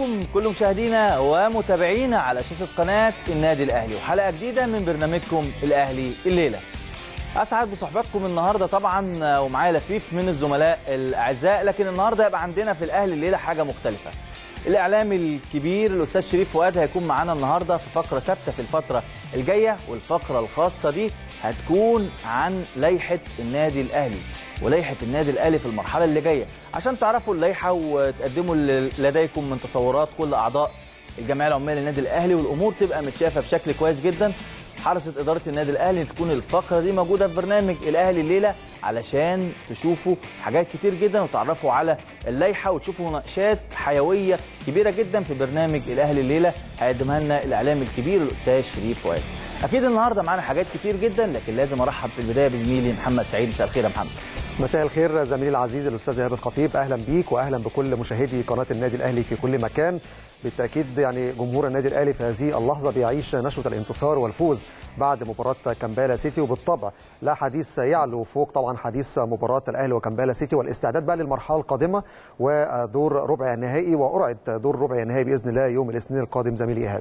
بكم كل مشاهدينا ومتابعينا على شاشة قناة النادي الأهلي وحلقة جديدة من برنامجكم الأهلي الليلة أسعد بصحبتكم النهاردة طبعا ومعايا لفيف من الزملاء الأعزاء لكن النهاردة يبقى عندنا في الأهلي الليلة حاجة مختلفة الإعلامي الكبير الأستاذ شريف فؤاد هيكون معانا النهاردة في فقرة ثابتة في الفترة الجاية والفقرة الخاصة دي هتكون عن لائحة النادي الأهلي ولائحه النادي الاهلي في المرحله اللي جايه عشان تعرفوا اللائحه وتقدموا لديكم من تصورات كل اعضاء الجمعيه العموميه للنادي الاهلي والامور تبقى متشافه بشكل كويس جدا حرصت اداره النادي الاهلي ان تكون الفقره دي موجوده في برنامج الاهلي الليله علشان تشوفوا حاجات كتير جدا وتعرفوا على اللائحه وتشوفوا مناقشات حيويه كبيره جدا في برنامج الاهلي الليله هيقدمها لنا الاعلامي الكبير الاستاذ شريف فؤاد اكيد النهارده معانا حاجات كتير جدا لكن لازم ارحب في البدايه بزميلي محمد سعيد مساء الخير يا محمد مساء الخير زميلي العزيز الاستاذ ايهاب الخطيب اهلا بيك واهلا بكل مشاهدي قناه النادي الاهلي في كل مكان بالتاكيد يعني جمهور النادي الاهلي في هذه اللحظه بيعيش نشوه الانتصار والفوز بعد مباراه كامبالا سيتي وبالطبع لا حديث يعلو فوق طبعا حديث مباراه الاهلي وكامبالا سيتي والاستعداد بقى للمرحله القادمه ودور ربع النهائي وقرعه دور ربع النهائي باذن الله يوم الاثنين القادم زميلي ايهاب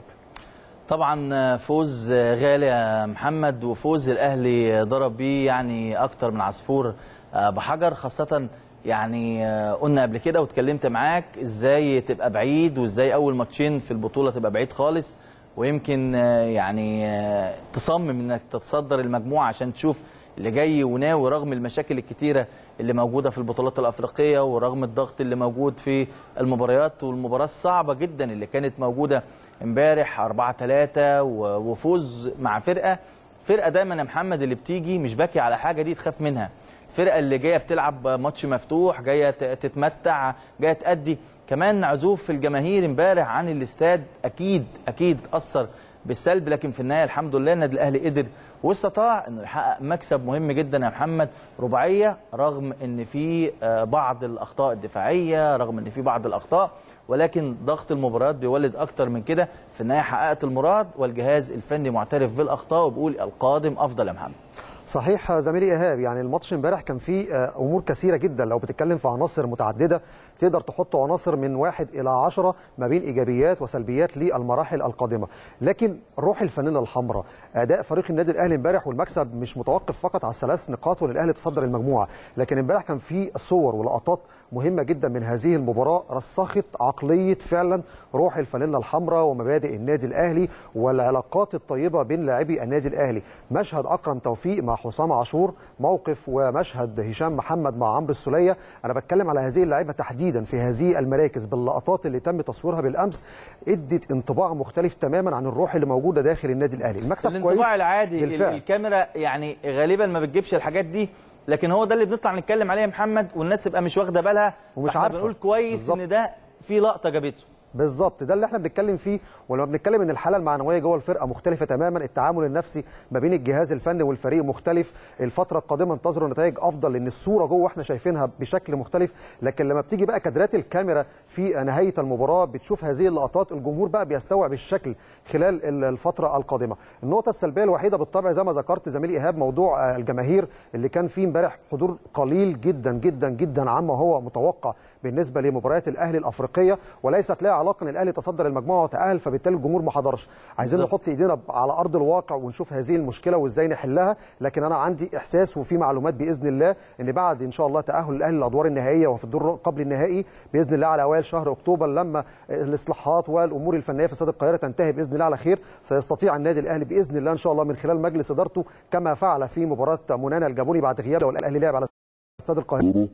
طبعا فوز غالي يا محمد وفوز الاهلي ضرب بيه يعني اكتر من عصفور بحجر خاصه يعني قلنا قبل كده واتكلمت معاك ازاي تبقى بعيد وازاي اول ماتشين في البطوله تبقى بعيد خالص ويمكن يعني تصمم انك تتصدر المجموعه عشان تشوف اللي جاي وناوي رغم المشاكل الكتيره اللي موجوده في البطولات الافريقيه ورغم الضغط اللي موجود في المباريات والمباراه الصعبه جدا اللي كانت موجوده امبارح 4 3 وفوز مع فرقه فرقه دايما يا محمد اللي بتيجي مش باكي على حاجه دي تخاف منها الفرقه اللي جايه بتلعب ماتش مفتوح جايه تتمتع جايه تأدي كمان عزوف الجماهير امبارح عن الاستاد اكيد اكيد اثر بالسلب لكن في النهايه الحمد لله النادي الاهلي قدر واستطاع انه يحقق مكسب مهم جدا يا محمد رباعيه رغم ان في بعض الاخطاء الدفاعيه رغم ان في بعض الاخطاء ولكن ضغط المباريات بيولد اكتر من كده في النهايه حققت المراد والجهاز الفني معترف بالاخطاء وبيقول القادم افضل يا محمد صحيح زميلي ايهاب يعني الماتش امبارح كان فيه امور كثيره جدا لو بتتكلم في عناصر متعدده تقدر تحط عناصر من واحد الى عشرة ما بين ايجابيات وسلبيات للمراحل القادمه لكن روح الفانيلا الحمراء اداء فريق النادي الاهلي امبارح والمكسب مش متوقف فقط على الثلاث نقاط والاهلي تصدر المجموعه لكن امبارح كان في صور ولقطات مهمه جدا من هذه المباراه رسخت عقليه فعلا روح الفانيلا الحمراء ومبادئ النادي الاهلي والعلاقات الطيبه بين لاعبي النادي الاهلي مشهد اكرم توفيق مع حسام عاشور موقف ومشهد هشام محمد مع عمرو السوليه انا بتكلم على هذه اللعيبه تحديدا في هذه المراكز باللقطات اللي تم تصويرها بالامس ادت انطباع مختلف تماما عن الروح اللي موجوده داخل النادي الاهلي المكسب كويس الانطباع العادي بالفعل. الكاميرا يعني غالبا ما بتجيبش الحاجات دي لكن هو ده اللي بنطلع نتكلم عليه يا محمد والناس تبقى مش واخده بالها ومش عارفه بنقول كويس بالزبط. ان ده في لقطه جابته بالظبط ده اللي احنا بنتكلم فيه ولما بنتكلم ان الحاله المعنويه جوه الفرقه مختلفه تماما التعامل النفسي ما بين الجهاز الفني والفريق مختلف الفتره القادمه انتظروا نتائج افضل لان الصوره جوه احنا شايفينها بشكل مختلف لكن لما بتيجي بقى كادرات الكاميرا في نهايه المباراه بتشوف هذه اللقطات الجمهور بقى بيستوعب الشكل خلال الفتره القادمه النقطه السلبيه الوحيده بالطبع زي ما ذكرت زميلي ايهاب موضوع الجماهير اللي كان فيه امبارح حضور قليل جدا جدا جدا عما هو متوقع بالنسبه لمباريات الاهلي الافريقيه وليست لها علاقه ان الاهلي تصدر المجموعه وتاهل فبالتالي الجمهور ما حضرش عايزين نحط ايدينا على ارض الواقع ونشوف هذه المشكله وازاي نحلها لكن انا عندي احساس وفي معلومات باذن الله ان بعد ان شاء الله تاهل الاهلي للادوار النهائيه وفي الدور قبل النهائي باذن الله على اوائل شهر اكتوبر لما الاصلاحات والامور الفنيه في استاد القاهره تنتهي باذن الله على خير سيستطيع النادي الاهلي باذن الله ان شاء الله من خلال مجلس ادارته كما فعل في مباراه منانا الجابوني بعد غياب والاهلي لعب على استاد القاهره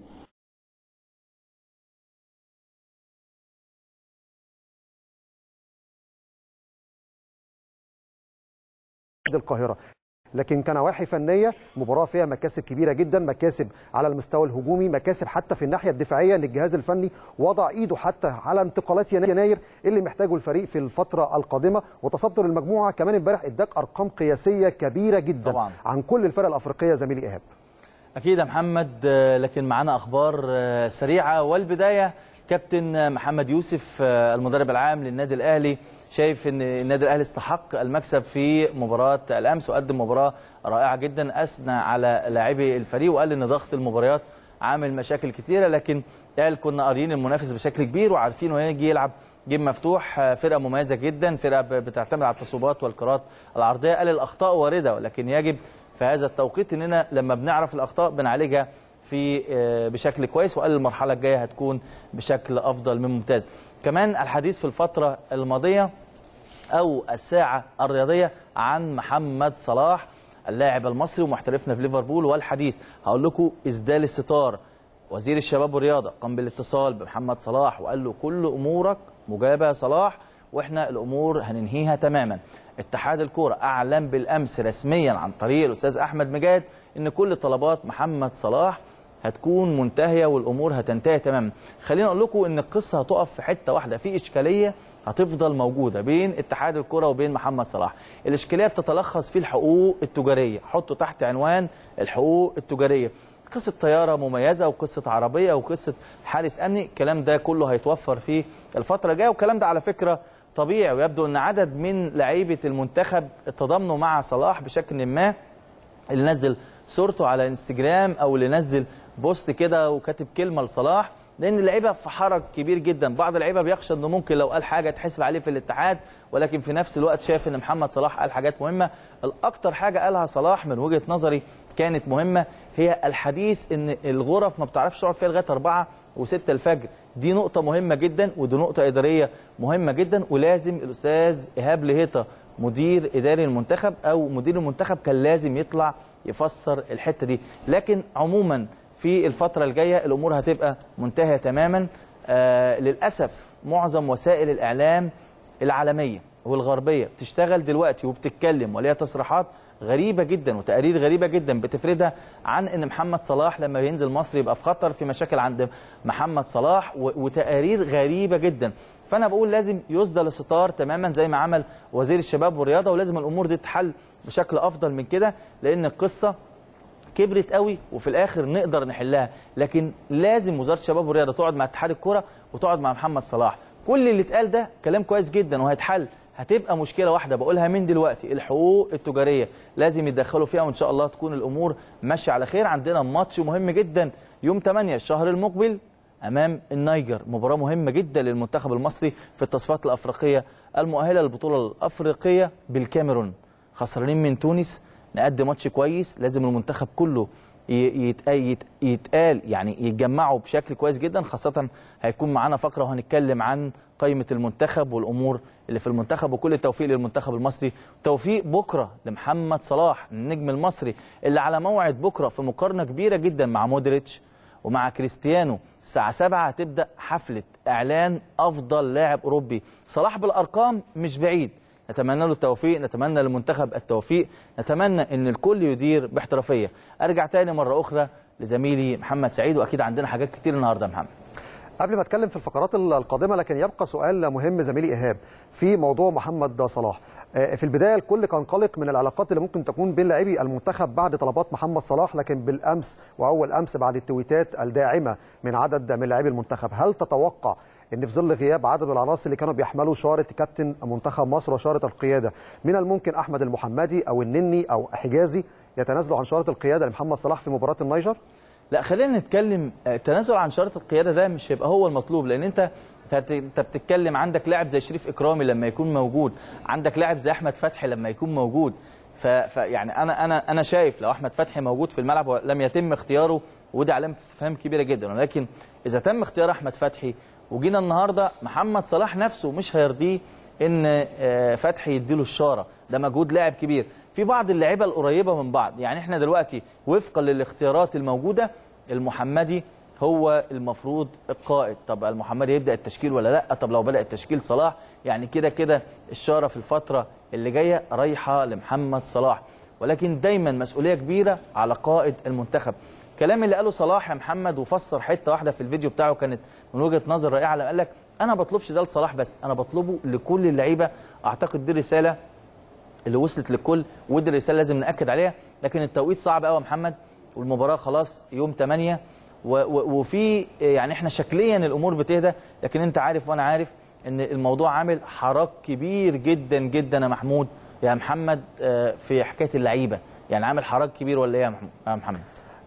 القاهره لكن كنواحي فنيه مباراه فيها مكاسب كبيره جدا مكاسب على المستوى الهجومي مكاسب حتى في الناحيه الدفاعيه ان الجهاز الفني وضع ايده حتى على انتقالات يناير اللي محتاجه الفريق في الفتره القادمه وتصدر المجموعه كمان امبارح اداك ارقام قياسيه كبيره جدا طبعا. عن كل الفرق الافريقيه زميلي ايهاب اكيد يا محمد لكن معانا اخبار سريعه والبدايه كابتن محمد يوسف المدرب العام للنادي الاهلي شايف ان النادي الاهلي استحق المكسب في مباراه الامس وقدم مباراه رائعه جدا اثنى على لاعبي الفريق وقال ان ضغط المباريات عامل مشاكل كتيره لكن قال كنا قاريين المنافس بشكل كبير وعارفين انه هيجي يلعب جيم مفتوح آه، فرقه مميزه جدا فرقه ب- بتعتمد على التصويبات والكرات العرضيه قال الاخطاء وارده ولكن يجب في هذا التوقيت اننا لما بنعرف الاخطاء بنعالجها في آه، بشكل كويس وقال المرحله الجايه هتكون بشكل افضل من ممتاز كمان الحديث في الفتره الماضيه او الساعه الرياضيه عن محمد صلاح اللاعب المصري ومحترفنا في ليفربول والحديث هقول لكم اسدال الستار وزير الشباب والرياضه قام بالاتصال بمحمد صلاح وقال له كل امورك مجابه يا صلاح واحنا الامور هننهيها تماما اتحاد الكوره اعلن بالامس رسميا عن طريق الاستاذ احمد مجاد ان كل طلبات محمد صلاح هتكون منتهيه والامور هتنتهي تماما خلينا اقول لكم ان القصه هتقف في حته واحده في اشكاليه هتفضل موجوده بين اتحاد الكره وبين محمد صلاح الاشكاليه بتتلخص في الحقوق التجاريه حطوا تحت عنوان الحقوق التجاريه قصه طياره مميزه وقصه عربيه وقصه حارس امني الكلام ده كله هيتوفر في الفتره الجايه والكلام ده على فكره طبيعي ويبدو ان عدد من لعيبه المنتخب تضامنوا مع صلاح بشكل ما اللي نزل صورته على انستجرام او اللي نزل بوست كده وكاتب كلمه لصلاح لان اللعيبه في حرج كبير جدا بعض اللعيبه بيخشى انه ممكن لو قال حاجه تحسب عليه في الاتحاد ولكن في نفس الوقت شايف ان محمد صلاح قال حاجات مهمه الاكتر حاجه قالها صلاح من وجهه نظري كانت مهمه هي الحديث ان الغرف ما بتعرفش تقعد فيها لغايه 4 و6 الفجر دي نقطه مهمه جدا ودي نقطه اداريه مهمه جدا ولازم الاستاذ ايهاب لهيطه مدير اداري المنتخب او مدير المنتخب كان لازم يطلع يفسر الحته دي لكن عموما في الفتره الجايه الامور هتبقى منتهيه تماما آه للاسف معظم وسائل الاعلام العالميه والغربيه بتشتغل دلوقتي وبتتكلم وليها تصريحات غريبه جدا وتقارير غريبه جدا بتفردها عن ان محمد صلاح لما بينزل مصر يبقى في خطر في مشاكل عند محمد صلاح و- وتقارير غريبه جدا فانا بقول لازم يسدل الستار تماما زي ما عمل وزير الشباب والرياضه ولازم الامور دي تتحل بشكل افضل من كده لان القصه كبرت قوي وفي الاخر نقدر نحلها لكن لازم وزاره الشباب والرياضه تقعد مع اتحاد الكره وتقعد مع محمد صلاح كل اللي اتقال ده كلام كويس جدا وهيتحل هتبقى مشكله واحده بقولها من دلوقتي الحقوق التجاريه لازم يتدخلوا فيها وان شاء الله تكون الامور ماشيه على خير عندنا ماتش مهم جدا يوم 8 الشهر المقبل امام النيجر مباراه مهمه جدا للمنتخب المصري في التصفيات الافريقيه المؤهله للبطوله الافريقيه بالكاميرون خسرانين من تونس نقدم ماتش كويس لازم المنتخب كله ي- يتق- يت- يتقال يعني يتجمعوا بشكل كويس جدا خاصة هيكون معانا فقرة وهنتكلم عن قائمة المنتخب والأمور اللي في المنتخب وكل التوفيق للمنتخب المصري توفيق بكرة لمحمد صلاح النجم المصري اللي على موعد بكرة في مقارنة كبيرة جدا مع مودريتش ومع كريستيانو الساعة 7 هتبدأ حفلة إعلان أفضل لاعب أوروبي صلاح بالأرقام مش بعيد نتمنى له التوفيق نتمنى للمنتخب التوفيق نتمنى ان الكل يدير باحترافيه ارجع تاني مره اخرى لزميلي محمد سعيد واكيد عندنا حاجات كتير النهارده يا محمد قبل ما اتكلم في الفقرات القادمه لكن يبقى سؤال مهم زميلي ايهاب في موضوع محمد صلاح آه، في البدايه الكل كان قلق من العلاقات اللي ممكن تكون بين لاعبي المنتخب بعد طلبات محمد صلاح لكن بالامس واول امس بعد التويتات الداعمه من عدد من لاعبي المنتخب هل تتوقع ان في ظل غياب عدد من العناصر اللي كانوا بيحملوا شاره كابتن منتخب مصر وشاره القياده من الممكن احمد المحمدي او النني او حجازي يتنازلوا عن شاره القياده لمحمد صلاح في مباراه النيجر لا خلينا نتكلم آه، التنازل عن شرط القياده ده مش هيبقى هو المطلوب لان انت هت- انت بتتكلم عندك لاعب زي شريف اكرامي لما يكون موجود عندك لاعب زي احمد فتحي لما يكون موجود ف... ف يعني انا انا انا شايف لو احمد فتحي موجود في الملعب ولم يتم اختياره ودي علامه استفهام كبيره جدا ولكن اذا تم اختيار احمد فتحي وجينا النهارده محمد صلاح نفسه مش هيرضيه ان آه، فتحي يديله الشاره ده مجهود لاعب كبير في بعض اللعيبه القريبه من بعض يعني احنا دلوقتي وفقا للاختيارات الموجوده المحمدي هو المفروض القائد طب المحمدي يبدا التشكيل ولا لا طب لو بدا التشكيل صلاح يعني كده كده الشاره في الفتره اللي جايه رايحه لمحمد صلاح ولكن دايما مسؤوليه كبيره على قائد المنتخب كلام اللي قاله صلاح يا محمد وفسر حته واحده في الفيديو بتاعه كانت من وجهه نظر رائعه لما قال لك انا بطلبش ده لصلاح بس انا بطلبه لكل اللعيبه اعتقد دي رساله اللي وصلت للكل ودي الرساله لازم ناكد عليها لكن التوقيت صعب قوي يا محمد والمباراه خلاص يوم 8 و- و- وفي يعني احنا شكليا الامور بتهدى لكن انت عارف وانا عارف ان الموضوع عامل حراك كبير جدا جدا يا محمود يا محمد آه، في حكايه اللعيبه يعني عامل حراك كبير ولا ايه يا محمود- يا محمد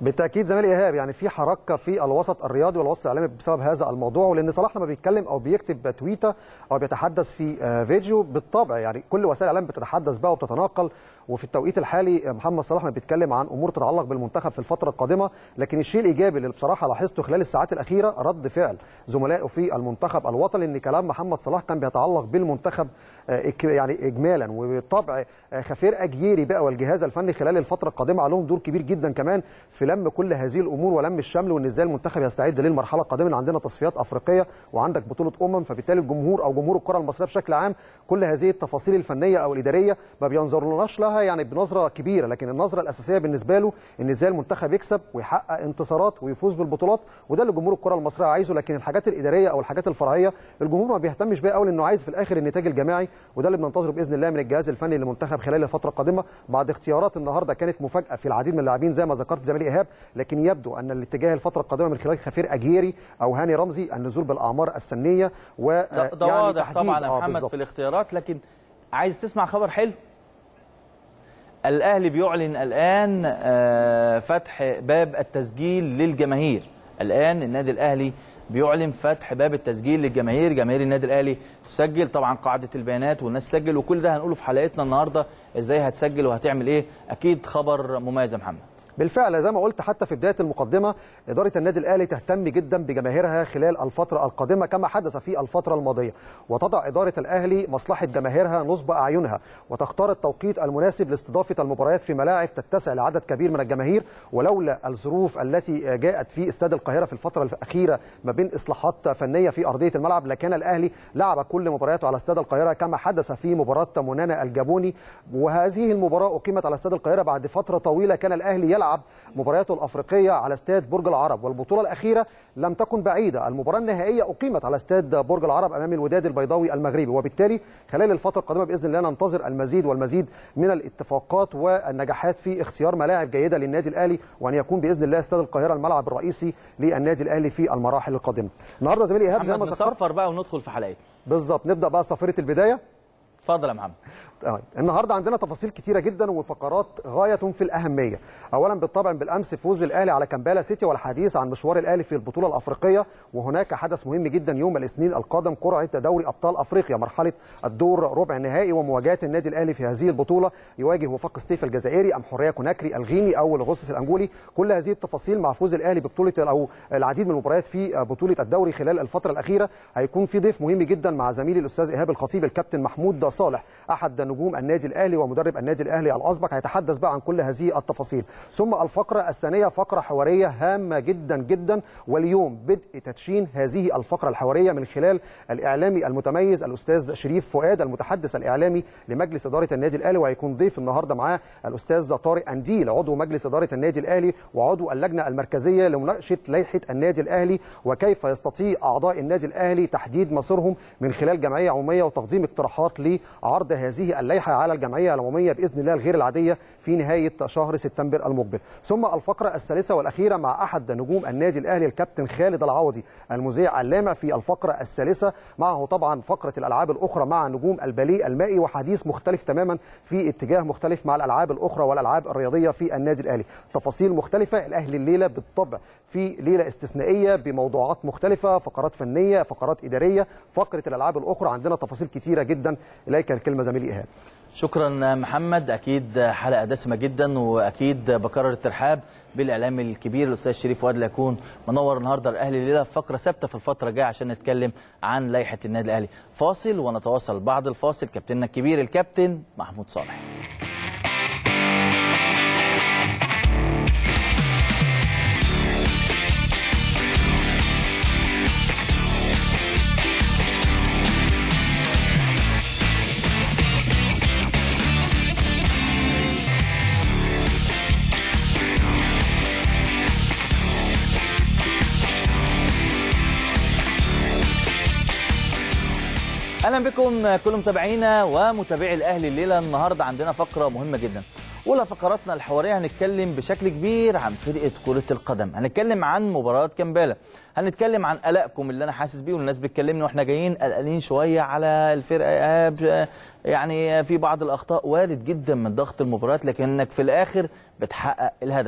بالتاكيد زميلي ايهاب يعني في حركه في الوسط الرياضي والوسط الاعلامي بسبب هذا الموضوع ولان صلاح لما بيتكلم او بيكتب تويته او بيتحدث في آه، فيديو بالطبع يعني كل وسائل الاعلام بتتحدث بقى وبتتناقل وفي التوقيت الحالي آه، محمد صلاح ما بيتكلم عن امور تتعلق بالمنتخب في الفتره القادمه لكن الشيء الايجابي اللي بصراحه لاحظته خلال الساعات الاخيره رد فعل زملائه في المنتخب الوطني ان كلام محمد صلاح كان بيتعلق بالمنتخب آه، إك- يعني اجمالا وبالطبع آه، خفير اجيري بقى والجهاز الفني خلال الفتره القادمه عليهم دور كبير جدا كمان في لم كل هذه الامور ولم الشمل وان ازاي المنتخب يستعد للمرحله القادمه إن عندنا تصفيات افريقيه وعندك بطوله امم فبالتالي الجمهور او جمهور الكره المصريه بشكل عام كل هذه التفاصيل الفنيه او الاداريه ما بينظرلناش لها يعني بنظره كبيره لكن النظره الاساسيه بالنسبه له ان ازاي المنتخب يكسب ويحقق انتصارات ويفوز بالبطولات وده اللي جمهور الكره المصريه عايزه لكن الحاجات الاداريه او الحاجات الفرعيه الجمهور ما بيهتمش بيها قوي لانه عايز في الاخر النتاج الجماعي وده اللي بننتظره باذن الله من الجهاز الفني للمنتخب خلال الفتره القادمه بعد اختيارات النهارده كانت مفاجاه في العديد من اللاعبين زي ما ذكرت زميلي ايهاب لكن يبدو ان الاتجاه الفتره القادمه من خلال خفير اجيري او هاني رمزي النزول بالاعمار السنيه و ده, ده يعني واضح تحديد- طبعا يا آه، محمد بالظبط. في الاختيارات لكن عايز تسمع خبر حلو الاهلي بيعلن الان آه، فتح باب التسجيل للجماهير الان النادي الاهلي بيعلن فتح باب التسجيل للجماهير جماهير النادي الاهلي تسجل طبعا قاعده البيانات والناس تسجل وكل ده هنقوله في حلقتنا النهارده ازاي هتسجل وهتعمل ايه اكيد خبر مميز يا محمد بالفعل زي ما قلت حتى في بدايه المقدمه اداره النادي الاهلي تهتم جدا بجماهيرها خلال الفتره القادمه كما حدث في الفتره الماضيه وتضع اداره الاهلي مصلحه جماهيرها نصب اعينها وتختار التوقيت المناسب لاستضافه المباريات في ملاعب تتسع لعدد كبير من الجماهير ولولا الظروف التي جاءت في استاد القاهره في الفتره الاخيره ما بين اصلاحات فنيه في ارضيه الملعب لكان الاهلي لعب كل مبارياته على استاد القاهره كما حدث في مباراه منانا الجابوني وهذه المباراه اقيمت على استاد القاهره بعد فتره طويله كان الاهلي يلعب مبارياته الافريقيه على استاد برج العرب والبطوله الاخيره لم تكن بعيده المباراه النهائيه اقيمت على استاد برج العرب امام الوداد البيضاوي المغربي وبالتالي خلال الفتره القادمه باذن الله ننتظر المزيد والمزيد من الاتفاقات والنجاحات في اختيار ملاعب جيده للنادي الاهلي وان يكون باذن الله استاد القاهره الملعب الرئيسي للنادي الاهلي في المراحل القادمه النهارده زميلي ايهاب زي محمد ما ذكرت نصفر بقى وندخل في حلقتنا بالظبط نبدا بقى صفيره البدايه اتفضل يا محمد طيب النهارده عندنا تفاصيل كتيره جدا وفقرات غايه في الاهميه اولا بالطبع بالامس فوز الاهلي على كامبالا سيتي والحديث عن مشوار الاهلي في البطوله الافريقيه وهناك حدث مهم جدا يوم الاثنين القادم قرعه دوري ابطال افريقيا مرحله الدور ربع النهائي ومواجهه النادي الاهلي في هذه البطوله يواجه وفاق ستيف الجزائري ام حريه كوناكري الغيني او الغصص الانجولي كل هذه التفاصيل مع فوز الاهلي ببطوله او العديد من المباريات في بطوله الدوري خلال الفتره الاخيره هيكون في ضيف مهم جدا مع زميلي الاستاذ ايهاب الخطيب الكابتن محمود صالح احد نجوم النادي الاهلي ومدرب النادي الاهلي الاسبق هيتحدث بقى عن كل هذه التفاصيل ثم الفقره الثانيه فقره حواريه هامه جدا جدا واليوم بدء تدشين هذه الفقره الحواريه من خلال الاعلامي المتميز الاستاذ شريف فؤاد المتحدث الاعلامي لمجلس اداره النادي الاهلي وهيكون ضيف النهارده معاه الاستاذ طارق انديل عضو مجلس اداره النادي الاهلي وعضو اللجنه المركزيه لمناقشه لائحه النادي الاهلي وكيف يستطيع اعضاء النادي الاهلي تحديد مصيرهم من خلال جمعيه عموميه وتقديم اقتراحات لعرض هذه اللائحه على الجمعيه العموميه باذن الله الغير العاديه في نهايه شهر سبتمبر المقبل ثم الفقره الثالثه والاخيره مع احد نجوم النادي الاهلي الكابتن خالد العوضي المذيع اللامع في الفقره الثالثه معه طبعا فقره الالعاب الاخرى مع نجوم الباليه المائي وحديث مختلف تماما في اتجاه مختلف مع الالعاب الاخرى والالعاب الرياضيه في النادي الاهلي تفاصيل مختلفه الاهلي الليله بالطبع في ليله استثنائيه بموضوعات مختلفه فقرات فنيه فقرات اداريه فقره الالعاب الاخرى عندنا تفاصيل كتيره جدا اليك الكلمه زميلي ايهاب شكرا محمد اكيد حلقه دسمه جدا واكيد بكرر الترحاب بالاعلامي الكبير الاستاذ شريف فؤاد اللي هيكون منور النهارده الاهلي الليله في فقره ثابته في الفتره الجايه عشان نتكلم عن لائحه النادي الاهلي فاصل ونتواصل بعد الفاصل كابتننا الكبير الكابتن محمود صالح اهلا بكم كل متابعينا ومتابعي الاهلي الليله النهارده عندنا فقره مهمه جدا اولى فقراتنا الحواريه هنتكلم بشكل كبير عن فرقه كره القدم هنتكلم عن مباراه كامبالا هنتكلم عن قلقكم اللي انا حاسس بيه والناس بتكلمني واحنا جايين قلقانين شويه على الفرقه إيهاب. يعني في بعض الاخطاء وارد جدا من ضغط المباريات لكنك في الاخر بتحقق الهدف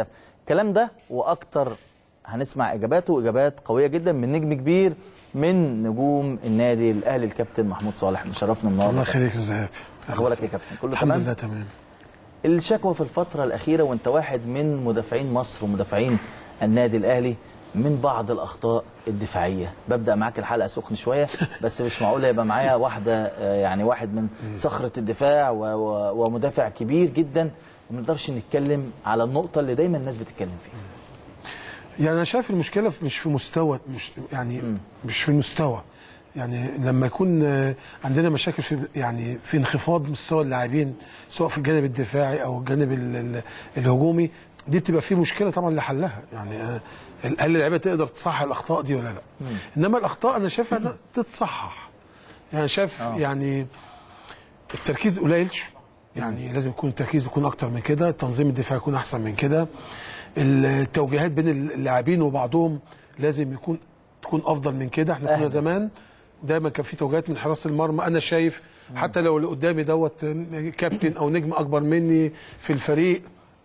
الكلام ده واكتر هنسمع اجاباته واجابات قويه جدا من نجم كبير من نجوم النادي الاهلي الكابتن محمود صالح مشرفنا الله النهارده يخليك يا ذهب اخبارك إيه يا كابتن كله الحمد تمام لله تمام الشكوى في الفترة الأخيرة وأنت واحد من مدافعين مصر ومدافعين النادي الأهلي من بعض الأخطاء الدفاعية ببدأ معاك الحلقة سخن شوية بس مش معقول يبقى معايا واحدة آه، يعني واحد من صخرة الدفاع و- و- ومدافع كبير جدا وما نقدرش نتكلم على النقطة اللي دايما الناس بتتكلم فيها يعني انا شايف المشكله في- مش في مستوى مش يعني مش في المستوى يعني لما يكون آه، عندنا مشاكل في يعني في انخفاض مستوى اللاعبين سواء في الجانب الدفاعي او الجانب ال- ال- الهجومي دي بتبقى في مشكله طبعا لحلها يعني آه، هل اللعيبه تقدر تصحح الاخطاء دي ولا لا انما الاخطاء انا شايفها إنها تتصحح يعني شايف يعني التركيز قليل شو- يعني لازم يكون التركيز يكون اكتر من كده التنظيم الدفاعي يكون احسن من كده التوجيهات بين اللاعبين وبعضهم لازم يكون تكون افضل من كده احنا كنا أهدى. زمان دايما كان في توجيهات من حراس المرمى انا شايف حتى لو اللي قدامي دوت كابتن او نجم اكبر مني في الفريق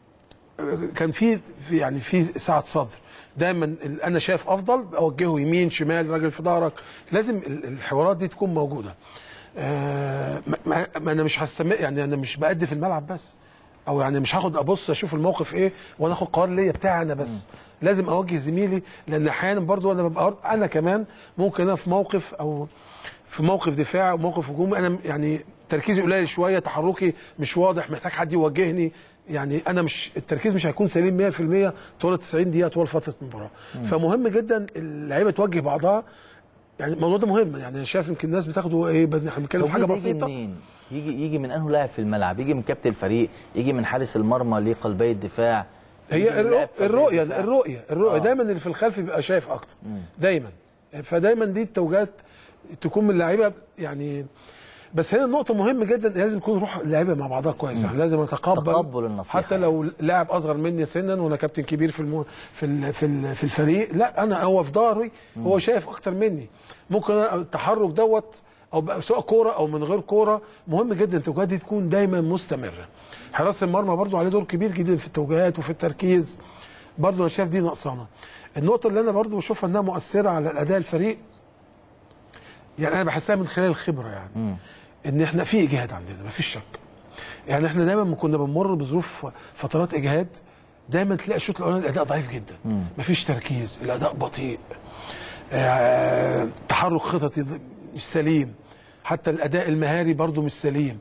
كان في في يعني في سعه صدر دايما ال- انا شايف افضل اوجهه يمين شمال راجل في ظهرك لازم ال- الحوارات دي تكون موجوده آه، ما- ما ما انا مش هستمر يعني انا مش بأدي في الملعب بس او يعني مش هاخد ابص اشوف الموقف ايه وانا اخد قرار ليا بتاعي انا بس لازم اوجه زميلي لان احيانا برضو انا ببقى انا كمان ممكن انا في موقف او في موقف دفاع او موقف هجومي انا يعني تركيزي قليل شويه تحركي مش واضح محتاج حد يوجهني يعني انا مش التركيز مش هيكون سليم 100% طول 90 دقيقه طول فتره المباراه فمهم جدا اللعيبه توجه بعضها يعني الموضوع ده مهم يعني أنا شايف يمكن الناس بتاخده ايه بن- احنا بنتكلم في حاجه التوجيه يجي بسيطه منين؟ يجي يجي من انه لاعب في الملعب يجي من كابتن الفريق يجي من حارس المرمى لقلبي الدفاع يجي هي من الرؤ- لاعب قلبي الرؤيه الدفاع. الرؤيه الرؤيه آه. دايما اللي في الخلف بيبقى شايف اكتر دايما فدايما دي التوجيهات تكون من اللعيبه يعني بس هنا النقطة مهمة جدا لازم يكون روح اللعيبة مع بعضها كويس يعني لازم اتقبل تقبل النصيحة حتى لو لاعب اصغر مني سنا وانا كابتن كبير في المو في ال في, ال في الفريق لا انا هو في ظهري هو شايف اكتر مني ممكن أنا التحرك دوت او بقى سواء كوره او من غير كوره مهم جدا التوجيهات دي تكون دايما مستمره حراسه المرمى برضو عليه دور كبير جدا في التوجيهات وفي التركيز برضو انا شايف دي نقصانه النقطه اللي انا برضو بشوفها انها مؤثره على الاداء الفريق يعني انا بحسها من خلال الخبره يعني ان احنا في اجهاد عندنا مفيش شك يعني احنا دايما ما كنا بنمر بظروف فترات اجهاد دايما تلاقي الشوط الاولاني الاداء ضعيف جدا مفيش تركيز الاداء بطيء آه، تحرك خططي مش سليم حتى الاداء المهاري برضو مش سليم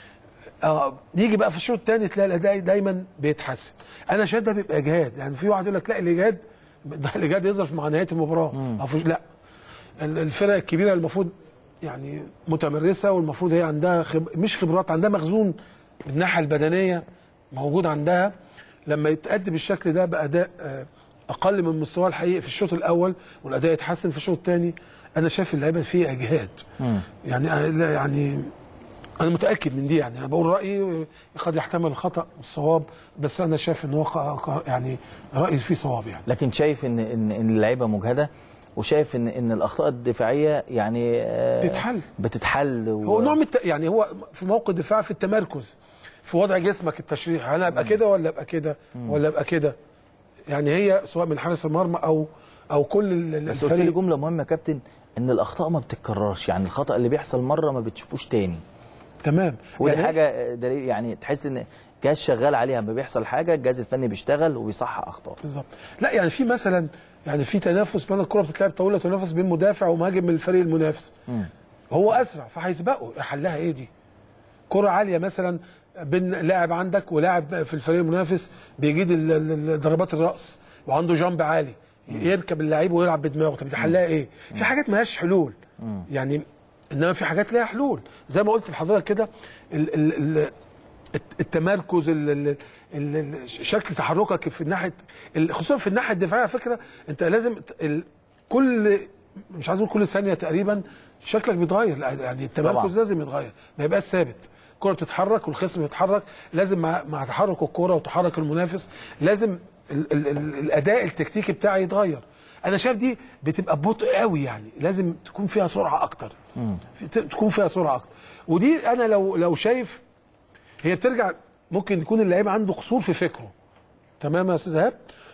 اه يجي بقى في الشوط الثاني تلاقي الاداء دايما بيتحسن انا شايف ده بيبقى اجهاد يعني في واحد يقول لك لا الاجهاد ده الاجهاد يظهر مع نهايه المباراه أو في- لا ال- الفرق الكبيره المفروض يعني متمرسه والمفروض هي عندها خب... مش خبرات عندها مخزون من الناحيه البدنيه موجود عندها لما يتأدي بالشكل ده باداء آه، اقل من مستواه الحقيقي في الشوط الاول والاداء يتحسن في الشوط الثاني انا شايف اللعيبه فيه اجهاد يعني أنا- لا يعني انا متاكد من دي يعني انا بقول رايي قد يحتمل الخطا والصواب بس انا شايف ان هو ق- ق- يعني رايي فيه صواب يعني لكن شايف ان ان ان اللعيبه مجهده وشايف ان ان الاخطاء الدفاعيه يعني آه، بتتحل. بتتحل و... هو نوع من الت... يعني هو في موقف دفاع في التمركز في وضع جسمك التشريح انا ابقى كده ولا ابقى كده ولا ابقى كده يعني هي سواء من حارس المرمى او او كل ال- بس قلت لي الفريق جمله مهمه يا كابتن ان الاخطاء ما بتتكررش يعني الخطا اللي بيحصل مره ما بتشوفوش تاني تمام ودي يعني حاجه دليل يعني تحس ان جهاز شغال عليها لما بيحصل حاجه الجهاز الفني بيشتغل وبيصحح اخطاء بالظبط لا يعني في مثلا يعني في تنافس بين الكره بتتلعب طويله تنافس بين مدافع ومهاجم من الفريق المنافس هو اسرع فهيسبقه حلها ايه دي كره عاليه مثلا بين لاعب عندك ولاعب في الفريق المنافس بيجيد ال- ال- ال- ضربات الراس وعنده جامب عالي يركب اللعيب ويلعب بدماغه طب دي حلها ايه في حاجات ملهاش حلول يعني انما في حاجات ليها حلول زي ما قلت لحضرتك كده ال- ال- ال- الت- التمركز ال ال ال ال شكل تحركك في الناحيه ال- خصوصا في الناحيه الدفاعيه على فكره انت لازم ت- ال كل مش عايز اقول كل ثانيه تقريبا شكلك بيتغير يعني التمركز طبعاً. لازم يتغير ما يبقاش ثابت الكره بتتحرك والخصم بيتحرك لازم مع, مع تحرك الكره وتحرك المنافس لازم ال ال ال الاداء التكتيكي بتاعي يتغير انا شايف دي بتبقى ببطء قوي يعني لازم تكون فيها سرعه اكتر في- ت- تكون فيها سرعه اكتر ودي انا لو لو شايف هي بترجع ممكن يكون اللعيب عنده قصور في فكره تمام يا استاذ ايهاب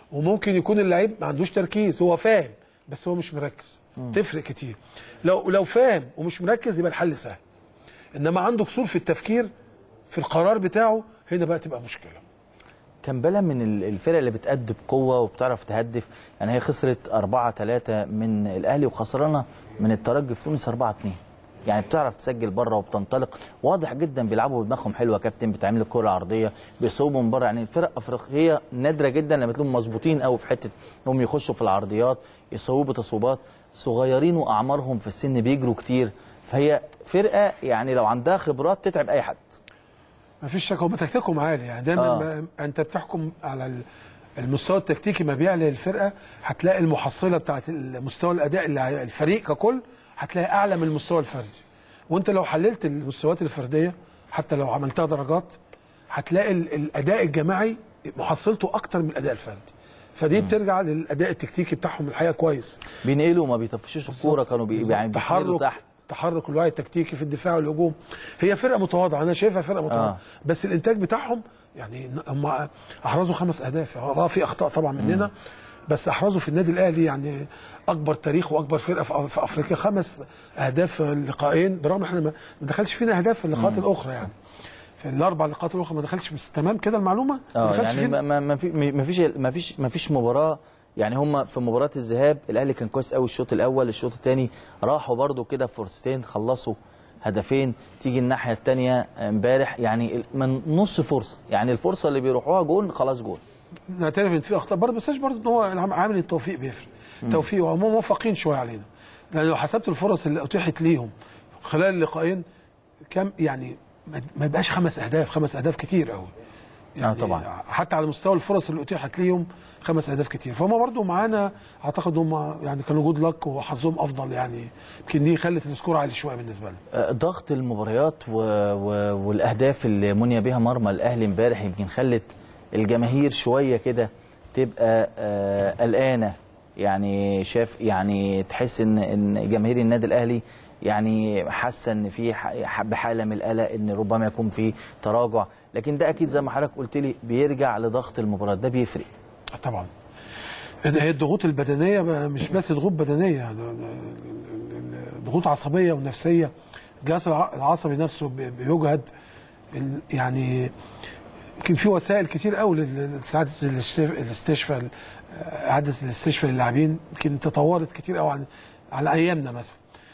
وممكن يكون اللعيب ما عندوش تركيز هو فاهم بس هو مش مركز تفرق كتير لو لو فاهم ومش مركز يبقى الحل سهل انما عنده قصور في التفكير في القرار بتاعه هنا بقى تبقى مشكله كامبالا من ال- الفرق اللي بتأدي بقوه وبتعرف تهدف يعني هي خسرت 4 3 من الاهلي وخسرانه من الترجي في تونس 4 2 يعني بتعرف تسجل بره وبتنطلق واضح جدا بيلعبوا بدماغهم حلوه يا كابتن بتعمل الكره عرضيه بيصوبوا من بره يعني الفرق الافريقيه نادره جدا لما تلاقيهم مظبوطين قوي في حته انهم يخشوا في العرضيات يصوبوا تصويبات صغيرين واعمارهم في السن بيجروا كتير فهي فرقه يعني لو عندها خبرات تتعب اي حد ما فيش شك هم تكتيكهم عالي يعني دايما آه. آه. انت بتحكم على ال- المستوى التكتيكي ما بيعلى للفرقه هتلاقي المحصله بتاعت مستوى الاداء اللي ع- الفريق ككل هتلاقي اعلى من المستوى الفردي وانت لو حللت المستويات الفرديه حتى لو عملتها درجات هتلاقي ال- الاداء الجماعي محصلته اكتر من الاداء الفردي فدي بترجع للاداء التكتيكي بتاعهم الحقيقه كويس بينقلوا ما بيطفشوش الكوره كانوا بي يعني بيسندوا تحرك تحت تحرك الوعي التكتيكي في الدفاع والهجوم هي فرقه متواضعه انا شايفها فرقه متواضعه آه. آه. بس الانتاج بتاعهم يعني هم احرزوا خمس اهداف اه في اخطاء طبعا مننا بس احرزوا في النادي الاهلي يعني اكبر تاريخ واكبر فرقه في في افريقيا خمس اهداف في اللقاءين برغم احنا ما ما دخلش فينا اهداف في اللقاءات الاخرى يعني في الاربع لقاءات الاخرى ما دخلش بس تمام كده المعلومه ما اه دخلش يعني فينا ما, ما, ما, في ما فيش ما فيش ما فيش مباراه يعني هم في مباراه الذهاب الاهلي كان كويس قوي الشوط الاول الشوط الثاني راحوا برضو كده فرصتين خلصوا هدفين تيجي الناحيه الثانيه امبارح يعني من نص فرصه يعني الفرصه اللي بيروحوها جون خلاص جون نعترف ان في اخطاء برضه بس برضه ان هو العم- عامل التوفيق بيفرق توفيق وهم موفقين شويه علينا لان لو حسبت الفرص اللي اتيحت ليهم خلال اللقاءين كم يعني ما ما يبقاش خمس اهداف خمس اهداف كتير قوي آه طبعاً. حتى على مستوى الفرص اللي اتيحت ليهم خمس اهداف كتير فهم برضه معانا اعتقد هم يعني كانوا جود لك وحظهم افضل يعني يمكن دي خلت السكور عالي شويه بالنسبه لهم آه، ضغط المباريات و... و... والاهداف اللي مني بها مرمى الاهلي امبارح يمكن خلت الجماهير شويه كده تبقى آه، قلقانه يعني شاف يعني تحس ان ان جماهير النادي الاهلي يعني حاسه ان في ح- بحاله من القلق ان ربما يكون في تراجع لكن ده اكيد زي ما حضرتك قلت لي بيرجع لضغط المباراه ده بيفرق طبعا هي الضغوط البدنيه بقى مش بس ضغوط بدنيه يعني ضغوط عصبيه ونفسيه الجهاز الع- العصبي نفسه بي- بيجهد ال- يعني يمكن في وسائل كتير قوي لساعات الاستشفاء اعاده الاستشفاء للاعبين يمكن تطورت كتير قوي عن على ايامنا مثلا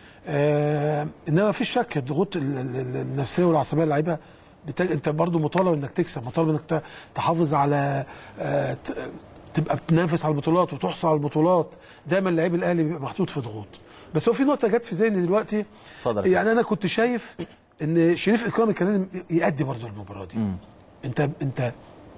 آه انما في شك الضغوط ال- ال- ال- النفسيه والعصبيه للعيبه بتج... انت برضو مطالب انك تكسب مطالب انك ت- تحافظ على آه ت... تبقى بتنافس على البطولات وتحصل على البطولات دايما اللعيب الاهلي بيبقى محطوط في ضغوط بس هو في نقطه جت في ذهني دلوقتي اتفضل. يعني انا كنت شايف ان شريف اكرامي كان لازم يأدي برضو المباراه دي انت انت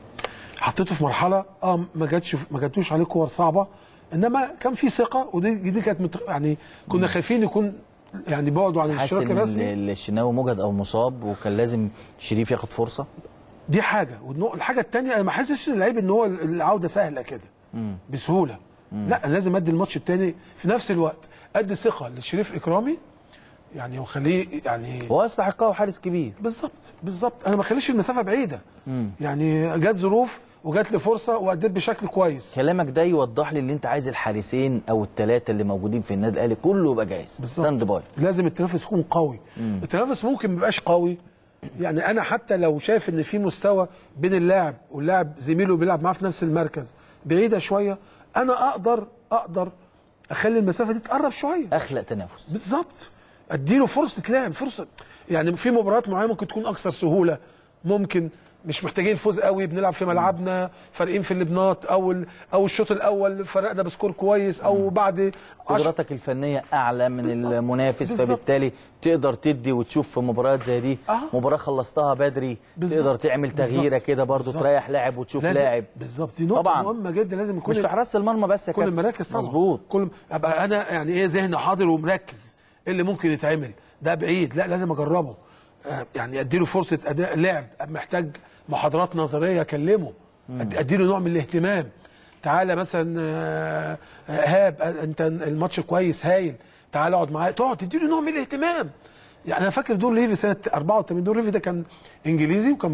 حطيته في مرحله اه ما جاتش ما جاتوش عليه كور صعبه انما كان في ثقه ودي دي كانت مت... يعني كنا خايفين يكون يعني بعده عن حاسس الاشتراك ان الرسمي ال- الشناوي مجهد او مصاب وكان لازم شريف ياخد فرصه دي حاجه والحاجه الثانيه انا ما حاسسش اللعيب ان هو العوده سهله كده بسهوله لا أنا لازم ادي الماتش الثاني في نفس الوقت ادي ثقه للشريف اكرامي يعني وخليه يعني هو يستحقها حارس كبير بالظبط بالظبط انا ما اخليش المسافه بعيده يعني جت ظروف وجات لي فرصه واديت بشكل كويس كلامك ده يوضح لي ان انت عايز الحارسين او الثلاثه اللي موجودين في النادي الاهلي كله يبقى جاهز ستاند باي لازم التنافس يكون قوي التنافس ممكن ما يبقاش قوي يعني انا حتى لو شايف ان في مستوى بين اللاعب واللاعب زميله بيلعب معاه في نفس المركز بعيده شويه انا اقدر اقدر اخلي المسافه دي تقرب شويه اخلق تنافس بالظبط اديله فرصه لعب فرصه يعني في مباريات معينه ممكن تكون اكثر سهوله ممكن مش محتاجين فوز قوي بنلعب في ملعبنا فارقين في اللبنات او ال- او الشوط الاول فرقنا بسكور كويس او بعد عشر- قدراتك الفنيه اعلى من بالظبط. المنافس بالظبط. فبالتالي تقدر تدي وتشوف في مباريات زي دي آه. مباراه خلصتها بدري بالظبط. تقدر تعمل تغييره بالظبط. كده برضو بالظبط. تريح لاعب وتشوف لازم- لاعب بالظبط دي نقطه طبعاً. مهمه جدا لازم يكون مش في حراسه المرمى بس يا كل كابتن المراكز طبعا مظبوط كل ابقى انا يعني ايه ذهن حاضر ومركز ايه اللي ممكن يتعمل ده بعيد لا لازم اجربه آه، يعني اديله فرصه اداء لعب محتاج محاضرات نظريه اكلمه أد- اديله نوع من الاهتمام تعالى مثلا آه، آه، ايهاب آه، انت الماتش كويس هايل تعالى اقعد معايا تقعد تديله نوع من الاهتمام يعني انا فاكر دور ليفي سنه 84 دور ليفي ده كان انجليزي وكان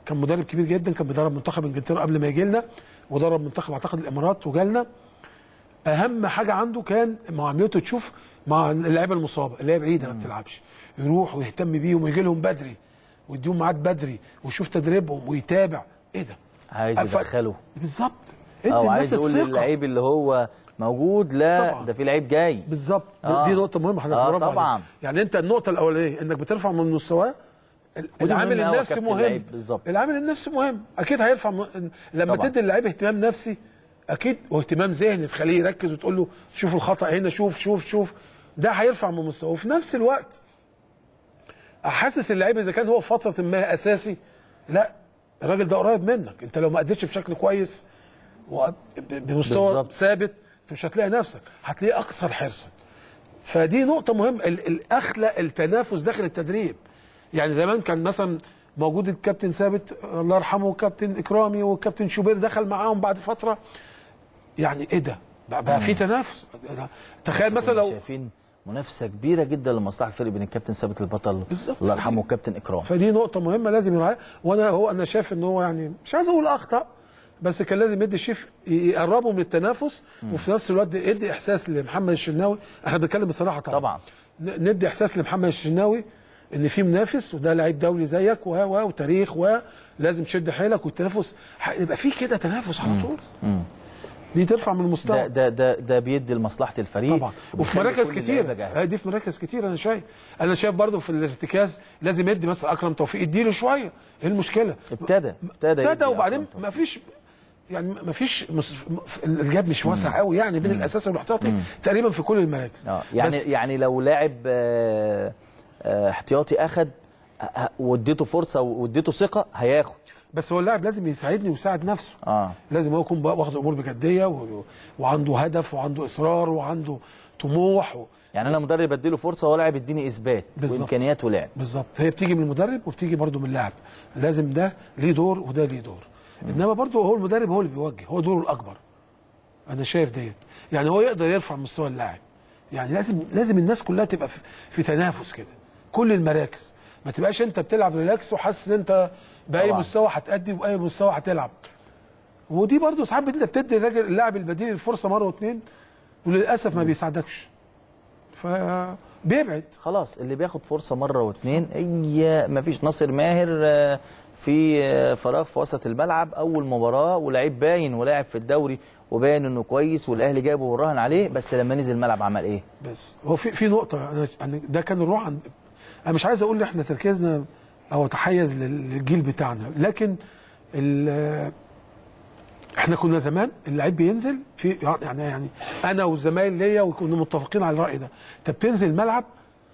كان مدرب كبير جدا كان بيدرب منتخب انجلترا قبل ما يجي لنا ودرب منتخب اعتقد الامارات وجالنا اهم حاجه عنده كان معاملته تشوف مع اللعيبه المصابه اللي هي بعيده ما بتلعبش يروح ويهتم بيهم ويجي لهم بدري ويديهم ميعاد بدري ويشوف تدريبهم ويتابع ايه ده عايز ف- يدخله بالظبط ادي او الناس عايز يقول الثقة. للعيب اللي هو موجود لا طبعاً. ده في لعيب جاي بالظبط آه. دي نقطه مهمه حضرتك آه، برافو عليك. طبعاً. يعني انت النقطه الاولانيه انك بترفع من مستواه ال- ودي العامل مهمة أوي يا النفسي كابتن مهم اللعيب، بالظبط. العامل النفسي مهم اكيد هيرفع م... لما طبعاً. تدي اللعيب اهتمام نفسي اكيد واهتمام ذهني تخليه يركز وتقول له شوف الخطا هنا شوف شوف شوف ده هيرفع من مستواه وفي نفس الوقت احسس اللعيب اذا كان هو في فتره ما اساسي لا الراجل ده قريب منك انت لو ما اديتش بشكل كويس و- ب- بمستوى بالظبط. ثابت انت مش هتلاقي نفسك هتلاقيه اكثر حرصا فدي نقطة مهمة ال- الأخلاق التنافس داخل التدريب يعني زمان كان مثلا موجود الكابتن ثابت الله يرحمه والكابتن إكرامي والكابتن شوبير دخل معاهم بعد فترة يعني إيه ده؟ بقى, بقى في تنافس تخيل مثلا كنا لو شايفين منافسه كبيره جدا لمصلحه الفريق بين الكابتن ثابت البطل بالظبط. الله يرحمه والكابتن اكرام فدي نقطة مهمة لازم يراعيها وأنا هو أنا شايف إن هو يعني مش عايز أقول أخطأ بس كان لازم يدي الشيف يقربه من التنافس وفي نفس الوقت يدي إحساس لمحمد الشناوي إحنا بنتكلم بصراحة طبعا طبعا ن- ندي احساس لمحمد الشناوي ان في منافس وده لعيب دولي زيك و و وتاريخ ولازم تشد حيلك والتنافس ح- يبقى في كده تنافس على طول دي ترفع من ده المستوى ده ده ده بيدي لمصلحه الفريق طبعا وفي وبيخلي مراكز كل اللعيبة كتير جاهزة. آه، دي في مراكز كتير انا شايف انا شايف برضو في الارتكاز لازم يدي مثلا اكرم توفيق يديله شويه ايه المشكله ابتدى ابتدى ابتدى يدي وبعدين أكرم ما فيش يعني ما فيش مس- الجاب مش واسع قوي يعني بين الاساسي والاحتياطي تقريبا في كل المراكز اه يعني بس يعني لو لاعب آه، آه، احتياطي اخد آه، آه، واديته فرصه واديته ثقه هياخد بس هو اللاعب لازم يساعدني ويساعد نفسه اه لازم هو يكون بقى واخد الامور بجديه و... وعنده هدف وعنده اصرار وعنده طموح و... يعني انا مدرب اديله فرصه وهو لاعب يديني اثبات بالظبط. وامكانيات ولعب بالظبط هي بتيجي من المدرب وبتيجي برضو من اللاعب لازم ده ليه دور وده ليه دور انما برضو هو المدرب هو اللي بيوجه هو دوره الاكبر انا شايف ديت يعني هو يقدر يرفع مستوى اللاعب يعني لازم لازم الناس كلها تبقى في, في تنافس كده كل المراكز ما تبقاش انت بتلعب ريلاكس وحاسس ان انت باي طبعاً. مستوى هتأدي وباي مستوى هتلعب ودي برضو ساعات انت بتدي الراجل اللاعب البديل الفرصه مره واثنين وللاسف ما بيساعدكش فبيبعد خلاص اللي بياخد فرصه مره واثنين هي ما فيش ناصر ماهر آه، في آه، فراغ في وسط الملعب اول مباراه ولعيب باين ولاعب في الدوري وباين انه كويس والاهلي جابه وراهن عليه بس لما نزل الملعب عمل ايه؟ بس هو في في نقطه انا أنا ده كان الروح عند انا مش عايز اقول ان احنا تركيزنا او تحيز لل- للجيل بتاعنا لكن ال- احنا كنا زمان اللعيب بينزل في يعني يعني انا والزمايل ليا وكنا متفقين على الراي ده انت بتنزل الملعب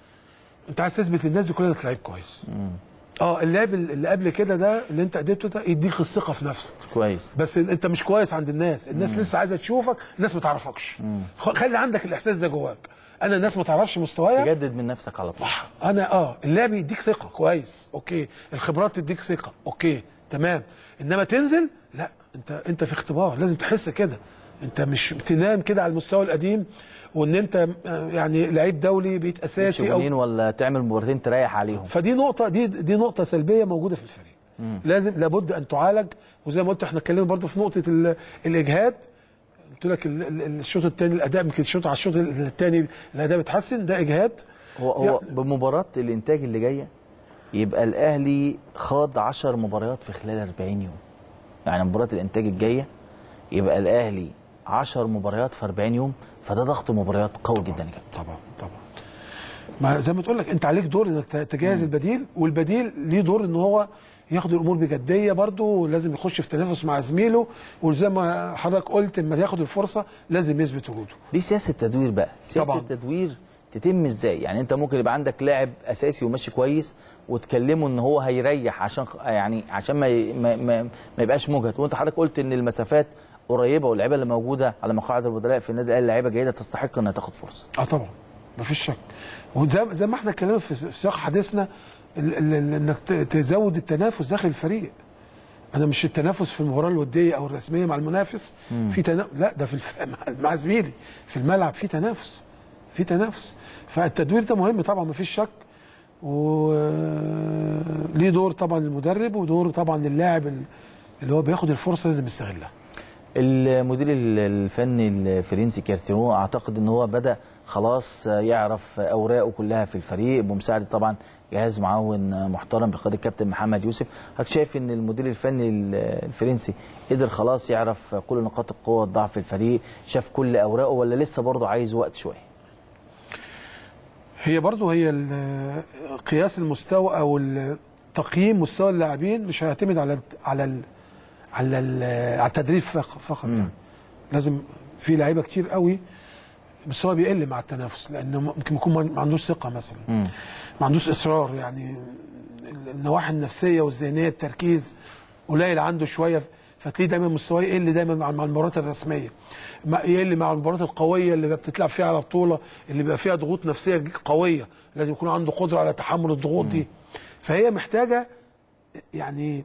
انت عايز تثبت للناس دي كلها انك لعيب كويس اه اللعب اللي قبل كده ده اللي انت اديته ده يديك الثقه في نفسك كويس بس انت مش كويس عند الناس الناس مم. لسه عايزه تشوفك الناس ما تعرفكش خ- خلي عندك الاحساس ده جواك انا الناس ما تعرفش مستوايا تجدد من نفسك على طول انا اه اللعب يديك ثقه كويس اوكي الخبرات تديك ثقه اوكي تمام انما تنزل لا انت انت في اختبار لازم تحس كده انت مش تنام كده على المستوى القديم وان انت آه، يعني لعيب دولي بيت اساسي شغلين او ولا تعمل مباراتين تريح عليهم فدي نقطه دي دي نقطه سلبيه موجوده في الفريق لازم لابد ان تعالج وزي ما قلت احنا اتكلمنا برضو في نقطه ال- الاجهاد قلت لك ال- ال- الشوط الثاني الاداء يمكن الشوط على الشوط الثاني الاداء بيتحسن ده اجهاد هو هو بمباراه الانتاج اللي جايه يبقى الاهلي خاض 10 مباريات في خلال 40 يوم يعني مباراه الانتاج الجايه يبقى الاهلي 10 مباريات في 40 يوم فده ضغط مباريات قوي جدا يا كابتن طبعا طبعا ما زي ما تقول لك انت عليك دور انك ت- تجهز البديل والبديل ليه دور ان هو ياخد الامور بجديه برضه لازم يخش في تنافس مع زميله وزي ما حضرتك قلت لما ياخد الفرصه لازم يثبت وجوده دي سياسه تدوير بقى سياسه طبعاً. التدوير تتم ازاي يعني انت ممكن يبقى عندك لاعب اساسي وماشي كويس وتكلمه ان هو هيريح عشان خ- يعني عشان ما ي- ما, ما, ما يبقاش مجهد وانت حضرتك قلت ان المسافات قريبه واللعيبه اللي موجوده على مقاعد البدلاء في النادي الاهلي لعيبه جيده تستحق انها تاخد فرصه اه طبعا مفيش شك وزي زي ما احنا اتكلمنا في في سياق حديثنا ال- ال- ال- انك ت- تزود التنافس داخل الفريق انا مش التنافس في المباراه الوديه او الرسميه مع المنافس في تنافس لا ده في الف... مع- مع زميلي في الملعب في تنافس في تنافس فالتدوير ده مهم طبعا مفيش شك ولازم ليه دور طبعا المدرب ودور طبعا اللاعب ال- اللي هو بياخد الفرصه لازم يستغلها المدير ال- الفني الفرنسي كارتيرو اعتقد ان هو بدا خلاص يعرف اوراقه كلها في الفريق بمساعده طبعا جهاز معاون محترم بقياده الكابتن محمد يوسف حضرتك شايف ان المدير الفني ال- الفرنسي قدر خلاص يعرف كل نقاط القوه والضعف في الفريق شاف كل اوراقه ولا لسه برضه عايز وقت شويه هي برضو هي ال- قياس المستوى او ال- تقييم مستوى اللاعبين مش هيعتمد على على ال على ال على التدريب فق- فقط يعني لازم في لعيبه كتير قوي مستوى بيقل مع التنافس لانه ممكن يكون ما ما عندوش ثقه مثلا ما عندوش اصرار يعني ال- النواحي النفسيه والذهنيه التركيز قليل عنده شويه فتلاقيه دايما مستواه يقل دايما مع مع المباريات الرسميه ما- يقل مع المباريات القويه اللي بتتلعب فيها على بطوله اللي بيبقى فيها ضغوط نفسيه قويه لازم يكون عنده قدره على تحمل الضغوط دي فهي محتاجه يعني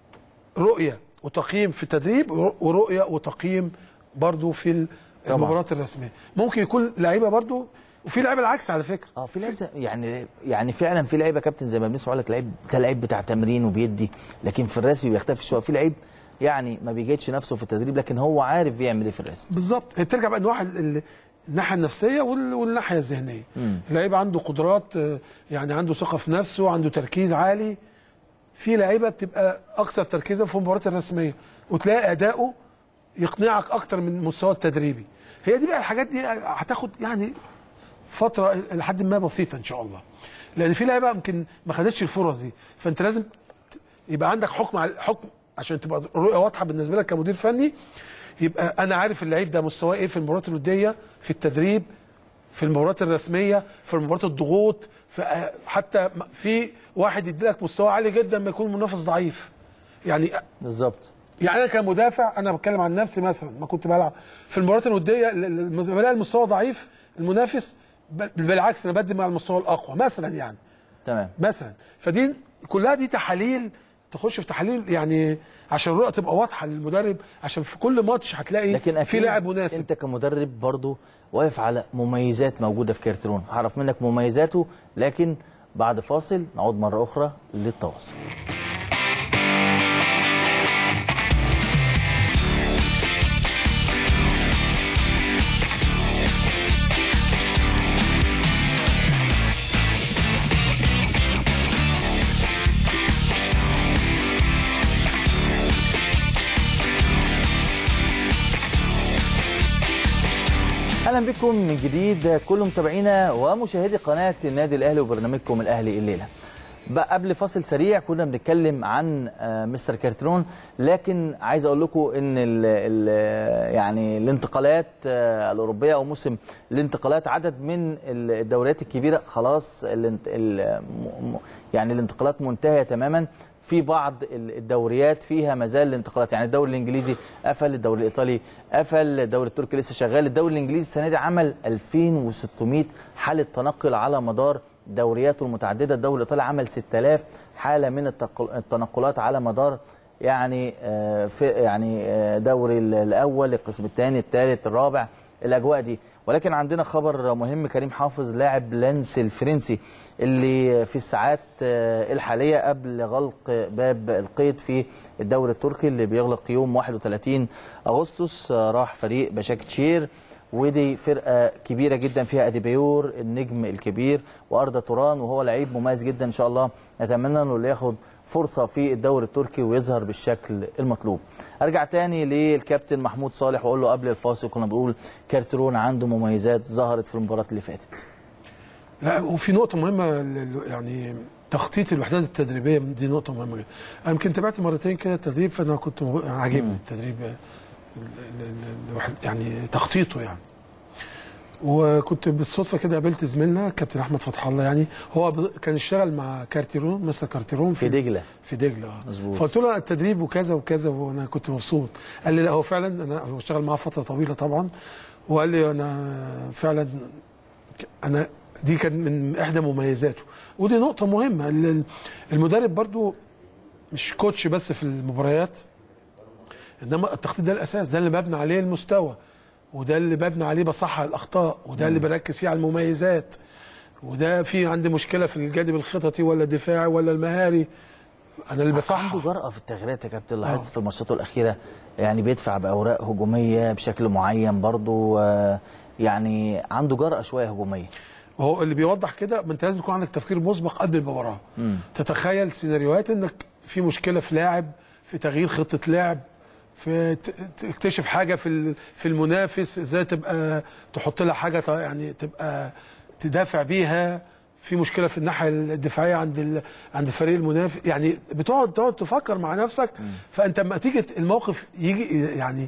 رؤيه وتقييم في التدريب ورؤيه وتقييم برضو في ال- طبعاً. المباريات الرسميه ممكن يكون لعيبه برضو وفي لعيبه العكس على فكره اه في لعيب زي- يعني يعني فعلا في لعيبه كابتن زي ما بنسمع يقول لك لعيب ده لعيب بتاع تمرين وبيدي لكن في الرسمي بيختفي شويه في لعيب يعني ما بيجيدش نفسه في التدريب لكن هو عارف يعمل ايه في الرسم بالظبط هي بترجع بقى نواحي ال- الناحيه النفسيه وال- والناحيه الذهنيه اللعيب عنده قدرات آه، يعني عنده ثقه في نفسه عنده تركيز عالي في لعيبه بتبقى اكثر تركيزا في المباريات الرسميه وتلاقي اداؤه يقنعك اكتر من مستواه التدريبي هي دي بقى الحاجات دي هتاخد يعني فتره لحد ما بسيطه ان شاء الله لان في لعيبه يمكن ما خدتش الفرص دي فانت لازم ت- يبقى عندك حكم على حكم عشان تبقى رؤيه واضحه بالنسبه لك كمدير فني يبقى انا عارف اللعيب ده مستواه ايه في المباريات الوديه في التدريب في المباريات الرسميه في المباريات الضغوط في حتى م- في واحد يدي لك مستوى عالي جدا ما يكون منافس ضعيف يعني بالظبط يعني انا كمدافع انا بتكلم عن نفسي مثلا ما كنت بلعب في المباريات الوديه ال- ال- لما بلاقي المستوى ضعيف المنافس ب- بالعكس انا بدي مع المستوى الاقوى مثلا يعني تمام مثلا فدي كلها دي تحاليل تخش في تحاليل يعني عشان الرؤيه تبقى واضحه للمدرب عشان في كل ماتش هتلاقي لكن في أكيد لاعب مناسب انت كمدرب برضه واقف على مميزات موجوده في كارترون هعرف منك مميزاته لكن بعد فاصل نعود مره اخرى للتواصل اهلا بكم من جديد كل متابعينا ومشاهدي قناه النادي الاهلي وبرنامجكم الاهلي الليله. بقى قبل فاصل سريع كنا بنتكلم عن آه، مستر كارترون لكن عايز اقول لكم ان ال ال يعني الانتقالات آه، الاوروبيه او موسم الانتقالات عدد من الدوريات الكبيره خلاص الانت- ال- م- م- يعني الانتقالات منتهيه تماما في بعض ال- الدوريات فيها مازال الانتقالات يعني الدوري الانجليزي قفل الدوري الايطالي قفل الدوري التركي لسه شغال الدوري الانجليزي السنه دي عمل 2600 حاله تنقل على مدار دورياته المتعدده الدوري الايطالي عمل 6000 حاله من التق- التنقلات على مدار يعني آه، في يعني آه، دوري ال- الاول القسم الثاني الثالث الرابع الاجواء دي ولكن عندنا خبر مهم كريم حافظ لاعب لانس الفرنسي اللي في الساعات آه، الحاليه قبل غلق باب القيد في الدوري التركي اللي بيغلق يوم 31 اغسطس آه، راح فريق بشاكتشير ودي فرقه كبيره جدا فيها اديبيور النجم الكبير واردا توران وهو لعيب مميز جدا ان شاء الله نتمنى انه ياخد فرصه في الدوري التركي ويظهر بالشكل المطلوب. ارجع تاني للكابتن محمود صالح واقول له قبل الفاصل كنا بنقول كارترون عنده مميزات ظهرت في المباراه اللي فاتت. لا وفي نقطة مهمة ال- يعني تخطيط الوحدات التدريبية دي نقطة مهمة جدا. أنا يمكن تابعت مرتين كده التدريب فأنا كنت مغ- عاجبني التدريب ال- ال- ال- الواحد- يعني تخطيطه يعني. وكنت بالصدفة كده قابلت زميلنا كابتن أحمد فتح الله يعني هو ب- كان اشتغل مع كارتيرون مستر كارتيرون في دجله في دجله آه. مظبوط. فقلت له التدريب وكذا وكذا وانا كنت مبسوط قال لي لا هو فعلا انا هو اشتغل معاه فتره طويله طبعا وقال لي انا فعلا انا دي كان من احدى مميزاته ودي نقطه مهمه ال- المدرب برضو مش كوتش بس في المباريات انما التخطيط ده الاساس ده اللي ببني عليه المستوى وده اللي ببني عليه بصحح الاخطاء وده اللي بركز فيه على المميزات وده في عندي مشكله في الجانب الخططي ولا الدفاعي ولا المهاري انا اللي بصحح عنده جرأة في التغييرات يا كابتن لاحظت في ماتشاته الأخيرة يعني بيدفع بأوراق هجومية بشكل معين برضو آه، يعني عنده جرأة شوية هجومية وهو اللي بيوضح كده ما انت لازم يكون عندك تفكير مسبق قبل المباراه تتخيل سيناريوهات انك في مشكله في لاعب في تغيير خطه لعب في ت- تكتشف حاجه في ال- في المنافس ازاي تبقى تحط لها حاجه ت- يعني تبقى تدافع بيها في مشكله في الناحيه الدفاعيه عند ال... عند الفريق المنافس يعني بتقعد تقعد تفكر مع نفسك فانت لما تيجي الموقف يجي يعني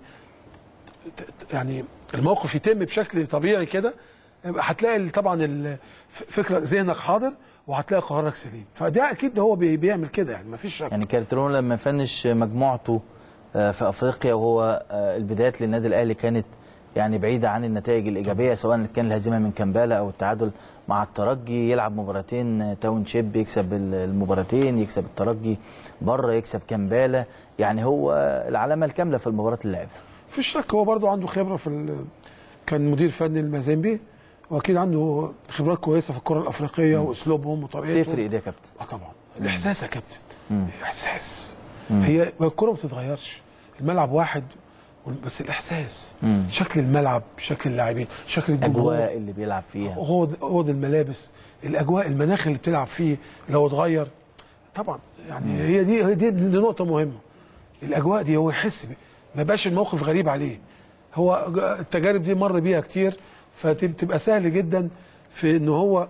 يعني الموقف يتم بشكل طبيعي كده يبقى هتلاقي طبعا ال- ف- فكرة ذهنك حاضر وهتلاقي قرارك سليم فده اكيد هو بي- بيعمل كده يعني مفيش شك يعني كارتيرون لما فنش مجموعته آه، في افريقيا وهو آه، البدايات للنادي الاهلي كانت يعني بعيده عن النتائج الايجابيه سواء كان الهزيمه من كامبالا او التعادل مع الترجي يلعب مباراتين آه، تاون شيب يكسب ال- المباراتين يكسب الترجي بره يكسب كامبالا يعني هو العلامه الكامله في المباراه اللي لعبها مفيش شك هو برضو عنده خبرة في ال- كان مدير فني المازيمبي واكيد عنده خبرات كويسة في الكرة الافريقية واسلوبهم وطريقتهم تفرق ده يا كابتن اه طبعا الاحساس يا كابتن احساس هي الكرة ما بتتغيرش الملعب واحد وال- بس الاحساس شكل الملعب شكل اللاعبين شكل الجمهور الاجواء اللي بيلعب فيها اوض اوض الملابس الاجواء المناخ اللي بتلعب فيه لو اتغير طبعا يعني هي دي هي دي, دي نقطه مهمه الاجواء دي هو يحس ب- ما يبقاش الموقف غريب عليه هو ج- التجارب دي مر بيها كتير فتبقى سهل جدا في ان هو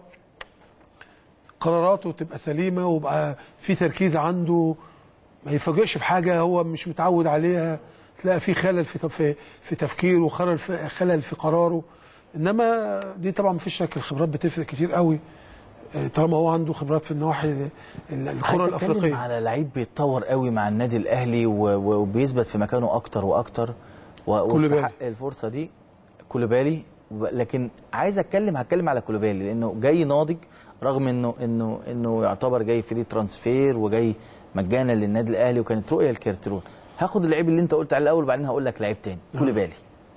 قراراته تبقى سليمه ويبقى في تركيز عنده ما يفاجئش بحاجه هو مش متعود عليها تلاقي في خلل في في في تفكيره خلل في خلل في قراره انما دي طبعا مفيش شك الخبرات بتفرق كتير قوي آه، طالما هو عنده خبرات في النواحي ال- ال- عايز الكره أتكلم الافريقيه على لعيب بيتطور قوي مع النادي الاهلي و- و- وبيثبت في مكانه اكتر واكتر و- كوليبالي. واستحق الفرصه دي كوليبالي و- لكن عايز اتكلم هتكلم على كوليبالي لانه جاي ناضج رغم انه انه انه يعتبر جاي فري ترانسفير وجاي مجانا للنادي الاهلي وكانت رؤيه الكارترون هاخد اللعيب اللي انت قلت عليه الاول وبعدين هقول لك لعيب تاني كوليبالي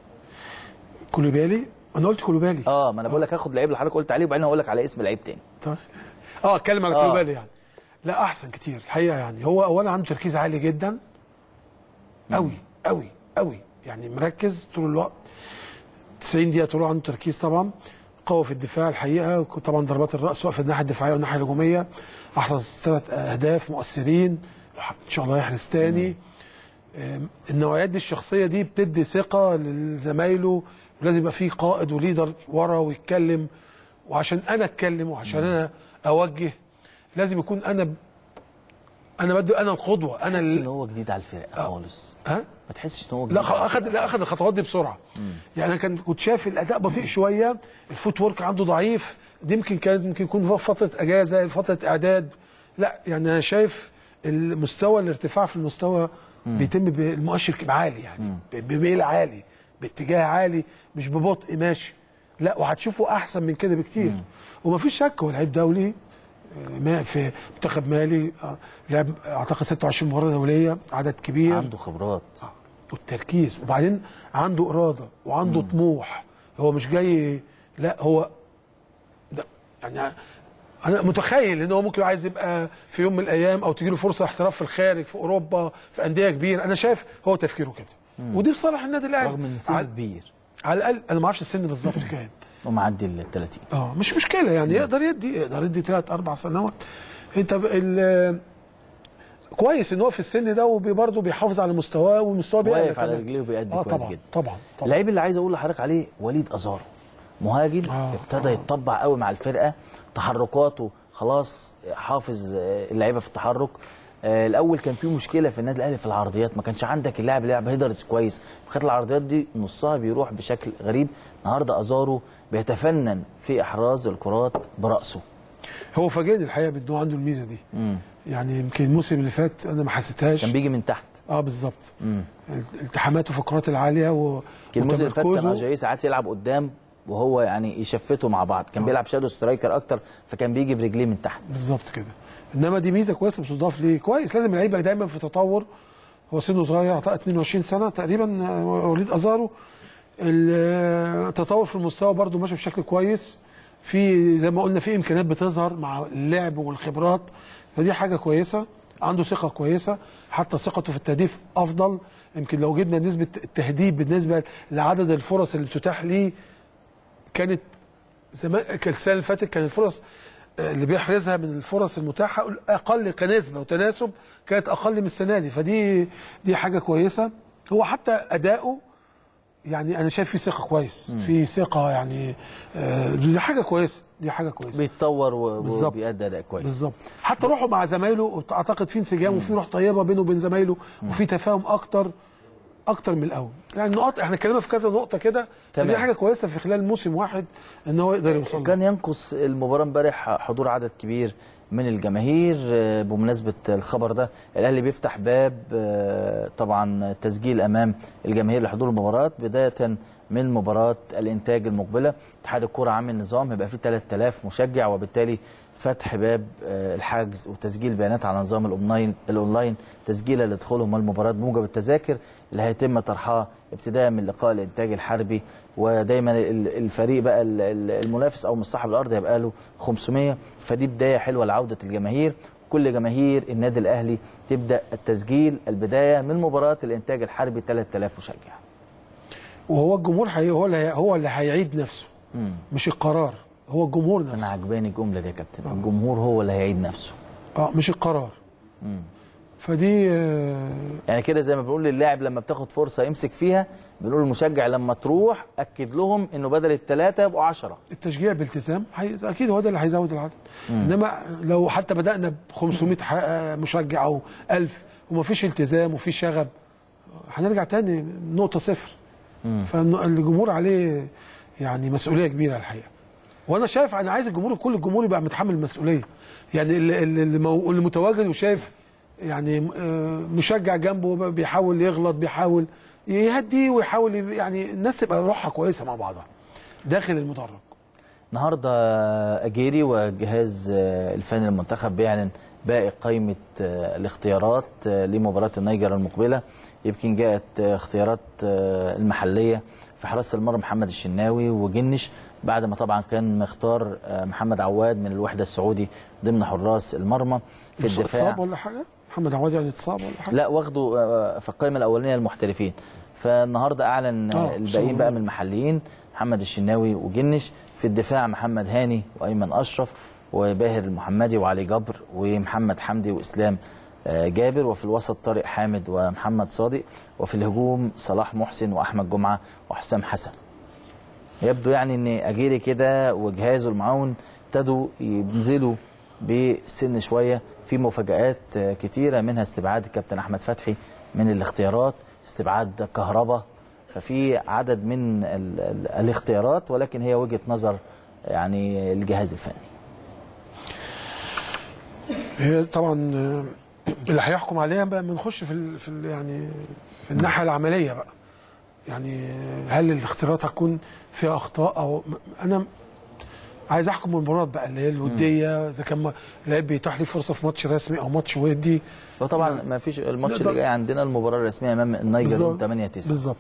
كوليبالي انا قلت كوليبالي اه ما انا بقول لك هاخد اللعيب اللي حضرتك قلت عليه وبعدين هقول لك على اسم لعيب تاني طيب اه اتكلم على آه. كوليبالي يعني لا احسن كتير الحقيقه يعني هو اولا عنده تركيز عالي جدا قوي قوي قوي يعني مركز طول الوقت 90 دقيقه طول الوقت عنده تركيز طبعا قوي في الدفاع الحقيقه طبعا ضربات الراس سواء في الناحيه الدفاعيه والناحيه الهجوميه احرز ثلاث اهداف مؤثرين ان شاء الله يحرز تاني آم، النوعيات دي الشخصيه دي بتدي ثقه لزمايله ولازم يبقى في قائد وليدر ورا ويتكلم وعشان انا اتكلم وعشان انا اوجه لازم يكون انا ب- انا بدي انا القدوه انا تحس ان ال... هو جديد على الفرقه خالص ها ما تحسش ان هو جديد لا خ- على اخذ لا اخذ الخطوات دي بسرعه يعني انا كان كنت شايف الاداء بطيء شويه الفوت ورك عنده ضعيف دي يمكن كانت ممكن يكون فتره اجازه فتره اعداد لا يعني انا شايف المستوى الارتفاع في المستوى بيتم بالمؤشر كده عالي يعني ب- بميل عالي باتجاه عالي مش ببطء ماشي لا وهتشوفه احسن من كده بكتير ومفيش شك هو لعيب دولي آه، ما في منتخب مالي آه، لعب اعتقد 26 مباراه دوليه عدد كبير عنده خبرات والتركيز وبعدين عنده اراده وعنده طموح هو مش جاي لا هو ده يعني انا متخيل ان هو ممكن عايز يبقى في يوم من الايام او تجي له فرصه احتراف في الخارج في اوروبا في انديه كبيره انا شايف هو تفكيره كده ودي في صالح النادي الاهلي رغم ان سنه على, كبير على الاقل انا ما اعرفش السن بالظبط كام ومعدي ال 30 اه مش مشكله يعني يقدر يدي يقدر يدي ثلاث اربع سنوات انت ب- ال- كويس ان هو في السن ده وبرضه بيحافظ على مستواه والمستوى بيعلى واقف على كمان. رجليه وبيأدي اه كويس طبعا جدا طبعا طبعا اللعيب اللي عايز اقول لحضرتك عليه وليد ازارو مهاجم آه، ابتدى يتطبع قوي مع الفرقه تحركاته خلاص حافظ آه، اللعيبه في التحرك آه، الاول كان في مشكله في النادي الاهلي في العرضيات ما كانش عندك اللاعب اللي يلعب هيدرز كويس خد العرضيات دي نصها بيروح بشكل غريب النهارده ازارو بيتفنن في احراز الكرات براسه هو فاجئني الحقيقه بان هو عنده الميزه دي يعني يمكن الموسم اللي فات انا ما حسيتهاش كان بيجي من تحت اه بالظبط التحاماته في الكرات العاليه و... كان الموسم اللي فات كان وتمركزه. اجاي ساعات يلعب قدام وهو يعني يشفتوا مع بعض كان بيلعب شادو سترايكر اكتر فكان بيجي برجليه من تحت بالظبط كده انما دي ميزه كويسه بتضاف ليه كويس لازم اللعيب يبقى دايما في تطور هو سنه صغير اعتقد 22 سنه تقريبا آه، وليد ازارو التطور في المستوى برده ماشي بشكل كويس في زي ما قلنا في امكانيات بتظهر مع اللعب والخبرات فدي حاجه كويسه عنده ثقه كويسه حتى ثقته في التهديف افضل يمكن لو جبنا نسبه التهديف بالنسبه لعدد الفرص اللي بتتاح ليه كانت زمان كان السنه اللي فاتت كان الفرص آه، اللي بيحرزها من الفرص المتاحه اقل كنسبه وتناسب كانت اقل من السنه دي فدي دي حاجه كويسه هو حتى اداؤه يعني انا شايف فيه ثقه كويس في ثقه يعني آه، دي حاجه كويسه دي حاجه كويسه بيتطور و- بالظبط. وبيأدي اداء كويس بالظبط حتى روحه مع زمايله اعتقد في انسجام وفي روح طيبه بينه وبين زمايله وفي تفاهم اكتر اكتر من الاول يعني نقط احنا اتكلمنا في كذا نقطه كده تمام. فدي حاجه كويسه في خلال موسم واحد ان هو يقدر يوصل لها. كان ينقص المباراة امبارح حضور عدد كبير من الجماهير آه، بمناسبة الخبر ده الأهلي بيفتح باب آه، طبعا تسجيل أمام الجماهير لحضور المباراة بداية من مباراة الإنتاج المقبلة اتحاد الكرة عامل نظام هيبقى فيه 3000 مشجع وبالتالي فتح باب آه، الحجز وتسجيل بيانات على نظام الأونلاين الأونلاين تسجيلا لدخولهم المباراة بموجب التذاكر اللي هيتم طرحها ابتداء من لقاء الإنتاج الحربي ودايما ال- الفريق بقى ال- ال- المنافس أو مصاحب الأرض هيبقى له 500 فدي بداية حلوة لعودة الجماهير كل جماهير النادي الأهلي تبدأ التسجيل البداية من مباراة الإنتاج الحربي 3000 مشجع وهو الجمهور حي... هو اللي هو اللي هيعيد نفسه مش القرار هو الجمهور أنا نفسه عجباني الجملة دي يا كابتن الجمهور هو اللي هيعيد نفسه اه مش القرار فدي آه، يعني كده زي ما بنقول للاعب لما بتاخد فرصة يمسك فيها بنقول للمشجع لما تروح أكد لهم إنه بدل الثلاثة يبقوا 10 التشجيع بالتزام حي... اكيد هو ده اللي هيزود العدد انما لو حتى بدانا ب 500 ح... آه، مشجع او 1000 ومفيش التزام وفي شغب هنرجع تاني نقطه صفر فالجمهور عليه يعني مسؤوليه كبيره الحقيقه وانا شايف انا عايز الجمهور كل الجمهور يبقى متحمل المسؤوليه يعني اللي, اللي, اللي مو- اللي متواجد وشايف يعني آه، مشجع جنبه بيحاول يغلط بيحاول يهدي ويحاول ي- يعني الناس تبقى روحها كويسه مع بعضها داخل المدرج النهارده اجيري وجهاز الفني المنتخب بيعلن باقي قائمه الاختيارات لمباراه النيجر المقبله يمكن جاءت اختيارات المحليه في حراسه المرمى محمد الشناوي وجنش بعد ما طبعا كان مختار محمد عواد من الوحده السعودي ضمن حراس المرمى في مش الدفاع اتصاب ولا حاجه محمد عواد يعني اتصاب ولا حاجه لا واخده آه، في القائمه الاولانيه المحترفين فالنهارده اعلن آه، آه، الباقيين بصراحة. بقى من المحليين محمد الشناوي وجنش في الدفاع محمد هاني وايمن اشرف وباهر المحمدي وعلي جبر ومحمد حمدي واسلام آه، جابر وفي الوسط طارق حامد ومحمد صادق وفي الهجوم صلاح محسن واحمد جمعه وحسام حسن يبدو يعني ان اجيري كده وجهازه المعاون ابتدوا ينزلوا بسن شويه في مفاجات آه، كتيره منها استبعاد الكابتن احمد فتحي من الاختيارات استبعاد كهربا ففي عدد من ال ال الاختيارات ولكن هي وجهه نظر يعني الجهاز الفني هي طبعا آه، اللي هيحكم عليها بقى بنخش في ال في ال يعني في الناحيه العمليه بقى يعني هل الاختيارات هتكون فيها اخطاء او انا عايز احكم المباراه بقى اللي هي الوديه اذا كان لعيب بيتاح لي فرصه في ماتش رسمي او ماتش ودي وطبعا ما فيش الماتش نقدر- اللي جاي عندنا المباراه الرسميه امام النيجر يوم 8 9 بالظبط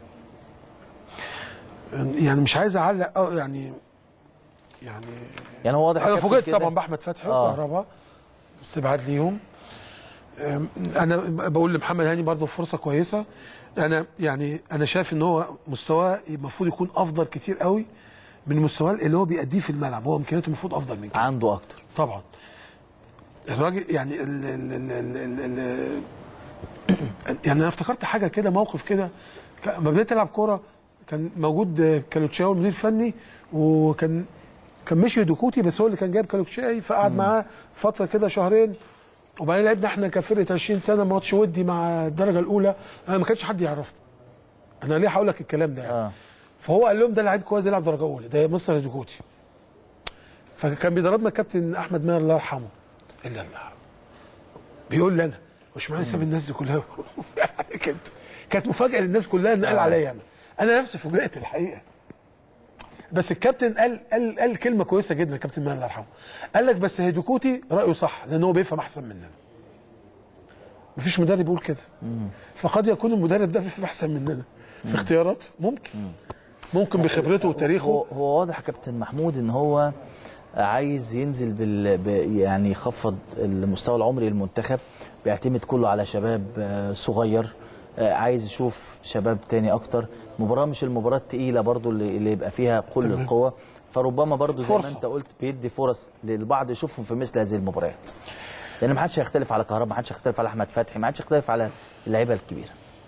يعني مش عايز اعلق اه يعني يعني يعني هو واضح انا يا كابتن فوجئت كده- طبعا باحمد فتحي آه. وكهربا استبعاد ليهم أم، انا بقول لمحمد هاني برضه فرصه كويسه انا يعني انا شايف ان هو مستواه المفروض يكون افضل كتير قوي من مستواه اللي هو بيأديه في الملعب هو امكانياته المفروض افضل من كده عنده اكتر طبعا الراجل يعني ال ال ال ال ال ال يعني انا افتكرت حاجه كده موقف كده ك- لما بديت العب كوره كان موجود كالوتشاوي المدير الفني وكان كان مشي دوكوتي بس هو اللي كان جايب كالوتشاي فقعد معاه فتره كده شهرين وبعدين لعبنا احنا كفرقه 20 سنه ماتش ودي مع الدرجه الاولى انا ما كانش حد يعرفنا انا ليه هقول لك الكلام ده يعني. اه فهو قال لهم ده لعيب كويس يلعب درجه اولى ده مستر دوكوتي فكان بيدربنا الكابتن احمد ماهر الله يرحمه الا الله بيقول لي انا مش معنى ساب الناس دي كلها كانت كانت مفاجاه للناس كلها ان قال عليا انا انا نفسي فوجئت الحقيقه بس الكابتن قال قال قال كلمه كويسه جدا الكابتن ماهر الله يرحمه قال لك بس هيدوكوتي رايه صح لان هو بيفهم احسن مننا مفيش مدرب يقول كده فقد يكون المدرب ده بيفهم احسن مننا في اختياراته ممكن ممكن بخبرته هو وتاريخه هو واضح يا كابتن محمود ان هو عايز ينزل بال ب- يعني يخفض المستوى العمري للمنتخب بيعتمد كله على شباب آه، صغير آه، عايز يشوف شباب تاني اكتر مباراه مش المباراه التقيله برضو اللي, اللي يبقى فيها كل القوه فربما برضو زي ما فرصة. انت قلت بيدي فرص للبعض يشوفهم في مثل هذه المباريات لان ما حدش هيختلف على كهربا ما حدش هيختلف على احمد فتحي ما حدش هيختلف على اللعيبه الكبيره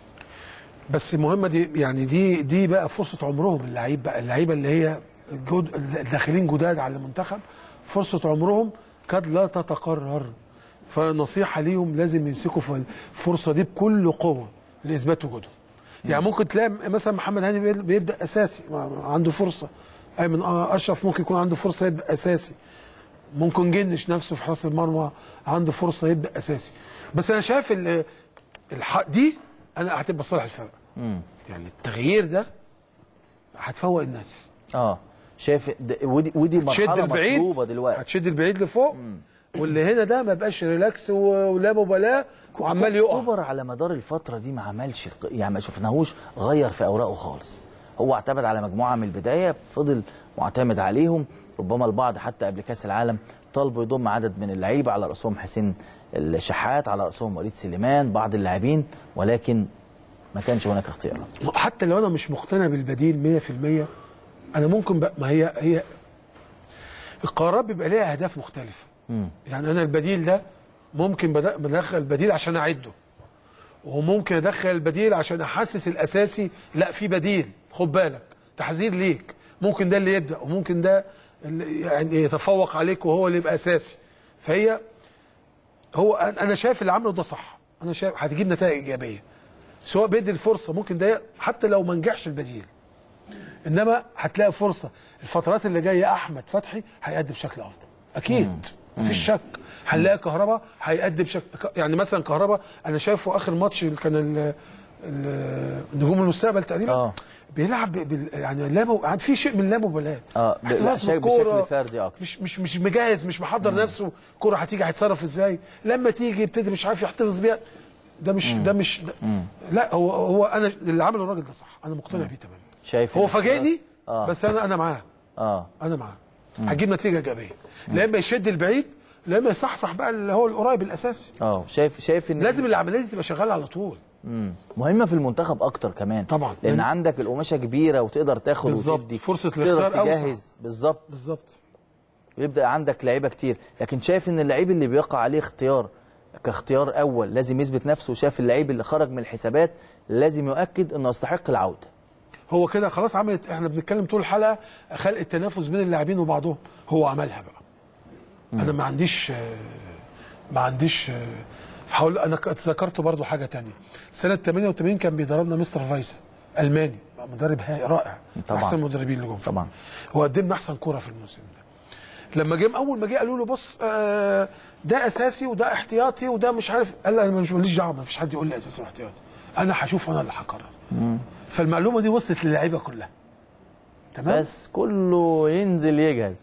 بس المهمه دي يعني دي دي بقى فرصه عمرهم اللعيب بقى اللعيبه اللي هي جد الداخلين جداد على المنتخب فرصه عمرهم قد لا تتكرر فنصيحه ليهم لازم يمسكوا في الفرصه دي بكل قوه لاثبات وجودهم يعني ممكن تلاقي مثلا محمد هاني بي- بيبدا اساسي ما- عنده فرصه ايمن اشرف ممكن يكون عنده فرصه يبدا اساسي ممكن جنش نفسه في حراسه المرمى عنده فرصه يبدا اساسي بس انا شايف ال- الح... دي انا هتبقى صالح الفرق يعني التغيير ده هتفوق الناس اه شايف د- ودي ودي تشد مرحله البعيد مطلوبه دلوقتي هتشد البعيد لفوق واللي هنا ده ما بقاش ريلاكس و- ولا مبالاه وعمال يقع كوبر على مدار الفتره دي ما عملش الق- يعني ما شفناهوش غير في اوراقه خالص هو اعتمد على مجموعه من البدايه فضل معتمد عليهم ربما البعض حتى قبل كاس العالم طالبوا يضم عدد من اللعيبه على راسهم حسين الشحات على راسهم وليد سليمان بعض اللاعبين ولكن ما كانش هناك اختيار حتى لو انا مش مقتنع بالبديل 100% انا ممكن بقى ما هي هي القرارات بيبقى ليها اهداف مختلفه يعني انا البديل ده ممكن بدأ- بدخل البديل عشان اعده وممكن ادخل البديل عشان احسس الاساسي لا في بديل خد بالك تحذير ليك ممكن ده اللي يبدا وممكن ده اللي يعني يتفوق عليك وهو اللي يبقى اساسي فهي هو أنا- انا شايف اللي عمله ده صح انا شايف هتجيب نتائج ايجابيه سواء بيدي الفرصه ممكن ده حتى لو ما نجحش البديل انما هتلاقي فرصه الفترات اللي جايه احمد فتحي هيقدم بشكل افضل اكيد مفيش شك هنلاقي كهربا هيقدم بشكل يعني مثلا كهربا انا شايفه اخر ماتش اللي كان ال- ال- نجوم المستقبل تقريبا آه. بيلعب ب- بال يعني لا مو... عاد في شيء من لا مبالاه آه، ب- لا، احتفاظ شايف بالكورة، بشكل فردي أكتر. مش مش مش مجهز مش محضر نفسه الكوره هتيجي هيتصرف ازاي لما تيجي يبتدي مش عارف يحتفظ بيها ده مش ده مش ده لا هو هو انا اللي عمله الراجل ده صح انا مقتنع بيه تماما شايف هو إن- فاجئني آه. بس انا انا معاه اه انا معاه هتجيب نتيجه ايجابيه لا اما يشد البعيد لا اما يصحصح بقى اللي هو القريب الاساسي اه شايف شايف ان لازم العمليه دي تبقى شغاله على طول مم. مهمه في المنتخب اكتر كمان طبعاً. لان لأن- عندك القماشه كبيره وتقدر تاخد بالظبط. وتدي فرصة تقدر الاختيار أوسع. تجهز بالظبط بالظبط ويبدا عندك لعيبه كتير لكن شايف ان اللعيب اللي بيقع عليه اختيار كاختيار اول لازم يثبت نفسه وشاف اللعيب اللي خرج من الحسابات لازم يؤكد انه يستحق العوده هو كده خلاص عملت احنا بنتكلم طول الحلقه خلق التنافس بين اللاعبين وبعضهم هو عملها بقى انا ما عنديش آه، ما عنديش آه، حاول انا ك- اتذكرت برضو حاجه تانية سنه 88 كان بيدربنا مستر فايسا الماني مدرب هاي رائع طبعاً. احسن المدربين اللي جم طبعا هو قدمنا احسن كوره في الموسم ده لما جه اول ما جه قالوا له بص آه، ده اساسي وده احتياطي وده مش عارف قال انا مش ماليش دعوه ما فيش حد يقول لي اساسي واحتياطي انا هشوف انا اللي هقرر فالمعلومه دي وصلت للعيبه كلها تمام بس كله ينزل يجهز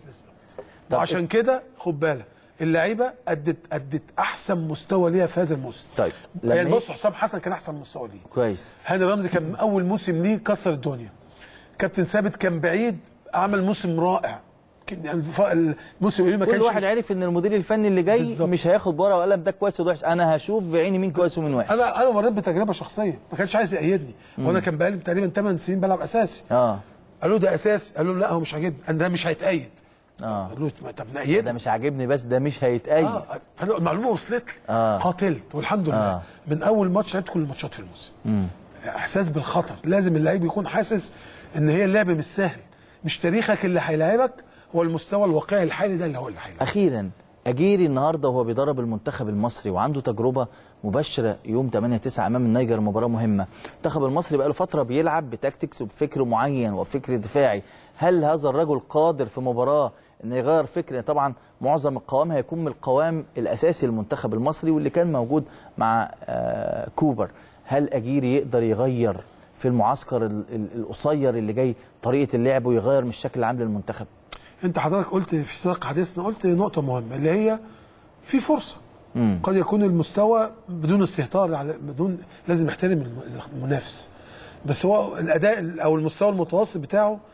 طب وعشان كده خد بالك اللعيبه ادت ادت احسن مستوى ليها في هذا الموسم طيب لما يعني يجي- بص حسام حسن كان احسن مستوى ليه كويس هاني رمزي كان من اول موسم ليه كسر الدنيا كابتن ثابت كان بعيد عمل موسم رائع كان- يعني الف- الموسم اللي ما كل كانش واحد عارف ان المدير الفني اللي جاي بالظبط. مش هياخد ورقه وقلم ده كويس وده وحش انا هشوف بعيني مين كويس ومين وحش انا انا مريت بتجربه شخصيه ما كانش عايز يأيدني وانا كان بقالي تقريبا 8 سنين بلعب اساسي اه قالوا ده اساسي قالوا لا هو مش عاجبني أنا ده مش هيتأيد اه قالوا له طب ده نأيده مش عاجبني بس ده مش هيتأيد اه فأنا المعلومه وصلت لي آه. قاتلت والحمد لله آه. من اول ماتش لعبت كل الماتشات في الموسم احساس بالخطر لازم اللعيب يكون حاسس ان هي اللعب مش سهل مش تاريخك اللي هيلاعبك هو المستوى الواقعي الحالي ده اللي هو اللي هيلاعبك اخيرا اجيري النهارده وهو بيدرب المنتخب المصري وعنده تجربه مباشره يوم 8 9 امام النيجر مباراه مهمه المنتخب المصري بقاله فتره بيلعب بتكتكس وبفكر معين وبفكر دفاعي هل هذا الرجل قادر في مباراه انه يغير فكر طبعا معظم القوام هيكون من القوام الاساسي للمنتخب المصري واللي كان موجود مع آه كوبر هل اجيري يقدر يغير في المعسكر ال- ال- القصير اللي جاي طريقه اللعب ويغير من الشكل العام للمنتخب انت حضرتك قلت في سياق حديثنا قلت نقطه مهمه اللي هي في فرصه قد يكون المستوى بدون استهتار على بدون لازم نحترم الم- المنافس بس هو الاداء او المستوى المتوسط بتاعه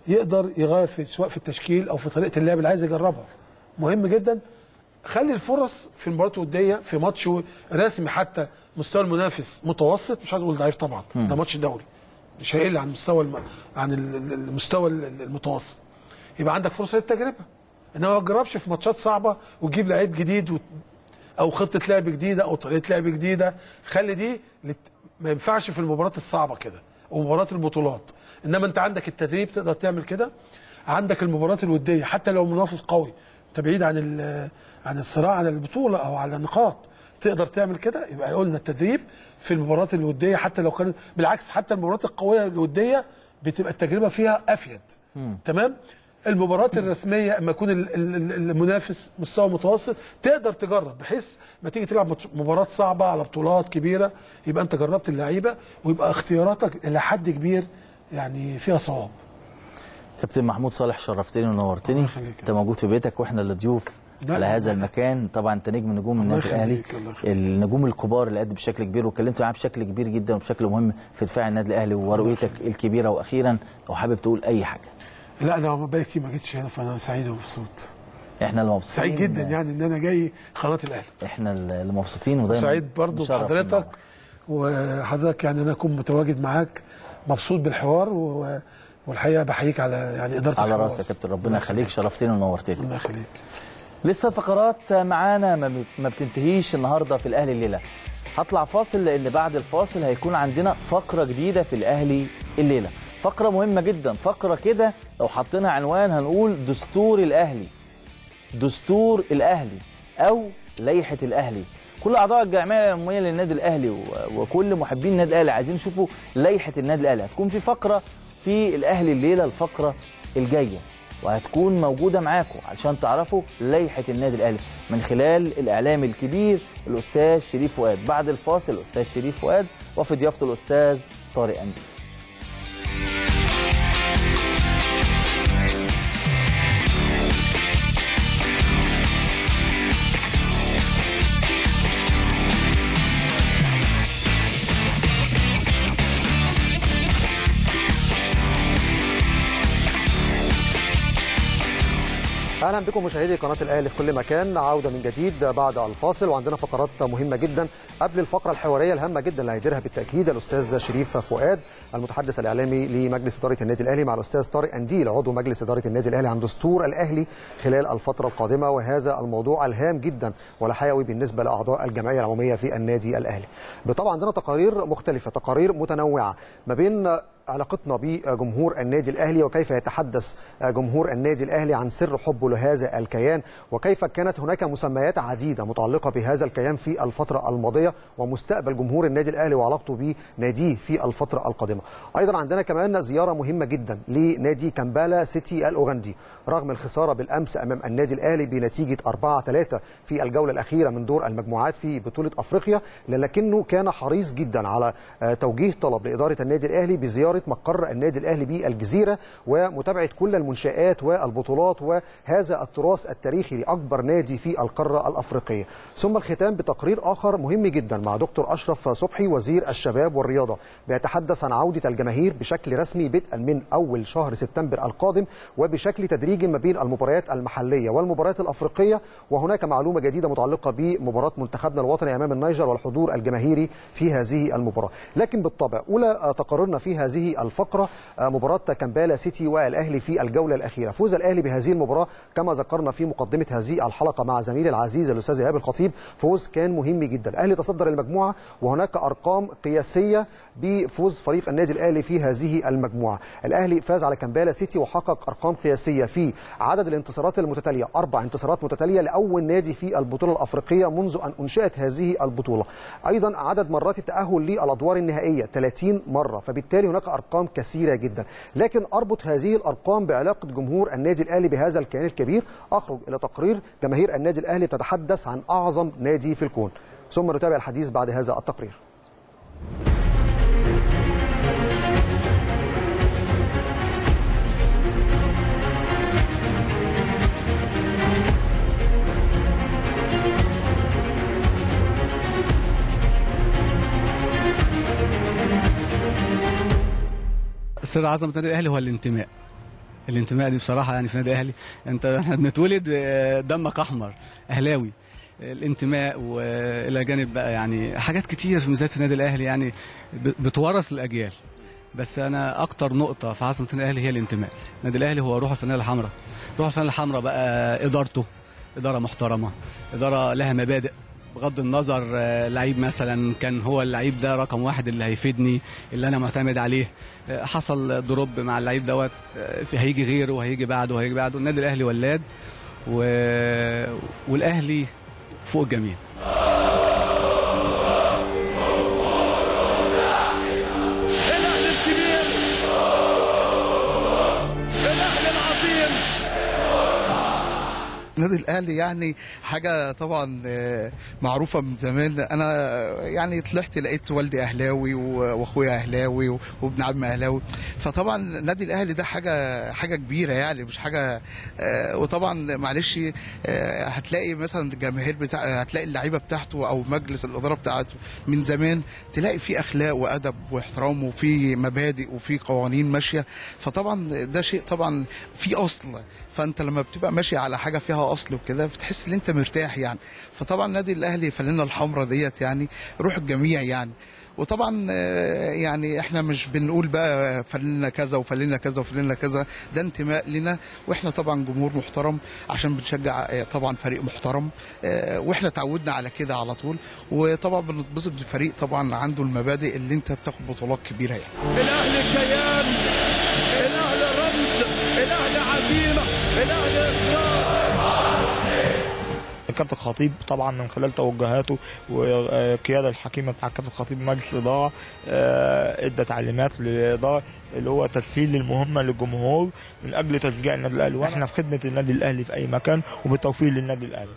يقدر يغير في سواء في التشكيل او في طريقه اللعب اللي عايز يجربها مهم جدا خلي الفرص في المباراه الوديه في ماتش رسمي حتى مستوى المنافس متوسط مش عايز اقول ضعيف طبعا ده ماتش دوري مش هيقل عن مستوى الم... عن ال- ال- المستوى ال- المتوسط يبقى عندك فرصه للتجربه انما ما تجربش في ماتشات صعبه وتجيب لعيب جديد و... او خطه لعب جديده او طريقه لعب جديده خلي دي لت... ما ينفعش في المباريات الصعبه كده ومباريات البطولات انما انت عندك التدريب تقدر تعمل كده عندك المباريات الوديه حتى لو منافس قوي انت بعيد عن ال... عن الصراع على البطوله او على النقاط تقدر تعمل كده يبقى قلنا التدريب في المباريات الوديه حتى لو كانت بالعكس حتى المباريات القويه الوديه بتبقى التجربه فيها افيد تمام المباريات الرسميه اما يكون ال- ال- ال- المنافس مستوى متوسط تقدر تجرب بحيث ما تيجي تلعب ماتش- مباراه صعبه على بطولات كبيره يبقى انت جربت اللعيبه ويبقى اختياراتك الى حد كبير يعني فيها صواب كابتن محمود صالح شرفتني ونورتني الله يخليك يا انت موجود في بيتك واحنا اللي ضيوف لا، على لا، هذا لا. المكان طبعا انت نجم نجوم الله النادي الاهلي يخليك، الله يخليك. النجوم الكبار اللي قد بشكل كبير واتكلمت معاه بشكل كبير جدا وبشكل مهم في دفاع النادي الاهلي ورؤيتك الكبيره واخيرا لو حابب تقول اي حاجه لا انا بقالي كتير ما جيتش هنا فانا سعيد ومبسوط احنا اللي مبسوطين سعيد جدا يعني ان انا جاي قناه الاهلي احنا اللي مبسوطين ودايما سعيد برضو نشرف بحضرتك بالموضوع. وحضرتك يعني انا اكون متواجد معاك مبسوط بالحوار و... والحقيقه بحييك على يعني اداره على الحوار. راسي يا كابتن ربنا يخليك شرفتني ونورتني الله يخليك لسه الفقرات معانا ما بت- ما بتنتهيش النهارده في الاهلي الليله هطلع فاصل لان بعد الفاصل هيكون عندنا فقره جديده في الاهلي الليله فقره مهمه جدا فقره كده لو حطينا عنوان هنقول دستور الاهلي دستور الاهلي او لائحه الاهلي كل اعضاء الجمعيه العموميه للنادي الاهلي و- وكل محبين النادي الاهلي عايزين يشوفوا لائحه النادي الاهلي هتكون في فقره في الاهلي الليله الفقره الجايه وهتكون موجوده معاكم علشان تعرفوا لائحه النادي الاهلي من خلال الاعلام الكبير الاستاذ شريف فؤاد بعد الفاصل الاستاذ شريف فؤاد وفي ضيافه الاستاذ طارق اندي اهلا بكم مشاهدي قناه الاهلي في كل مكان عوده من جديد بعد الفاصل وعندنا فقرات مهمه جدا قبل الفقره الحواريه الهامه جدا اللي هيديرها بالتاكيد الاستاذ شريف فؤاد المتحدث الاعلامي لمجلس اداره النادي الاهلي مع الاستاذ طارق انديل عضو مجلس اداره النادي الاهلي عن دستور الاهلي خلال الفتره القادمه وهذا الموضوع الهام جدا والحيوي بالنسبه لاعضاء الجمعيه العموميه في النادي الاهلي. بالطبع عندنا تقارير مختلفه تقارير متنوعه ما بين علاقتنا بجمهور النادي الاهلي وكيف يتحدث جمهور النادي الاهلي عن سر حبه لهذا الكيان وكيف كانت هناك مسميات عديده متعلقه بهذا الكيان في الفتره الماضيه ومستقبل جمهور النادي الاهلي وعلاقته بناديه في الفتره القادمه. ايضا عندنا كمان زياره مهمه جدا لنادي كامبالا سيتي الاوغندي رغم الخساره بالامس امام النادي الاهلي بنتيجه 4 3 في الجوله الاخيره من دور المجموعات في بطوله افريقيا لكنه كان حريص جدا على آه، توجيه طلب لاداره النادي الاهلي بزياره مقر النادي الاهلي بالجزيره ومتابعه كل المنشات والبطولات وهذا التراث التاريخي لاكبر نادي في القاره الافريقيه ثم الختام بتقرير اخر مهم جدا مع دكتور اشرف صبحي وزير الشباب والرياضه بيتحدث عن عوده الجماهير بشكل رسمي بدءا من اول شهر سبتمبر القادم وبشكل تدريجي ما بين المباريات المحليه والمباريات الافريقيه وهناك معلومه جديده متعلقه بمباراه منتخبنا الوطني امام النيجر والحضور الجماهيري في هذه المباراه لكن بالطبع اولى آه، تقاريرنا في هذه الفقره آه، مباراه كامبالا سيتي والاهلي في الجوله الاخيره فوز الاهلي بهذه المباراه كما ذكرنا في مقدمه هذه الحلقه مع زميلي العزيز الاستاذ ايهاب الخطيب فوز كان مهم جدا الاهلي تصدر المجموعه وهناك ارقام قياسيه بفوز فريق النادي الاهلي في هذه المجموعه الاهلي فاز على كامبالا سيتي وحقق ارقام قياسيه في عدد الانتصارات المتتاليه اربع انتصارات متتاليه لاول نادي في البطوله الافريقيه منذ ان انشئت هذه البطوله ايضا عدد مرات التاهل للادوار النهائيه 30 مره فبالتالي هناك ارقام كثيره جدا لكن اربط هذه الارقام بعلاقه جمهور النادي الاهلي بهذا الكيان الكبير اخرج الى تقرير جماهير النادي الاهلي تتحدث عن اعظم نادي في الكون ثم نتابع الحديث بعد هذا التقرير سر عظمه النادي الاهلي هو الانتماء الانتماء دي بصراحه يعني في النادي الاهلي انت احنا بنتولد آه، دمك احمر اهلاوي الانتماء والى جانب بقى يعني حاجات كتير في ميزات النادي الاهلي يعني ب- بتورث الاجيال بس انا اكتر نقطه في عظمه النادي الاهلي هي الانتماء النادي الاهلي هو روح الفانيله الحمراء روح الفانيله الحمراء بقى ادارته اداره محترمه اداره لها مبادئ بغض النظر آه، لعيب مثلا كان هو اللعيب ده رقم واحد اللي هيفيدني اللي انا معتمد عليه آه، حصل دروب مع اللعيب دوت آه، في هيجي غيره وهيجي بعده وهيجي بعده النادي الاهلي ولاد و... والاهلي فوق الجميع الاهلي الكبير الاهلي العظيم النادي الاهلي يعني حاجه طبعا آه، معروفه من زمان انا يعني طلعت لقيت والدي اهلاوي و- واخويا اهلاوي و- وابن عمي اهلاوي فطبعا النادي الاهلي ده حاجه حاجه كبيره يعني مش حاجه آه، وطبعا معلش آه، هتلاقي مثلا الجماهير بتاع هتلاقي اللعيبه بتاعته او مجلس الاداره بتاعته من زمان تلاقي فيه اخلاق وادب واحترام وفي مبادئ وفي قوانين ماشيه فطبعا ده شيء طبعا في اصل فانت لما بتبقى ماشي على حاجه فيها اصل وكده بتحس ان انت مرتاح يعني فطبعا النادي الاهلي فلنا الحمراء ديت يعني روح الجميع يعني وطبعا آه، يعني احنا مش بنقول بقى فلنا كذا وفلنا كذا وفلنا كذا ده انتماء لنا واحنا طبعا جمهور محترم عشان بنشجع آه، طبعا فريق محترم آه، واحنا تعودنا على كده على طول وطبعا بنتبسط بالفريق طبعا عنده المبادئ اللي انت بتاخد بطولات كبيره يعني الاهلي كيان الاهلي رمز الاهلي عزيمه الاهلي اصرار كابتن الخطيب طبعا من خلال توجهاته والقياده الحكيمه بتاع كابتن الخطيب مجلس الاداره آه، ادى تعليمات للاداره اللي هو تسهيل المهمه للجمهور من اجل تشجيع النادي الاهلي واحنا في خدمه النادي الاهلي في اي مكان وبالتوفيق للنادي الاهلي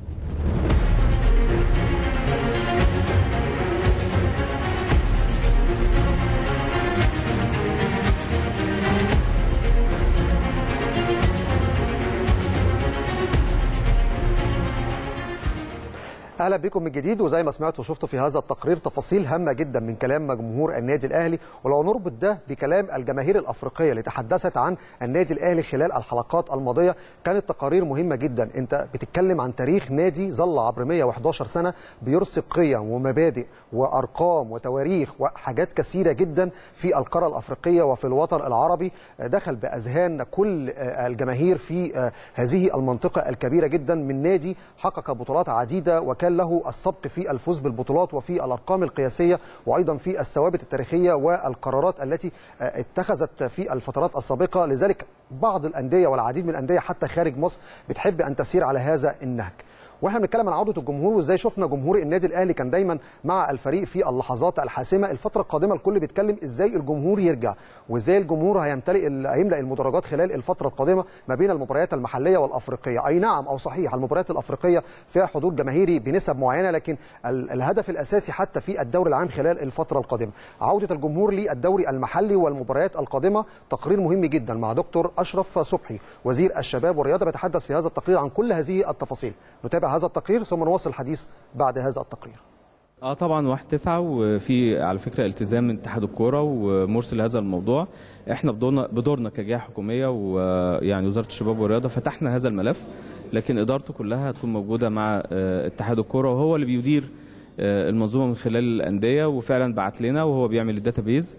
اهلا بكم من جديد وزي ما سمعتوا وشفتوا في هذا التقرير تفاصيل هامه جدا من كلام جمهور النادي الاهلي ولو نربط ده بكلام الجماهير الافريقيه اللي تحدثت عن النادي الاهلي خلال الحلقات الماضيه كانت تقارير مهمه جدا انت بتتكلم عن تاريخ نادي ظل عبر 111 سنه بيرسق قيم ومبادئ وارقام وتواريخ وحاجات كثيره جدا في القاره الافريقيه وفي الوطن العربي دخل باذهان كل الجماهير في هذه المنطقه الكبيره جدا من نادي حقق بطولات عديده وكان له السبق في الفوز بالبطولات وفي الارقام القياسيه وايضا في الثوابت التاريخيه والقرارات التي اتخذت في الفترات السابقه لذلك بعض الانديه والعديد من الانديه حتى خارج مصر بتحب ان تسير على هذا النهج واحنا بنتكلم عن عوده الجمهور وازاي شفنا جمهور النادي الاهلي كان دايما مع الفريق في اللحظات الحاسمه الفتره القادمه الكل بيتكلم ازاي الجمهور يرجع وازاي الجمهور هيمتلئ هيملا المدرجات خلال الفتره القادمه ما بين المباريات المحليه والافريقيه اي نعم او صحيح المباريات الافريقيه فيها حضور جماهيري بنسب معينه لكن ال- الهدف الاساسي حتى في الدوري العام خلال الفتره القادمه عوده الجمهور للدوري المحلي والمباريات القادمه تقرير مهم جدا مع دكتور اشرف صبحي وزير الشباب والرياضه بيتحدث في هذا التقرير عن كل هذه التفاصيل نتابع هذا التقرير ثم نواصل الحديث بعد هذا التقرير اه طبعا واحد تسعة وفي على فكرة التزام من اتحاد الكورة ومرسل هذا الموضوع احنا بدورنا بدورنا كجهة حكومية ويعني وزارة الشباب والرياضة فتحنا هذا الملف لكن ادارته كلها هتكون موجودة مع آه، اتحاد الكورة وهو اللي بيدير آه، المنظومة من خلال الأندية وفعلا بعت لنا وهو بيعمل الداتابيز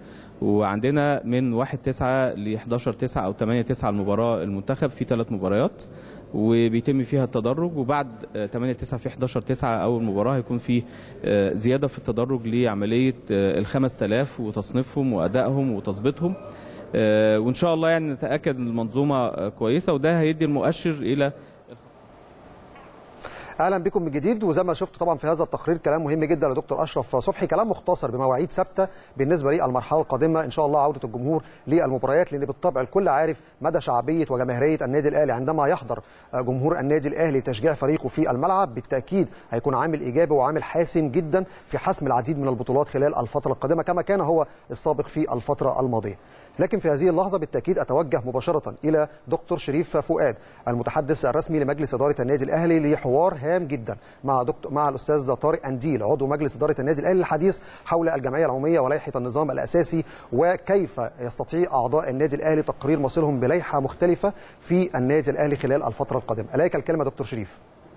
وعندنا من 1 9 ل 11 9 او 8 9 المباراه المنتخب في ثلاث مباريات وبيتم فيها التدرج وبعد آه، 8 9 في 11 9 اول مباراه هيكون في آه، زياده في التدرج لعمليه آه، ال 5000 وتصنيفهم وادائهم وتظبيطهم آه، وان شاء الله يعني نتاكد ان المنظومه آه، كويسه وده هيدي المؤشر الى اهلا بكم من جديد وزي ما شفتوا طبعا في هذا التقرير كلام مهم جدا لدكتور اشرف صبحي كلام مختصر بمواعيد ثابته بالنسبه للمرحله القادمه ان شاء الله عوده الجمهور للمباريات لان بالطبع الكل عارف مدى شعبيه وجماهيريه النادي الاهلي عندما يحضر جمهور النادي الاهلي تشجيع فريقه في الملعب بالتاكيد هيكون عامل ايجابي وعامل حاسم جدا في حسم العديد من البطولات خلال الفتره القادمه كما كان هو السابق في الفتره الماضيه لكن في هذه اللحظه بالتاكيد اتوجه مباشره الى دكتور شريف فؤاد المتحدث الرسمي لمجلس اداره النادي الاهلي لحوار هام جدا مع دكتور مع الاستاذ طارق انديل عضو مجلس اداره النادي الاهلي للحديث حول الجمعيه العموميه ولائحه النظام الاساسي وكيف يستطيع اعضاء النادي الاهلي تقرير مصيرهم بلائحه مختلفه في النادي الاهلي خلال الفتره القادمه اليك الكلمه دكتور شريف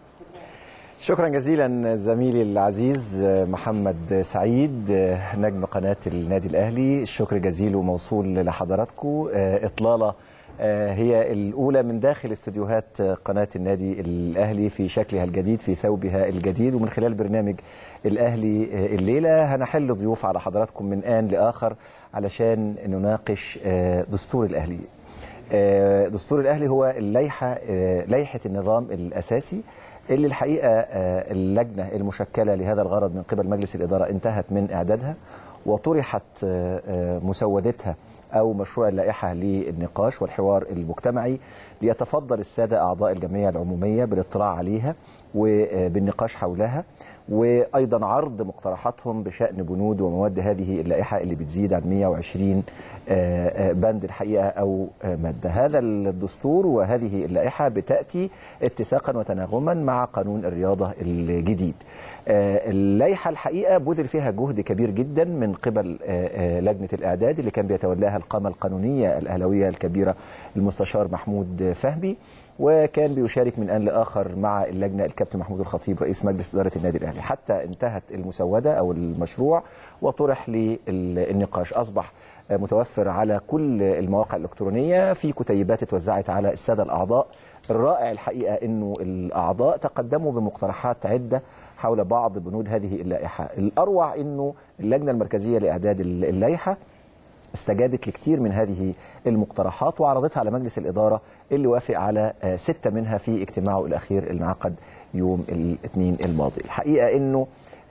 شكرا جزيلا زميلي العزيز محمد سعيد نجم قناة النادي الأهلي الشكر جزيل وموصول لحضراتكم إطلالة هي الأولى من داخل استديوهات قناة النادي الأهلي في شكلها الجديد في ثوبها الجديد ومن خلال برنامج الأهلي الليلة هنحل ضيوف على حضراتكم من آن لآخر علشان نناقش دستور الأهلي دستور الأهلي هو اللائحة لائحة النظام الأساسي اللي الحقيقه اللجنه المشكله لهذا الغرض من قبل مجلس الاداره انتهت من اعدادها وطرحت مسودتها او مشروع اللائحه للنقاش والحوار المجتمعي ليتفضل الساده اعضاء الجمعيه العموميه بالاطلاع عليها وبالنقاش حولها وايضا عرض مقترحاتهم بشان بنود ومواد هذه اللائحه اللي بتزيد عن 120 بند الحقيقه او ماده هذا الدستور وهذه اللائحه بتاتي اتساقا وتناغما مع قانون الرياضه الجديد اللائحه الحقيقه بذل فيها جهد كبير جدا من قبل لجنه الاعداد اللي كان بيتولاها القامه القانونيه الاهلاويه الكبيره المستشار محمود فهمي وكان بيشارك من ان لاخر مع اللجنه الكابتن محمود الخطيب رئيس مجلس اداره النادي الاهلي حتى انتهت المسوده او المشروع وطرح للنقاش اصبح متوفر على كل المواقع الالكترونيه في كتيبات اتوزعت على الساده الاعضاء الرائع الحقيقه انه الاعضاء تقدموا بمقترحات عده حول بعض بنود هذه اللائحه الاروع انه اللجنه المركزيه لاعداد اللائحه استجابت لكثير من هذه المقترحات وعرضتها على مجلس الإدارة اللي وافق على ستة منها في اجتماعه الأخير اللي انعقد يوم الاثنين الماضي الحقيقة أنه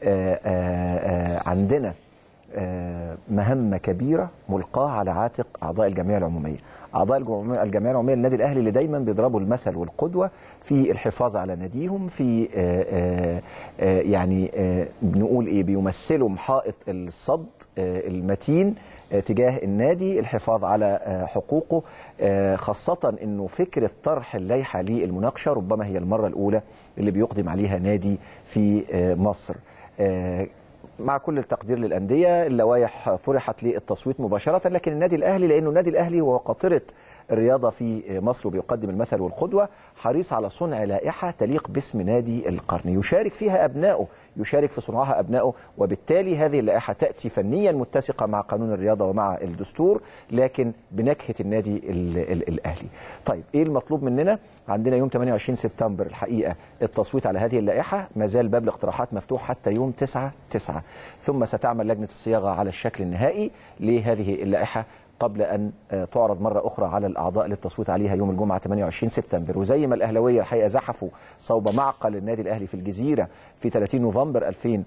عندنا مهمة كبيرة ملقاة على عاتق أعضاء الجمعية العمومية أعضاء الجمعية العمومية للنادي الأهلي اللي دايما بيضربوا المثل والقدوة في الحفاظ على ناديهم في يعني بنقول إيه بيمثلوا حائط الصد المتين تجاه النادي الحفاظ على حقوقه خاصة أنه فكرة طرح اللائحة للمناقشة ربما هي المرة الأولى اللي بيقدم عليها نادي في مصر مع كل التقدير للأندية اللوائح طرحت للتصويت مباشرة لكن النادي الأهلي لأنه النادي الأهلي هو قاطرة الرياضة في مصر وبيقدم المثل والقدوة حريص على صنع لائحة تليق باسم نادي القرن يشارك فيها أبنائه يشارك في صنعها أبنائه وبالتالي هذه اللائحة تأتي فنيا متسقة مع قانون الرياضة ومع الدستور لكن بنكهة النادي ال ال الأهلي طيب إيه المطلوب مننا؟ عندنا يوم 28 سبتمبر الحقيقة التصويت على هذه اللائحة ما زال باب الاقتراحات مفتوح حتى يوم 9 9 ثم ستعمل لجنة الصياغة على الشكل النهائي لهذه اللائحة قبل ان تعرض مره اخرى على الاعضاء للتصويت عليها يوم الجمعه 28 سبتمبر وزي ما الاهلاويه الحقيقه زحفوا صوب معقل النادي الاهلي في الجزيره في 30 نوفمبر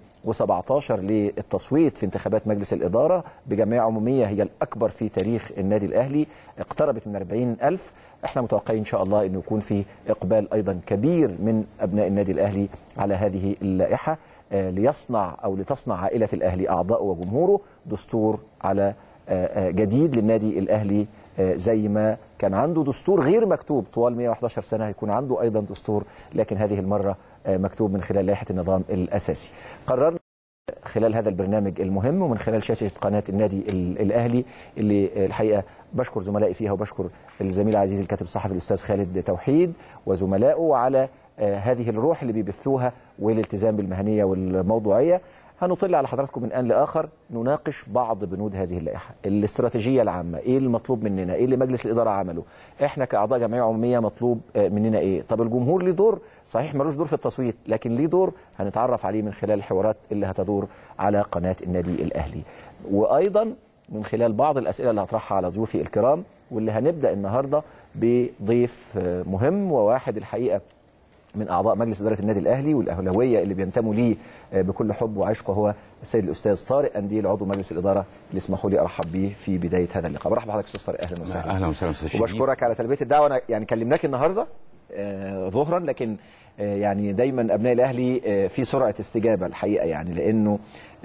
2017 للتصويت في انتخابات مجلس الاداره بجمعيه عموميه هي الاكبر في تاريخ النادي الاهلي اقتربت من 40 ألف احنا متوقعين ان شاء الله انه يكون في اقبال ايضا كبير من ابناء النادي الاهلي على هذه اللائحه ليصنع او لتصنع عائله الاهلي اعضائه وجمهوره دستور على جديد للنادي الاهلي زي ما كان عنده دستور غير مكتوب طوال 111 سنه هيكون عنده ايضا دستور لكن هذه المره مكتوب من خلال لائحه النظام الاساسي. قررنا خلال هذا البرنامج المهم ومن خلال شاشه قناه النادي الاهلي اللي الحقيقه بشكر زملائي فيها وبشكر الزميل العزيز الكاتب الصحفي الاستاذ خالد توحيد وزملائه على هذه الروح اللي بيبثوها والالتزام بالمهنيه والموضوعيه هنطل على حضراتكم من آن لآخر نناقش بعض بنود هذه اللائحة الاستراتيجية العامة إيه المطلوب مننا إيه اللي مجلس الإدارة عمله إحنا كأعضاء جمعية عمومية مطلوب مننا إيه طب الجمهور ليه دور صحيح ملوش دور في التصويت لكن ليه دور هنتعرف عليه من خلال الحوارات اللي هتدور على قناة النادي الأهلي وأيضا من خلال بعض الأسئلة اللي هطرحها على ضيوفي الكرام واللي هنبدأ النهاردة بضيف مهم وواحد الحقيقة من اعضاء مجلس اداره النادي الاهلي والاهلاويه اللي بينتموا ليه بكل حب وعشق هو السيد الاستاذ طارق انديل عضو مجلس الاداره اللي اسمحوا لي ارحب بيه في بدايه هذا اللقاء برحب بحضرتك استاذ طارق اهلا وسهلا اهلا وسهلا استاذ وبشكرك على تلبيه الدعوه انا يعني كلمناك النهارده آه ظهرا لكن آه، يعني دايما ابناء الاهلي آه، في سرعه استجابه الحقيقه يعني لانه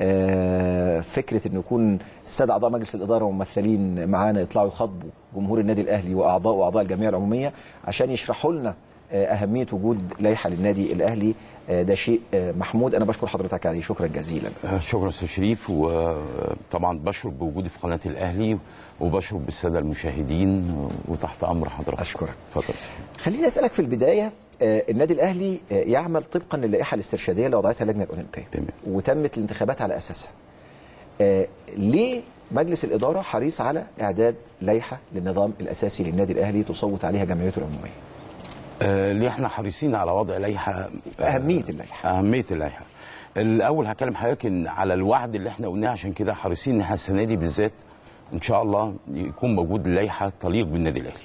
آه، فكره انه يكون الساده اعضاء مجلس الاداره وممثلين معانا يطلعوا يخاطبوا جمهور النادي الاهلي واعضاء واعضاء الجمعيه العموميه عشان يشرحوا لنا آه، اهميه وجود لائحه للنادي الاهلي آه، ده شيء آه، محمود انا بشكر حضرتك عليه شكرا جزيلا شكرا استاذ شريف وطبعا بشرب بوجودي في قناه الاهلي وبشرب بالساده المشاهدين وتحت امر حضرتك اشكرك اتفضل خليني اسالك في البدايه آه، النادي الاهلي آه، يعمل طبقا للائحه الاسترشاديه اللي وضعتها اللجنه الاولمبيه تمام. وتمت الانتخابات على اساسها آه، ليه مجلس الاداره حريص على اعداد لائحه للنظام الاساسي للنادي الاهلي تصوت عليها جمعيته العموميه آه، ليه احنا حريصين على وضع لائحه آه، اهميه اللائحه اهميه اللائحه الاول هكلم حضرتك إن على الوعد اللي احنا قلناه عشان كده حريصين ان احنا السنه دي بالذات ان شاء الله يكون موجود لائحه تليق بالنادي الاهلي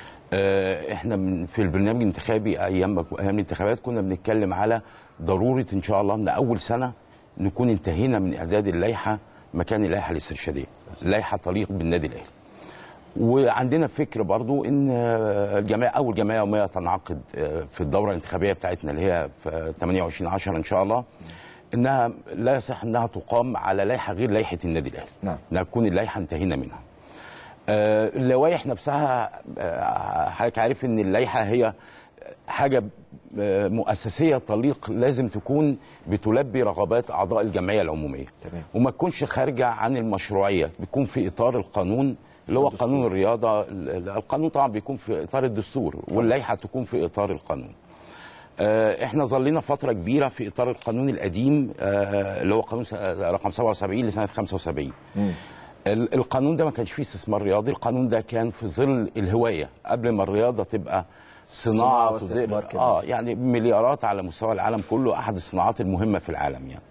آه، احنا من في البرنامج الانتخابي ايام ايام الانتخابات كنا بنتكلم على ضروره ان شاء الله ان اول سنه نكون انتهينا من اعداد اللائحه مكان اللائحه الاسترشاديه لائحه تليق بالنادي الاهلي وعندنا فكر برضو ان آه، الجمعيه اول جمعيه يوميه تنعقد آه، في الدوره الانتخابيه بتاعتنا اللي هي في 28 10 ان شاء الله انها لا يصح انها تقام على لائحه غير لائحه النادي الاهلي نعم. انها تكون اللائحه انتهينا منها آه، اللوائح نفسها آه، حضرتك عارف ان اللائحه هي حاجه آه، مؤسسيه تليق لازم تكون بتلبي رغبات اعضاء الجمعيه العموميه تمام. وما تكونش خارجه عن المشروعيه بيكون في اطار القانون اللي هو قانون الرياضه ال- ال- القانون طبعا بيكون في اطار الدستور واللائحه تكون في اطار القانون آه، احنا ظلينا فتره كبيره في اطار القانون القديم آه، اللي هو قانون س- رقم 77 لسنه 75 ال- القانون ده ما كانش فيه استثمار رياضي القانون ده كان في ظل الهوايه قبل ما الرياضه تبقى صناعة صناعه في واستثمار ظل كبير. اه يعني مليارات على مستوى العالم كله احد الصناعات المهمه في العالم يعني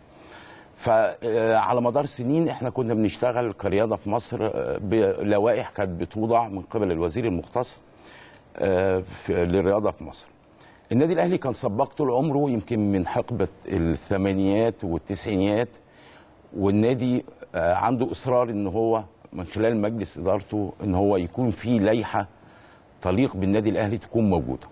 فعلى مدار سنين احنا كنا بنشتغل كرياضه في مصر آه، بلوائح كانت بتوضع من قبل الوزير المختص آه، في- للرياضه في مصر. النادي الاهلي كان سباق طول عمره يمكن من حقبه الثمانينات والتسعينيات والنادي آه، عنده اصرار ان هو من خلال مجلس ادارته ان هو يكون في لائحه تليق بالنادي الاهلي تكون موجوده.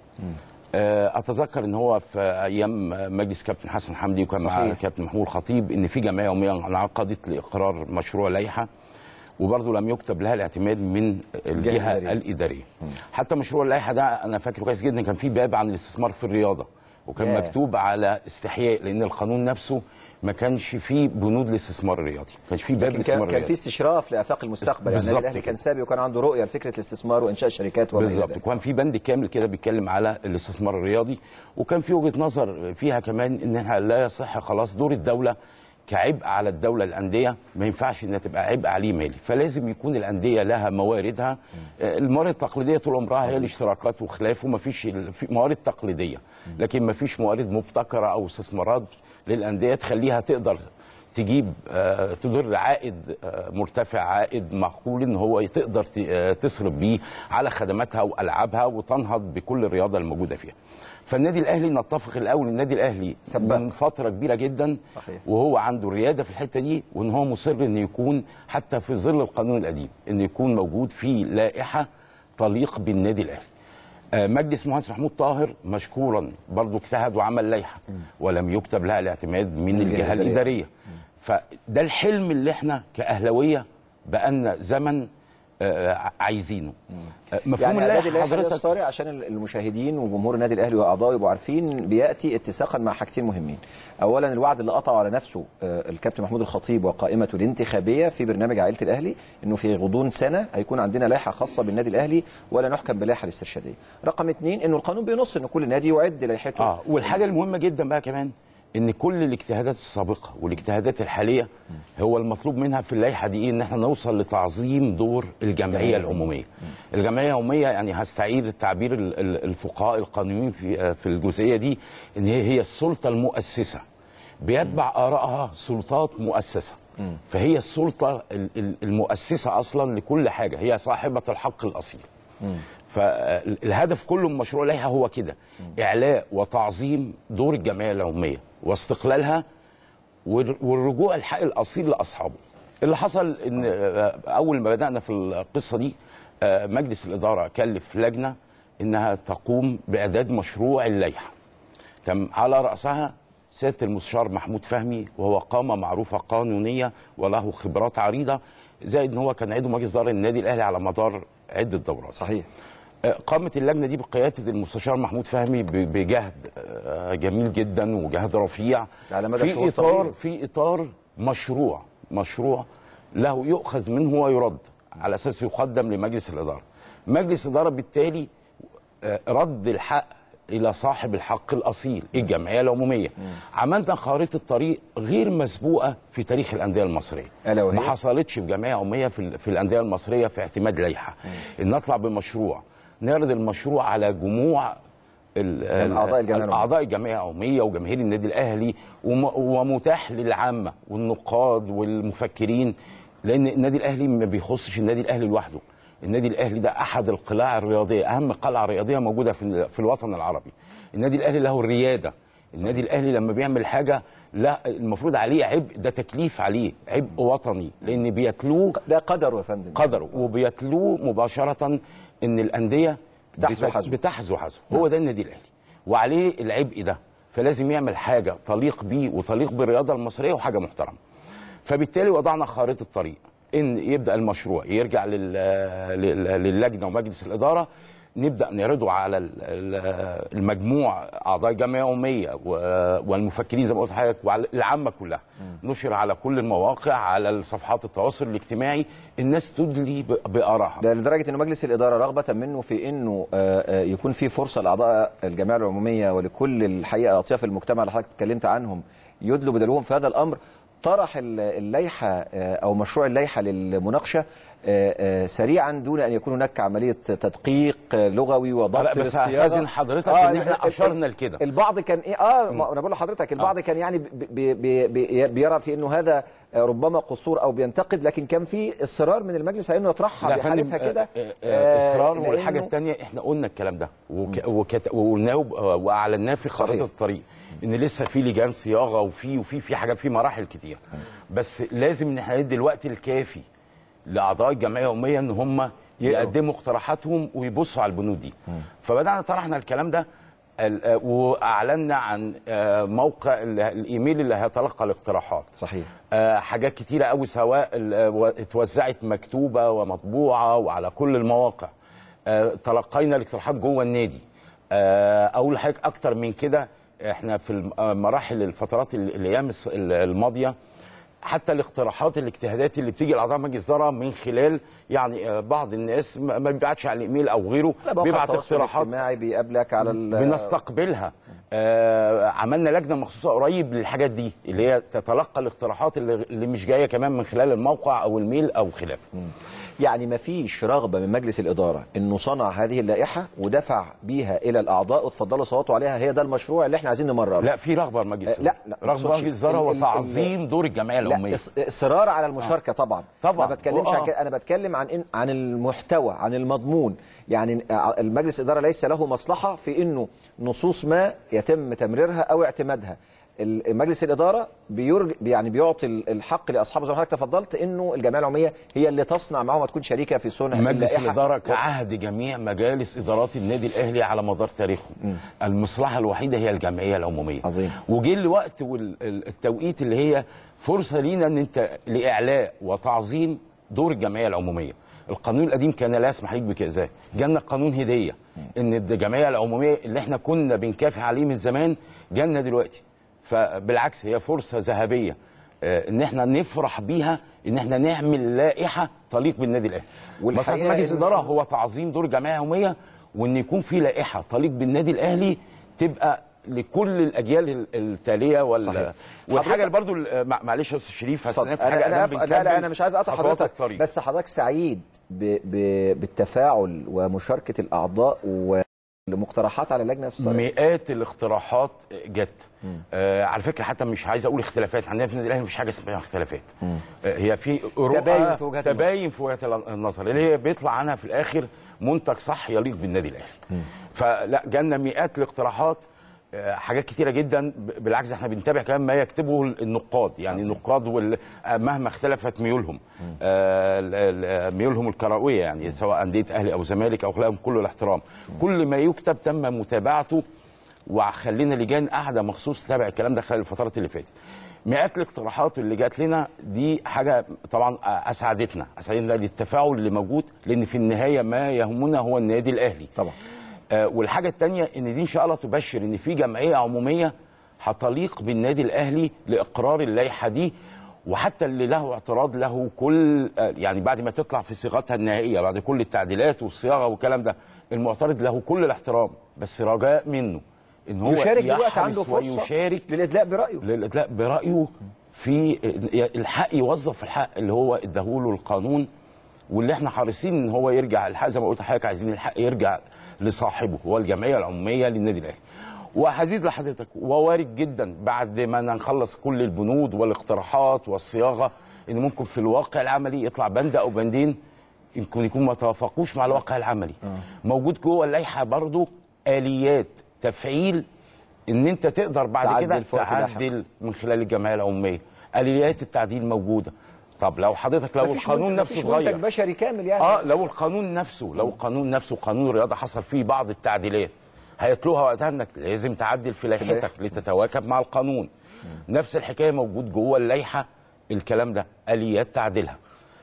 آه، اتذكر ان هو في ايام مجلس كابتن حسن حمدي وكان مع صحيح. كابتن محمود الخطيب ان في جمعيه يوميه انعقدت لاقرار مشروع لائحه وبرضه لم يكتب لها الاعتماد من الجهه الإدارية. الاداريه. حتى مشروع اللائحه ده انا فاكره كويس جدا كان في باب عن الاستثمار في الرياضه وكان ياه. مكتوب على استحياء لان القانون نفسه ما كانش فيه بنود للاستثمار الرياضي، ما كانش فيه باب لكن للاستثمار كان كان في الرياضي. استشراف لافاق المستقبل يعني النادي بالظبط الاهلي كان كده. سابق وكان عنده رؤيه لفكره الاستثمار وانشاء شركات وما إلى بالظبط ذلك. وكان في بند كامل كده بيتكلم على الاستثمار الرياضي وكان في وجهه نظر فيها كمان ان احنا لا يصح خلاص دور الدوله كعبء على الدوله الانديه ما ينفعش انها تبقى عبء عليه مالي فلازم يكون الانديه لها مواردها آه، الموارد التقليديه طول عمرها هي الاشتراكات وخلافه ما فيش ال- في موارد تقليديه لكن ما فيش موارد مبتكره او استثمارات للانديه تخليها تقدر تجيب آه، تدر عائد آه، مرتفع عائد معقول ان هو تقدر ت- آه، تصرف بيه على خدماتها والعابها وتنهض بكل الرياضه الموجوده فيها. فالنادي الاهلي نتفق الاول النادي الاهلي سباق. من فتره كبيره جدا صحيح. وهو عنده الرياده في الحته دي وان هو مصر ان يكون حتى في ظل القانون القديم ان يكون موجود في لائحه تليق بالنادي الاهلي. آه، مجلس مهندس محمود طاهر مشكورا برضه اجتهد وعمل لائحه ولم يكتب لها الاعتماد من الجهه الإدارية. الاداريه فده الحلم اللي احنا كاهلاويه بقالنا زمن آه، عايزينه آه، مفهوم يعني اعداد اللائحه اللائحه حضرتك طارق عشان المشاهدين وجمهور النادي الاهلي واعضائه يبقوا عارفين بياتي اتساقا مع حاجتين مهمين. اولا الوعد اللي قطعه على نفسه آه، الكابتن محمود الخطيب وقائمته الانتخابيه في برنامج عائله الاهلي انه في غضون سنه هيكون عندنا لائحه خاصه بالنادي الاهلي ولا نحكم باللائحه الاسترشاديه. رقم اثنين انه القانون بينص ان كل نادي يعد لائحته. اه والحاجه المهمه جدا بقى كمان ان كل الاجتهادات السابقه والاجتهادات الحاليه هو المطلوب منها في اللائحه دي ايه ان احنا نوصل لتعظيم دور الجمعيه العموميه الجمعيه العموميه يعني هستعير تعبير ال- ال- الفقهاء القانونيين في آه، في الجزئيه دي ان هي هي السلطه المؤسسه بيتبع ارائها سلطات مؤسسه فهي السلطه ال- ال- المؤسسه اصلا لكل حاجه هي صاحبه الحق الاصيل فالهدف كله من مشروع اللائحه هو كده اعلاء وتعظيم دور الجمعيه العموميه واستقلالها والر- والرجوع الحق الاصيل لاصحابه اللي حصل ان آه، اول ما بدانا في القصه دي آه، مجلس الاداره كلف لجنه انها تقوم باعداد مشروع اللائحه كان على راسها سياده المستشار محمود فهمي وهو قامه معروفه قانونيه وله خبرات عريضه زائد ان هو كان عضو مجلس اداره النادي الاهلي على مدار عده دورات صحيح قامت اللجنه دي بقياده المستشار محمود فهمي ب- بجهد آه، جميل جدا وجهد رفيع على مدى شهور في اطار طويلة. في اطار مشروع مشروع له يؤخذ منه ويرد على اساس يقدم لمجلس الاداره مجلس الاداره بالتالي آه، رد الحق الى صاحب الحق الاصيل الجمعيه العموميه عملنا خارطه طريق غير مسبوقه في تاريخ الانديه المصريه ألا وهي؟ ما حصلتش في جمعيه عموميه في, ال- في الانديه المصريه في اعتماد لائحه ان نطلع بمشروع نعرض المشروع على جموع ال- ال- أعضاء الجمعية العمومية. اعضاء الجمعيه العموميه وجماهير النادي الاهلي وم- ومتاح للعامه والنقاد والمفكرين لان النادي الاهلي ما بيخصش النادي الاهلي لوحده النادي الاهلي ده احد القلاع الرياضيه اهم قلعه رياضيه موجوده في في الوطن العربي النادي الاهلي له الرياده النادي الاهلي لما بيعمل حاجه لا المفروض عليه عبء ده تكليف عليه عبء وطني لان بيتلوه ده قدره يا فندم قدره وبيتلوه مباشره ان الانديه بتحذو بت- حذو. بتحذو حذو هو ده النادي الاهلي وعليه العبء ده فلازم يعمل حاجه تليق بيه وتليق بالرياضه المصريه وحاجه محترمه فبالتالي وضعنا خارطه طريق ان يبدا المشروع يرجع لل... لل- للجنه ومجلس الاداره نبدا نعرضه على ال- ال- المجموع اعضاء الجمعيه العموميه و- والمفكرين زي ما قلت لحضرتك وعلى العامه كلها نشر على كل المواقع على صفحات التواصل الاجتماعي الناس تدلي ب- بارائها ده لدرجه انه مجلس الاداره رغبه منه في انه آه، آه، يكون في فرصه لاعضاء الجمعيه العموميه ولكل الحقيقه اطياف المجتمع اللي حضرتك اتكلمت عنهم يدلوا بدلوهم في هذا الامر طرح ال- اللائحه آه، او مشروع اللائحه للمناقشه آه، آه، سريعا دون ان يكون هناك عمليه تدقيق آه، لغوي وضبط لا، بس للصياغة. هستاذن حضرتك إن إحنا ال- ال- أشرنا لكده. البعض كان ايه اه ما انا بقول لحضرتك البعض كان يعني بي بي بي بيرى في انه هذا ربما قصور او بينتقد لكن كان في اصرار من المجلس على انه يطرحها لا يا فندم بحالتها كده آه، آه، آه، اصرار لأنه- والحاجه الثانيه احنا قلنا الكلام ده وك وكت... وقلناه وب- واعلناه في خريطه صحيح. الطريق ان لسه في لجان صياغه وفي وفي في حاجات في مراحل كتير بس لازم ان احنا ندي الوقت الكافي لاعضاء الجمعيه العموميه ان هم يقدموا اقتراحاتهم ويبصوا على البنود دي فبدانا طرحنا الكلام ده ال- آه، واعلنا عن آه، موقع ال- الايميل اللي هيتلقى الاقتراحات صحيح آه، حاجات كتيرة قوي سواء ال- آه، و- اتوزعت مكتوبة ومطبوعة وعلى كل المواقع آه، تلقينا الاقتراحات جوه النادي آه، أقول لحضرتك أكتر من كده احنا في الم- آه، مراحل الفترات ال- الأيام الس- ال- الماضية حتى الاقتراحات الاجتهادات اللي بتيجي لاعضاء مجلس الاداره من خلال يعني آه، بعض الناس ما ما بيبعتش على الايميل او غيره لا موقع بيبعت التواصل اقتراحات الاجتماعي بيقابلك على ال- بنستقبلها آه عملنا لجنه مخصوصه قريب للحاجات دي اللي هي تتلقى الاقتراحات اللي, اللي مش جايه كمان من خلال الموقع او الميل او خلافه يعني ما فيش رغبه من مجلس الاداره انه صنع هذه اللائحه ودفع بيها الى الاعضاء واتفضلوا صوتوا عليها هي ده المشروع اللي احنا عايزين نمرره لا في رغبه من مجلس آه، لا لا ما رغبه أقصدش. مجلس الاداره ال- هو ال- تعظيم دور الجمعيه لا العموميه إص- اصرار على المشاركه طبعا طبعاً. ما بتكلمش آه. عن كده انا بتكلم عن إن عن المحتوى عن المضمون يعني آه، المجلس الاداره ليس له مصلحه في انه نصوص ما يتم تمريرها او اعتمادها ال- مجلس الاداره بيرج يعني بيعطي ال- الحق لاصحابه زي ما حضرتك تفضلت انه الجمعيه العموميه هي اللي تصنع معاهم وتكون شريكه في صنع مجلس اللائحة. الاداره كعهد جميع مجالس ادارات النادي الاهلي على مدار تاريخهم المصلحه الوحيده هي الجمعيه العموميه عظيم. وجه الوقت والتوقيت اللي هي فرصه لينا ان انت لاعلاء وتعظيم دور الجمعيه العموميه القانون القديم كان لا يسمح ليك بكذا جالنا قانون هديه ان الجمعيه العموميه اللي احنا كنا بنكافح عليه من زمان جالنا دلوقتي فبالعكس هي فرصه ذهبيه آه، ان احنا نفرح بيها ان احنا نعمل لائحه تليق بالنادي الاهلي والحقيقة مصلحه مجلس إن- الاداره هو تعظيم دور الجمعيه العموميه وان يكون في لائحه تليق بالنادي الاهلي تبقى لكل الاجيال ال- التاليه وال صحيح. والحاجه حضرتك- اللي برضو ال- مع- معلش يا استاذ شريف اتفضل. هستناك في انا حاجه انا إحنا أف- لا لا بنكمل انا مش عايز اقطع خطوات حضرتك الطريق. بس حضرتك سعيد ب ب بالتفاعل ومشاركه الاعضاء والمقترحات على اللجنه في الصالح مئات الاقتراحات جت آه على فكره حتى مش عايز اقول اختلافات عندنا في النادي الاهلي مفيش حاجه اسمها اختلافات آه هي في رؤى تباين في وجهات النظر. تباين في وجهات النظر اللي هي بيطلع عنها في الاخر منتج صح يليق بالنادي الاهلي فلا جالنا مئات الاقتراحات آه، حاجات كتيره جدا ب- بالعكس احنا بنتابع كمان ما يكتبه النقاد يعني النقاد وال... آه، مهما اختلفت ميولهم آه، ال- ال- ميولهم الكرويه يعني سواء انديه اهلي او زمالك او غيرهم كل الاحترام كل ما يكتب تم متابعته وخلينا لجان قاعده مخصوص تتابع الكلام ده خلال الفترات اللي فاتت مئات الاقتراحات اللي جات لنا دي حاجه طبعا اسعدتنا اسعدتنا للتفاعل اللي موجود لان في النهايه ما يهمنا هو النادي الاهلي طبعا آه والحاجه الثانيه ان دي ان شاء الله تبشر ان في جمعيه عموميه هتليق بالنادي الاهلي لاقرار اللائحه دي وحتى اللي له اعتراض له كل آه، يعني بعد ما تطلع في صيغتها النهائيه بعد كل التعديلات والصياغه والكلام ده المعترض له كل الاحترام بس رجاء منه ان هو يشارك دلوقتي يحرص عنده فرصه ويشارك للادلاء برايه للادلاء برايه في الحق يوظف الحق اللي هو اداهوله القانون واللي احنا حريصين ان هو يرجع الحق زي ما قلت لحضرتك عايزين الحق يرجع لصاحبه هو الجمعيه العموميه للنادي الاهلي وهزيد لحضرتك ووارد جدا بعد ما نخلص كل البنود والاقتراحات والصياغه ان ممكن في الواقع العملي يطلع بند او بندين يمكن يكون ما توافقوش مع الواقع العملي موجود جوه اللائحه برضو اليات تفعيل ان انت تقدر بعد تعدل كده في وقت لاحق. تعدل من خلال الجمعيه العموميه اليات التعديل موجوده طب لو حضرتك لو مفيش القانون منتج- نفسه مفيش اتغير منتج بشري كامل يعني اه لو القانون نفسه لو القانون نفسه قانون الرياضه حصل فيه بعض التعديلات هيطلوها وقتها انك لازم تعدل في لائحتك لتتواكب مع القانون نفس الحكايه موجود جوه اللائحه الكلام ده اليات تعديلها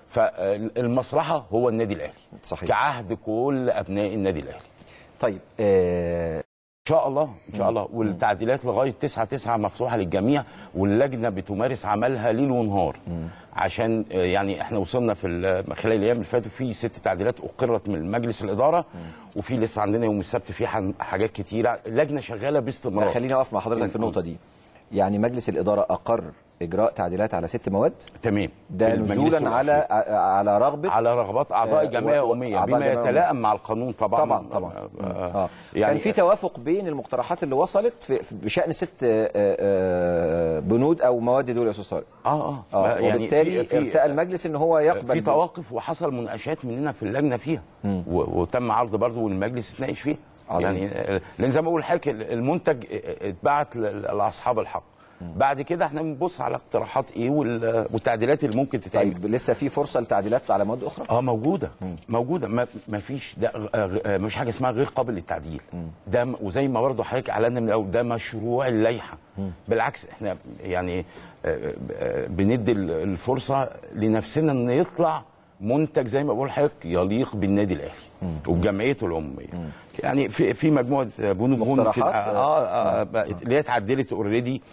فالمصلحه هو النادي الاهلي صحيح. كعهد كل ابناء النادي الاهلي طيب آه ان شاء الله ان شاء الله والتعديلات لغايه 9 9 مفتوحه للجميع واللجنه بتمارس عملها ليل ونهار عشان آه، يعني احنا وصلنا في ال- خلال الايام اللي فاتوا في ست تعديلات اقرت من مجلس الاداره وفي لسه عندنا يوم السبت في حن- حاجات كتيره اللجنه شغاله باستمرار خليني اقف مع حضرتك في النقطه دي يعني مجلس الاداره اقر اجراء تعديلات على ست مواد تمام ده في المجلس نزولا الأخير. على على رغبه على رغبات اعضاء آه، الجمعيه و- و- الاميه أعضاء بما الجمعية يتلائم مع القانون طبعا طبعا طبعا آه، اه يعني كان في توافق بين المقترحات اللي وصلت في في- بشان ست آه، آه، بنود او مواد دول يا استاذ طارق اه اه, اه يعني وبالتالي في- في- ارتأى المجلس ان هو يقبل في ب- تواقف وحصل مناقشات مننا في اللجنه فيها و- وتم عرض برضه والمجلس اتناقش فيها عظيم. يعني آه، لان زي ما بقول لحضرتك المنتج آه، اتبعت ل- لاصحاب الحق بعد كده احنا بنبص على اقتراحات ايه وال- والتعديلات اللي ممكن تتعمل طيب لسه في فرصه لتعديلات على مواد اخرى اه موجوده موجوده ما, ما فيش ده ما فيش حاجه اسمها غير قابل للتعديل ده م- وزي ما برضه حضرتك اعلنا من الاول ده مشروع اللائحه بالعكس احنا يعني آه، آه، بندي ال- الفرصه لنفسنا ان يطلع منتج زي ما بقول لحضرتك يليق بالنادي الاهلي وبجمعيته العموميه يعني في في مجموعه بنود مهمه كده مقترحات؟ اه, آه بقت- اللي هي اتعدلت اوريدي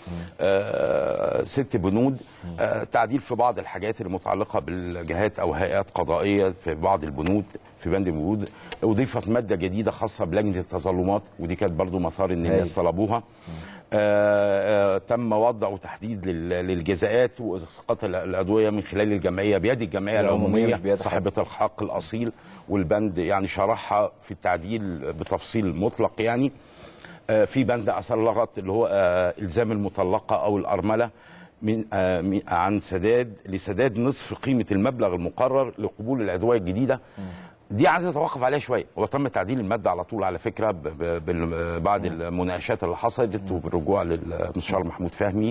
آه ست بنود آه تعديل في بعض الحاجات المتعلقه بالجهات او هيئات قضائيه في بعض البنود في بند البنود اضيفت ماده جديده خاصه بلجنه التظلمات ودي كانت برضو مثار ان الناس طلبوها آه آه تم وضع وتحديد لل- للجزاءات واسقاط ال- الادويه من خلال الجمعيه بيد الجمعيه العمومية العموميه مش بيد حد. صاحبه الحق الاصيل والبند يعني شرحها في التعديل بتفصيل مطلق يعني آه، في بند اثار لغط اللي هو آه، الزام المطلقه او الارمله من آه، من- عن سداد لسداد نصف قيمه المبلغ المقرر لقبول الادويه الجديده دي عايز اتوقف عليها شويه هو تم تعديل الماده على طول على فكره ب- ب- بال- بعد المناقشات اللي حصلت وبالرجوع للمستشار محمود فهمي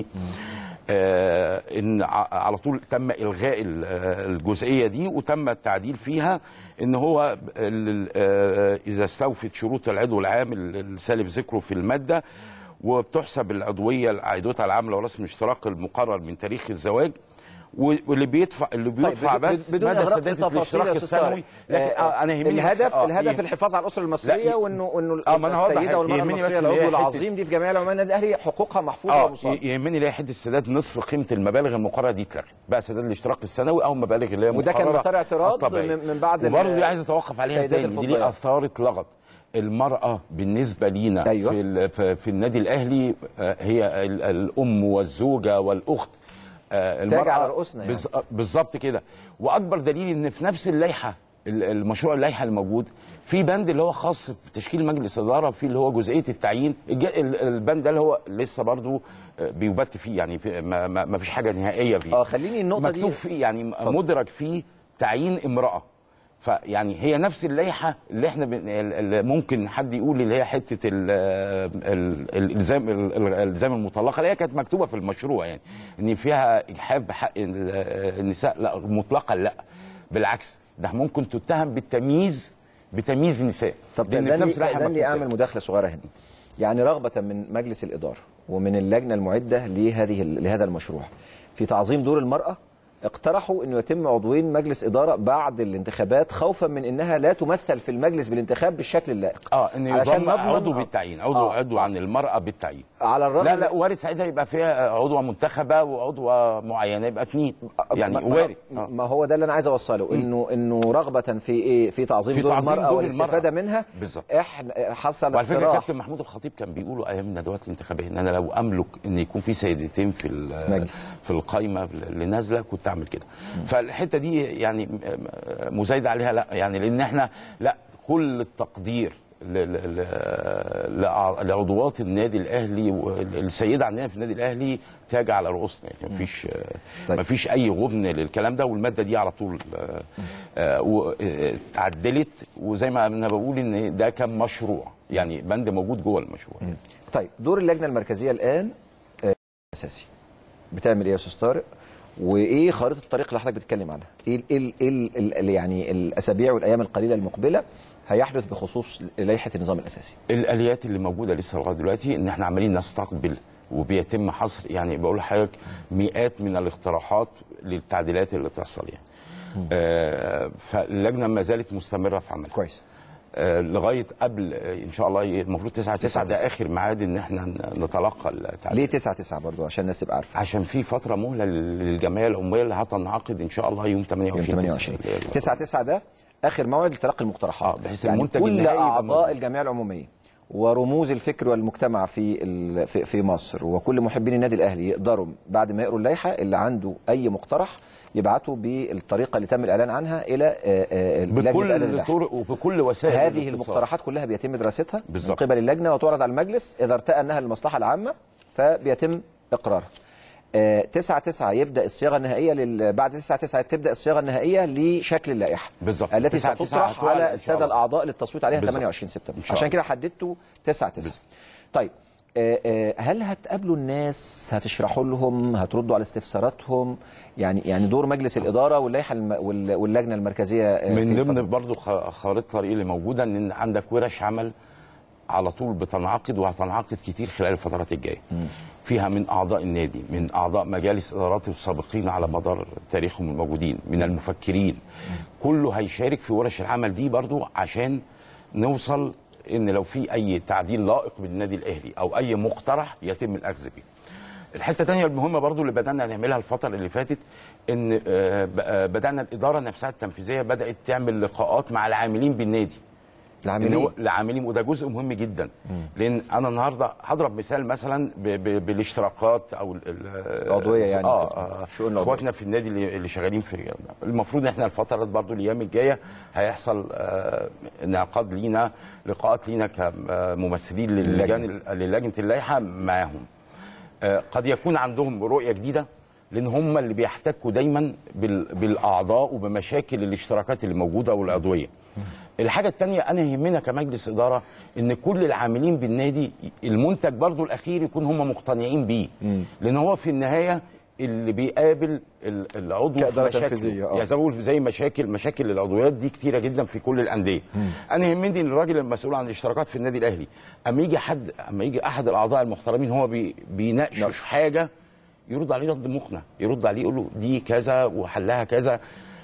آه ان ع- على طول تم الغاء ال- آه، الجزئيه دي وتم التعديل فيها ان هو ب- ال- آه، اذا استوفت شروط العضو العام ال- السالف ذكره في الماده وبتحسب العضويه عائدتها العامله ورسم اشتراك المقرر من تاريخ الزواج و- واللي بيدفع اللي بيدفع بدون- بس بدون مدى إغراق في سداد تفاصيل الاشتراك يا أستاذ طارق. السنوي لكن آه، آه انا يهمني بس- الهدف آه، الهدف إيه؟ الحفاظ على الاسره المصريه لا، وانه وانه آه، ما أنا هوضح السيده حاجة. والمراه يهمني المصريه بس اللي هي العضو حتة- العظيم دي في جمعيه العمال النادي الاهلي حقوقها محفوظه اه ومصانه يهمني اللي هي حته سداد نصف قيمه المبالغ المقرره دي اتلغت بقى سداد الاشتراك السنوي او المبالغ اللي هي وده كان مقررة مثار اعتراض الطبيعية. من- من بعض ال- وبرضه دي عايز اتوقف عليها السيدات تاني دي الفضليات. ليه اثارت لغط المرأة بالنسبة لينا أيوة. في, ال- في, في النادي الأهلي آه، هي ال- الأم والزوجة والأخت آه، تاج على رؤوسنا يعني. بز- بالظبط كده واكبر دليل ان في نفس اللائحه ال- المشروع اللائحه الموجود في بند اللي هو خاص بتشكيل مجلس اداره في اللي هو جزئيه التعيين الج- ال- البند ده اللي هو لسه برضو آه، بيبت فيه يعني في ما, ما, ما فيش حاجه نهائيه فيه اه خليني النقطه دي مكتوب فيه يعني مدرج فيه تعيين امراه فيعني هي نفس اللائحه اللي احنا بن... اللي ممكن حد يقول اللي هي حته ال... ال... الالزام ال- ال- الالزام المطلقه اللي هي كانت مكتوبه في المشروع يعني ان فيها اجحاف بحق ال- النساء لا مطلقا لا بالعكس ده ممكن تتهم بالتمييز بتمييز النساء طب لأن في تأذن نفس لي اللائحة تأذن لي مكتوب اعمل كده. مداخله صغيره هنا يعني رغبه من مجلس الاداره ومن اللجنه المعده لهذه لهذا المشروع في تعظيم دور المراه اقترحوا انه يتم عضوين مجلس اداره بعد الانتخابات خوفا من انها لا تمثل في المجلس بالانتخاب بالشكل اللائق اه ان علشان يضم نضمن- عضو بالتعيين عضو آه. عضو عن المراه بالتعيين على الرغم لا لا وارد ساعتها يبقى فيها عضوه منتخبه وعضوه معينه يبقى اثنين يعني ما- ما- وارد آه. ما هو ده اللي انا عايز اوصله انه انه رغبه في ايه في تعظيم في دور تعظيم المراه دور والاستفاده المرأة. منها بالظبط. احنا حصل وعلى فكره اقتراح كابتن محمود الخطيب كان بيقولوا ايام الندوات الانتخابيه ان انا لو املك ان يكون في سيدتين في ال- مجلس. في القايمه اللي نازله كنت اعمل كده فالحته دي يعني م- م- مزايده عليها لا يعني لان احنا لا كل التقدير ل- ل- ل- لأع- لعضوات النادي الاهلي والسيده عندنا في النادي الاهلي تاج على رؤوسنا يعني مفيش طيب. مفيش اي غبن للكلام ده والماده دي على طول آه، آه، و- آه، اتعدلت وزي ما انا بقول ان ده كان مشروع يعني بند موجود جوه المشروع طيب دور اللجنه المركزيه الان آه، اساسي بتعمل ايه يا استاذ طارق وايه خريطه الطريق اللي حضرتك بتتكلم عنها ايه ال ال ال ال ال يعني الاسابيع والايام القليله المقبله هيحدث بخصوص لائحه النظام الاساسي الاليات اللي موجوده لسه لغايه دلوقتي ان احنا عمالين نستقبل وبيتم حصر يعني بقول لحضرتك مئات من الاقتراحات للتعديلات اللي تحصل يعني آه فاللجنه ما زالت مستمره في عملها كويس آه لغايه قبل آه، ان شاء الله المفروض 9 9 ده اخر ميعاد ان احنا ن- نتلقى التعديلات ليه 9 9 برضو عشان الناس تبقى عارفه عشان في فتره مهله للجمعيه العموميه اللي هتنعقد ان شاء الله يوم 28 يوم 28 9 9 ده اخر موعد لتلقي المقترحات آه، بحيث يعني المنتج كل النهائي يبقى اعضاء موجود. الجمعيه العموميه ورموز الفكر والمجتمع في ال- في في مصر وكل محبين النادي الاهلي يقدروا بعد ما يقروا اللائحه اللي عنده اي مقترح يبعته بالطريقه اللي تم الاعلان عنها الى آه، آه، لجنه الإعلان بكل اللائحة. طرق وبكل وسائل هذه الاتصال. المقترحات كلها بيتم دراستها من بالظبط. قبل اللجنه وتعرض على المجلس اذا ارتأى انها للمصلحه العامه فبيتم اقرارها. آه، 9 9 يبدا الصياغه النهائيه لل... بعد 9 9 تبدا الصياغه النهائيه لشكل اللائحه بالظبط. التي 9 9 ستطرح هتعلن إن على شاء الساده الله. الاعضاء للتصويت عليها بالظبط. 28 سبتمبر إن شاء عشان الله. كده حددته 9 9 طيب آه، آه، هل هتقابلوا الناس هتشرحوا لهم هتردوا على استفساراتهم يعني يعني دور مجلس الاداره واللائحه الم... وال- واللجنه المركزيه آه، في من ضمن الفترة. برضو خ- خارطه الطريق اللي موجوده ان عندك ورش عمل على طول بتنعقد وهتنعقد كتير خلال الفترات الجايه فيها من اعضاء النادي من اعضاء مجالس ادارات السابقين على مدار تاريخهم الموجودين من المفكرين كله هيشارك في ورش العمل دي برضو عشان نوصل ان لو في اي تعديل لائق بالنادي الاهلي او اي مقترح يتم الاخذ به الحته الثانيه المهمه برضو اللي بدانا نعملها الفتره اللي فاتت ان آه، ب- آه، بدانا الاداره نفسها التنفيذيه بدات تعمل لقاءات مع العاملين بالنادي العاملين إن هو- العاملين وده جزء مهم جدا لان انا النهارده هضرب مثال مثلا ب- ب- بالاشتراكات او ال- ال- العضوية يعني، اه, آه شؤون العضوية. اخواتنا في النادي اللي, اللي شغالين في المفروض ان احنا الفترات برضو الايام الجايه هيحصل آه انعقاد لينا لقاءات لينا كممثلين للجان للجنه اللائحه معاهم آه، قد يكون عندهم رؤيه جديده لان هم اللي بيحتكوا دايما بال- بالاعضاء وبمشاكل الاشتراكات اللي موجوده والعضويه. الحاجه الثانيه انا يهمنا كمجلس اداره ان كل العاملين بالنادي المنتج برضو الاخير يكون هم مقتنعين بيه لان هو في النهايه اللي بيقابل ال- العضو في كإدارة مشاكله تنفيذية، آه. يعني زي ما بقول زي مشاكل مشاكل العضويات دي كتيره جدا في كل الانديه انا يهمني ان الراجل المسؤول عن الاشتراكات في النادي الاهلي اما يجي حد اما يجي احد الاعضاء المحترمين هو بي بيناقش في حاجه يرد عليه رد مقنع يرد عليه يقول له دي كذا وحلها كذا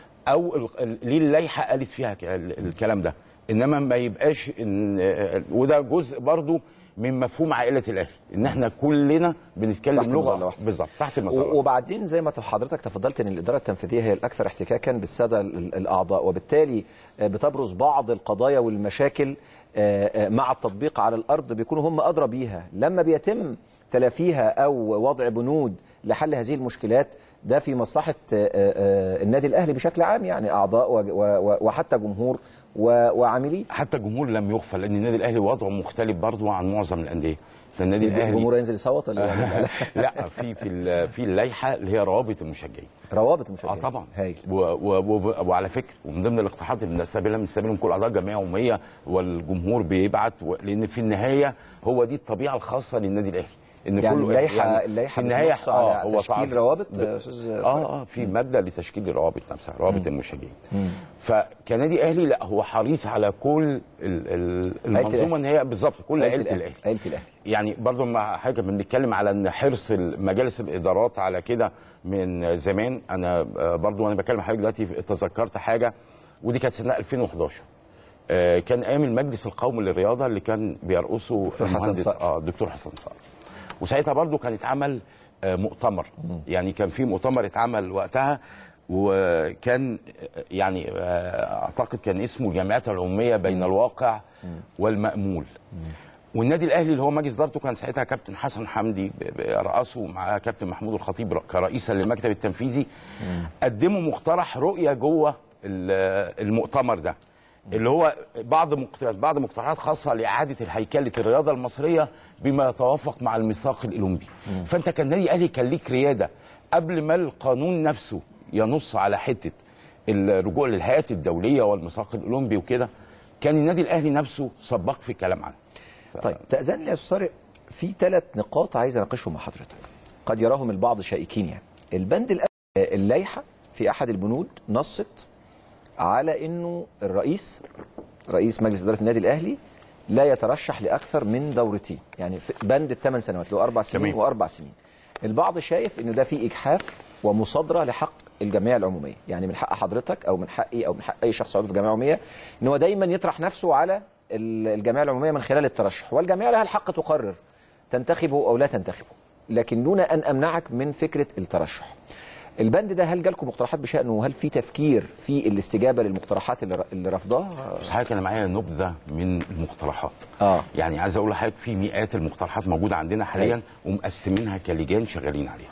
او ال- ال- ليه اللائحه قالت فيها ك- ال- الكلام ده انما ما يبقاش ان وده جزء برضو من مفهوم عائله الاهلي ان احنا كلنا بنتكلم تحت مظلة لغه واحدة. بالظبط تحت المظله و- وبعدين زي ما حضرتك تفضلت ان الاداره التنفيذيه هي الاكثر احتكاكا بالساده ال- الاعضاء وبالتالي آه، بتبرز بعض القضايا والمشاكل آه، آه، مع التطبيق على الارض بيكونوا هم ادرى بيها لما بيتم تلافيها او وضع بنود لحل هذه المشكلات ده في مصلحه آه، آه، النادي الاهلي بشكل عام يعني اعضاء و- و- وحتى جمهور و- وعاملين حتى الجمهور لم يغفل لان النادي الاهلي وضعه مختلف برضه عن معظم الانديه النادي الاهلي الجمهور ينزل يصوت ولا لا؟ لا في في ال- في اللائحه اللي هي روابط المشجعين روابط المشجعين اه طبعا هايل و و و وعلى فكره ومن ضمن الاقتراحات اللي بنستقبلها بنستقبلهم كل اعضاء جمعيه عموميه والجمهور بيبعت و... لان في النهايه هو دي الطبيعه الخاصه للنادي الاهلي ان يعني كله اللائحة- اللائحة في النهايه بتنص على هو تشكيل تعظ- روابط، ب- يا أستاذ اه اه في ماده لتشكيل الروابط نفسها روابط المشجعين فكنادي اهلي لا هو حريص على كل ال- ال- المنظومه ان هي بالظبط كل عيله الاهلي عيله الاهلي يعني برضو مع حاجه بنتكلم على ان حرص مجالس الادارات على كده من زمان انا آه، برضو وانا بكلم حضرتك دلوقتي تذكرت حاجه ودي كانت سنه 2011 آه، كان ايام المجلس القومي للرياضه اللي كان بيرأسه دكتور حسن المهندس صقر. اه الدكتور حسن صقر وساعتها برضو كان اتعمل آه، مؤتمر يعني كان في مؤتمر اتعمل وقتها وكان آه، يعني آه، اعتقد كان اسمه الجامعات العموميه بين الواقع والمأمول والنادي الاهلي اللي هو مجلس ادارته كان ساعتها كابتن حسن حمدي ب- ب- رأسه مع كابتن محمود الخطيب ر- كرئيسا للمكتب التنفيذي قدموا مقترح رؤيه جوه ال- المؤتمر ده اللي هو بعض مقترحات بعض مقترحات خاصه لاعاده الهيكله الرياضه المصريه بما يتوافق مع الميثاق الاولمبي فانت كان نادي الاهلي كان ليك رياده قبل ما القانون نفسه ينص على حته الرجوع للهيئات الدوليه والميثاق الاولمبي وكده كان النادي الاهلي نفسه سباق في الكلام عنه طيب تأذن لي يا أستاذ طارق في ثلاث نقاط عايز اناقشهم مع حضرتك قد يراهم البعض شائكين يعني البند الأول اللائحه في احد البنود نصت على انه الرئيس رئيس مجلس اداره النادي الاهلي لا يترشح لاكثر من دورتين يعني في بند الثمان سنوات اللي هو اربع سنين تمام. واربع سنين البعض شايف انه ده فيه اجحاف ومصادره لحق الجمعيه العموميه يعني من حق حضرتك او من حقي او من حق اي شخص عضو في الجمعيه العموميه ان هو دايما يطرح نفسه على ال- الجمعيه العموميه من خلال الترشح والجمعيه لها الحق تقرر تنتخبه او لا تنتخبه لكن دون ان امنعك من فكره الترشح البند ده هل جالكم مقترحات بشأنه وهل في تفكير في الاستجابه للمقترحات اللي ر- اللي رفضها بس حضرتك انا معايا نبذه من المقترحات اه يعني عايز اقول لحضرتك في مئات المقترحات موجوده عندنا حاليا ومقسمينها كلجان شغالين عليها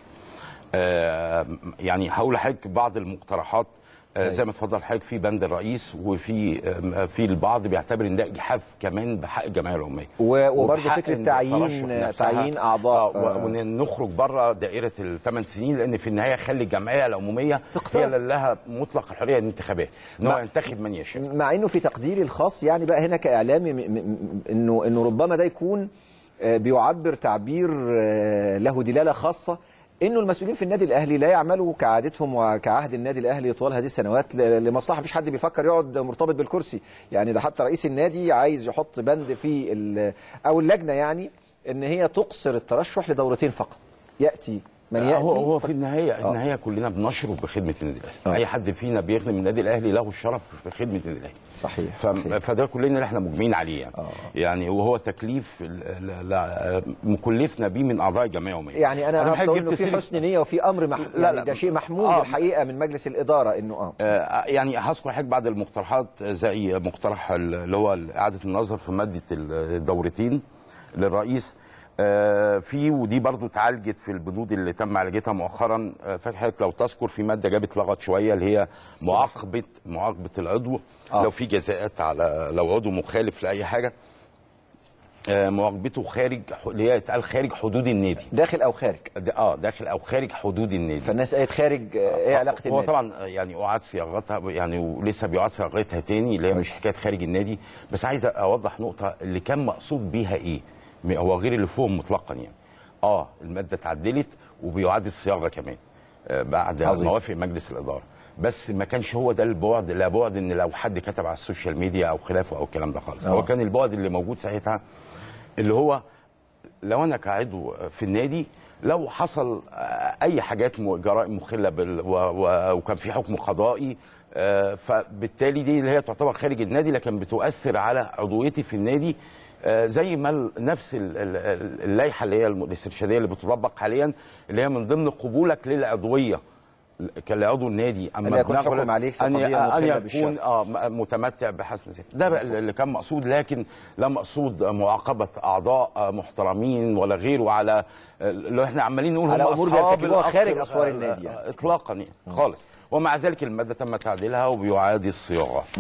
آه يعني هقول لحضرتك بعض المقترحات آه زي ما اتفضل حضرتك في بند الرئيس وفي آه في البعض بيعتبر ان ده اجحاف كمان بحق الجمعيه العموميه و- وبرضه وبحق فكرة إن تعيين- الترشح نفسها. تعيين أعضاء، آه و- آه. وان نخرج بره دائره الثمان سنين لان في النهايه خلي الجمعيه العموميه تختار. هي اللي لها مطلق الحريه الانتخابات ان هو مع- ينتخب من يشاء مع انه في تقديري الخاص يعني بقى هنا كاعلامي م- م- انه انه ربما ده يكون آه، بيعبر تعبير آه، له دلاله خاصه انه المسؤولين في النادي الاهلي لا يعملوا كعادتهم وكعهد النادي الاهلي طوال هذه السنوات ل- لمصلحه مفيش حد بيفكر يقعد مرتبط بالكرسي يعني ده حتى رئيس النادي عايز يحط بند في ال- او اللجنه يعني ان هي تقصر الترشح لدورتين فقط ياتي من ياتي هو هو في النهايه النهايه كلنا بنشرف بخدمه النادي الاهلي آه. اي حد فينا بيخدم النادي الاهلي له الشرف بخدمه النادي الاهلي صحيح, ف... صحيح. فده كلنا اللي احنا مجمعين عليه يعني آه. يعني وهو تكليف ل- ل- ل- مكلفنا بيه من اعضاء الجمعيه العموميه يعني انا بحب افترض جبت انه في سيرة- حسن نيه وفي امر مح... لا، يعني لا. ده شيء محمود آه. الحقيقه من مجلس الاداره انه اه آه، يعني هذكر حضرتك بعض المقترحات زي مقترح اللي هو اعاده النظر في ماده الدورتين للرئيس آه، في ودي برضو اتعالجت في البنود اللي تم معالجتها مؤخرا آه، فاكر حضرتك لو تذكر في ماده جابت لغط شويه اللي هي معاقبه معاقبه العضو آه. لو في جزاءات على لو عضو مخالف لاي حاجه آه، معاقبته خارج اللي هي اتقال خارج حدود النادي داخل او خارج ده- اه داخل او خارج حدود النادي فالناس قالت خارج آه، ايه علاقه هو النادي طبعا يعني اعاد صياغتها يعني ولسه بيعاد صياغتها تاني اللي هي مش حكايه خارج النادي بس عايز اوضح نقطه اللي كان مقصود بيها ايه م- هو غير اللي فوق مطلقا يعني اه الماده اتعدلت وبيعاد الصياغه كمان آه بعد عظيم. موافق مجلس الاداره بس ما كانش هو ده البعد لا بعد ان لو حد كتب على السوشيال ميديا او خلافه او الكلام ده خالص آه. هو كان البعد اللي موجود ساعتها اللي هو لو انا كعضو في النادي لو حصل آه، اي حاجات م- جرائم مخله بال و و وكان في حكم قضائي آه، فبالتالي دي اللي هي تعتبر خارج النادي لكن بتؤثر على عضويتي في النادي آه، زي ما ال- نفس ال- ال- ال- اللائحه اللي هي الم- الاسترشاديه اللي بتطبق حاليا اللي هي من ضمن قبولك للعضويه كعضو النادي أن يكون بناخد- حكم عليك في أن ي- قضية ان مخلة يكون بالشرع. اه م- متمتع بحسن سير ده بقى اللي كان مقصود لكن لا مقصود معاقبه اعضاء آه، محترمين ولا غيره على آه، اللي احنا عمالين نقول على هم أمور أصحاب بيرتكبوها الأخ- خارج أسوار آه، النادي آه، يعني. اطلاقا يعني خالص ومع ذلك الماده تم تعديلها وبيعاد الصياغه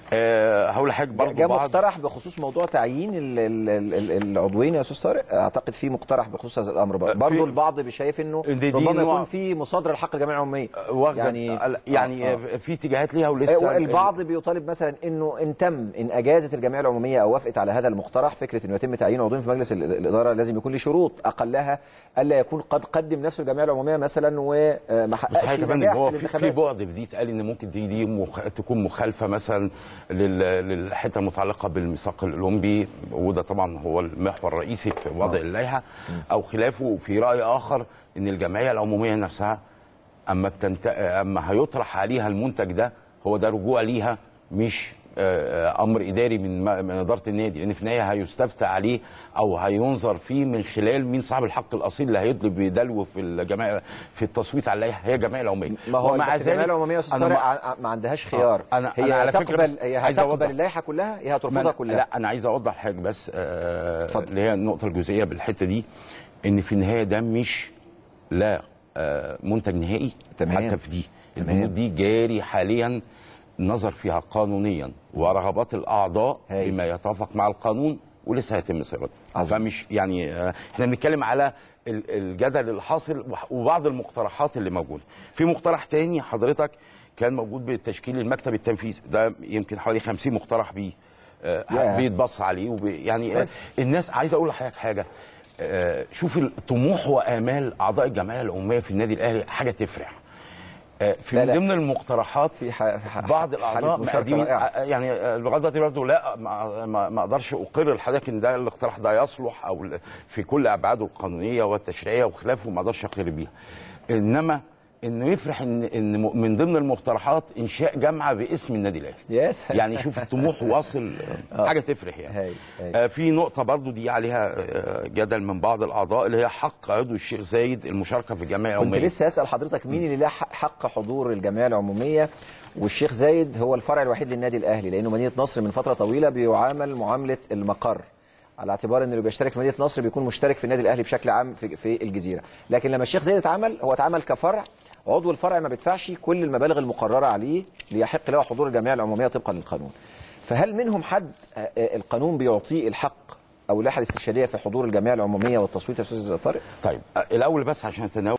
آه، هقول لحضرتك برضه جاء بعض مقترح بخصوص موضوع تعيين ال- ال- ال- ال- العضوين يا استاذ طارق اعتقد في مقترح بخصوص هذا الامر برضه برضه البعض شايف انه دي- دي ربما نوع- يكون في مصادره لحق الجمعيه العموميه واخده يعني يعني يعني آه، آه. في اتجاهات ليها ولسه آه، البعض بيطالب مثلا انه ان تم ان اجازت الجمعيه العموميه او وافقت على هذا المقترح فكره انه يتم تعيين عضوين في مجلس ال- الاداره لازم يكون له شروط اقلها الا يكون قد قدم نفسه الجمعيه العموميه مثلا وما حققش صحيح كمان نجاح هو في في, في الانتخابات. بعد في دي اتقال ان ممكن دي دي مخ... تكون مخالفه مثلا لل... للحته المتعلقه بالميثاق الاولمبي وده طبعا هو المحور الرئيسي في وضع اللائحه او خلافه في راي اخر ان الجمعيه العموميه نفسها اما بتنت... اما هيطرح عليها المنتج ده هو ده رجوع ليها مش آه، آه، امر اداري من ما- من اداره النادي لان في النهايه هيستفتى عليه او هينظر فيه من خلال مين صاحب الحق الاصيل اللي هيطلب يدلو في الجمعيه في التصويت على اللائحه هي الجمعيه العموميه ما هو ومع بس الجمعيه ذلك العموميه يا استاذ أنا طارق ما- ع- ما عندهاش خيار آه، أنا- هي أنا على فكرة تقبل بس هي عايز هتقبل أوضح. اللائحه كلها هي ما هترفضها أنا- كلها لا انا عايز اوضح حاجه بس آه، اللي هي النقطه الجزئيه بالحته دي ان في النهايه ده مش لا آه، منتج نهائي تمام. حتى في دي تمام. البنود دي جاري حاليا نظر فيها قانونيا ورغبات الاعضاء هاي. بما يتوافق مع القانون ولسه هيتم صياغته عظيم. فمش يعني آه، احنا بنتكلم على ال- الجدل اللي حاصل وح- وبعض المقترحات اللي موجوده في مقترح تاني حضرتك كان موجود بتشكيل المكتب التنفيذي ده يمكن حوالي 50 مقترح بيه آه، ياه. بيتبص عليه وبي يعني آه، الناس عايز اقول لحضرتك حاجه آه، شوف الطموح وامال اعضاء الجمعيه العموميه في النادي الاهلي حاجه تفرح آه، في لا، من لا. ضمن المقترحات في ح- ح- بعض حالة الاعضاء مشاركة مقدمين رائعة. آه، يعني آه، لغايه دلوقتي برضه لا ما- ما ما اقدرش اقر لحضرتك ان ده الاقتراح ده يصلح او ل- في كل ابعاده القانونيه والتشريعيه وخلافه ما اقدرش اقر بيها انما انه يفرح ان ان م- من ضمن المقترحات انشاء جامعه باسم النادي الاهلي يا سلام. يعني شوف الطموح واصل آه، حاجه تفرح يعني هاي- هاي. آه، في نقطه برضو دي عليها آه، جدل من بعض الاعضاء اللي هي حق عضو الشيخ زايد المشاركه في الجمعيه كنت العموميه لسه اسال حضرتك مين اللي له حق- حق حضور الجمعيه العموميه والشيخ زايد هو الفرع الوحيد للنادي الاهلي لانه مدينه نصر من فتره طويله بيعامل معامله المقر على اعتبار ان اللي بيشترك في مدينه نصر بيكون مشترك في النادي الاهلي بشكل عام في, في الجزيره لكن لما الشيخ زايد اتعمل هو اتعمل كفرع عضو الفرع ما بيدفعش كل المبالغ المقرره عليه ليحق له حضور الجمعيه العموميه طبقا للقانون فهل منهم حد آه، آه، القانون بيعطيه الحق او اللائحه الاسترشاديه في حضور الجمعيه العموميه والتصويت يا استاذ طارق طيب آه، الاول بس عشان نتناول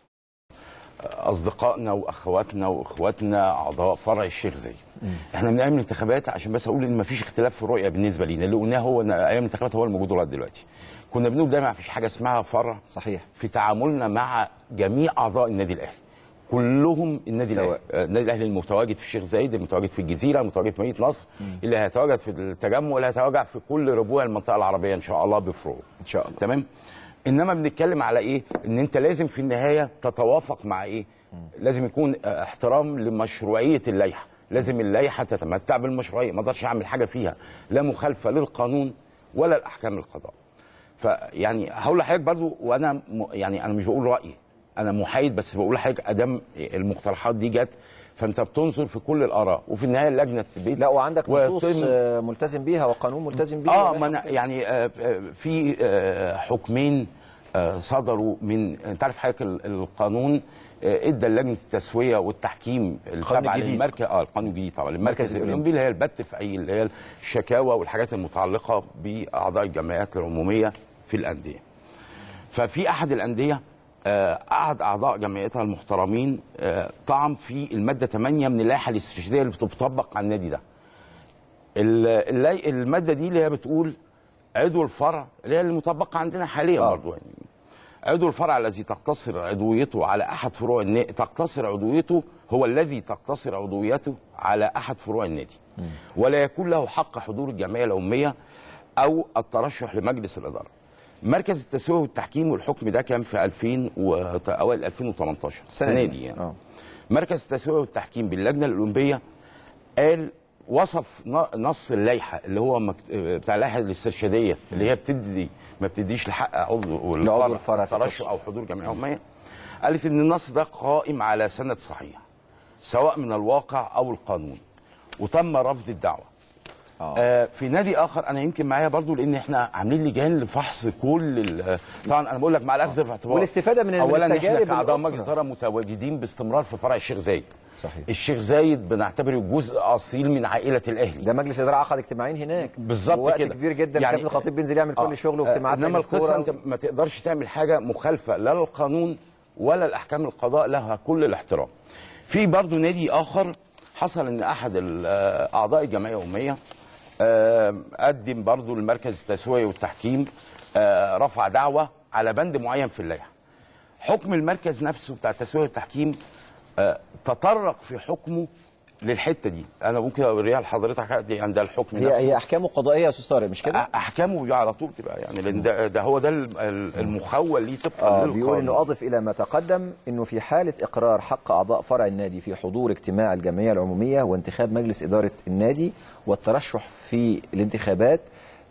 آه، اصدقائنا واخواتنا واخواتنا اعضاء فرع الشيخ زايد احنا من ايام الانتخابات عشان بس اقول ان مفيش اختلاف في الرؤيه بالنسبه لينا اللي قلناه هو ان ايام الانتخابات هو الموجود لغايه دلوقتي كنا بنقول دايما مفيش حاجه اسمها فرع صحيح في تعاملنا مع جميع اعضاء النادي الاهلي كلهم النادي سواء. الاهلي آه، النادي الاهلي المتواجد في الشيخ زايد المتواجد في الجزيره المتواجد في مدينه نصر اللي هيتواجد في التجمع اللي هيتواجد في كل ربوع المنطقه العربيه ان شاء الله بفروع ان شاء الله تمام انما بنتكلم على ايه ان انت لازم في النهايه تتوافق مع ايه لازم يكون آه، احترام لمشروعيه اللائحه لازم اللائحه تتمتع بالمشروعيه ما اقدرش اعمل حاجه فيها لا مخالفه للقانون ولا الاحكام القضاء فيعني هقول لحضرتك برضو وانا م- يعني انا مش بقول رايي انا محايد بس بقول لحضرتك ادام المقترحات دي جت فانت بتنظر في كل الاراء وفي النهايه اللجنه تبيت لا وعندك نصوص ويتم- آه، ملتزم بيها وقانون ملتزم بيه اه ما انا يعني آه، آه، في آه، حكمين آه، صدروا من انت عارف حضرتك ال- القانون آه، ادى لجنه التسويه والتحكيم التابعه الجديد. للمركز اه القانون الجديد طبعا المركز المركز الأولمبي. الاولمبي اللي هي البت في اي اللي هي الشكاوى والحاجات المتعلقه باعضاء الجمعيات العموميه في الانديه. ففي احد الانديه آه، قعد اعضاء جمعيتها المحترمين آه، طعن في الماده 8 من اللائحه الاسترشاديه اللي بتطبق على النادي ده. ال- اللاي- الماده دي اللي هي بتقول عضو الفرع اللي هي المطبقه عندنا حاليا آه. برضه يعني عضو الفرع الذي تقتصر عضويته على احد فروع النادي تقتصر عضويته هو الذي تقتصر عضويته على احد فروع النادي ولا يكون له حق حضور الجمعيه العموميه او الترشح لمجلس الاداره مركز التسويه والتحكيم والحكم ده كان في 2000 واوائل 2018 السنه دي يعني آه. مركز التسويه والتحكيم باللجنه الاولمبيه قال وصف ن- نص اللائحه اللي هو مكت... بتاع اللائحه الاسترشاديه اللي هي بتدي ما بتديش لحق عضو لعضو الفرع في ترشح القصة. او حضور جمعيه عموميه قالت ان النص ده قائم على سند صحيح سواء من الواقع او القانون وتم رفض الدعوه آه في نادي اخر انا يمكن معايا برضو لان احنا عاملين لجان لفحص كل ال- طبعا انا بقول لك مع الاخذ في اعتبار والاستفادة من اولا احنا التجارب كاعضاء الأخرى. مجلس اداره متواجدين باستمرار في فرع الشيخ زايد صحيح الشيخ زايد بنعتبره جزء اصيل من عائله الاهلي ده مجلس اداره عقد اجتماعين هناك بالظبط وقت كده كبير جدا يعني- كابتن الخطيب بينزل يعمل كل آه. شغله واجتماعات انما لجنة القصه كورة. انت ما تقدرش تعمل حاجه مخالفه لا للقانون ولا الاحكام القضاء لها كل الاحترام في برضو نادي اخر حصل ان احد ال- آه، اعضاء الجمعيه الاميه آه، قدم برضو لمركز التسويه والتحكيم آه، رفع دعوه على بند معين في اللائحه حكم المركز نفسه بتاع التسويه والتحكيم آه، تطرق في حكمه للحته دي انا ممكن اوريها لحضرتك عندي عند الحكم هي نفسه هي احكامه قضائيه يا استاذ طارق مش كده؟ احكامه بيبقى على طول تبقى يعني لان ده, ده هو ده ال- ال- المخول ليه طبقا آه للقانون. بيقول انه اضف الى ما تقدم انه في حاله اقرار حق اعضاء فرع النادي في حضور اجتماع الجمعيه العموميه وانتخاب مجلس اداره النادي والترشح في الانتخابات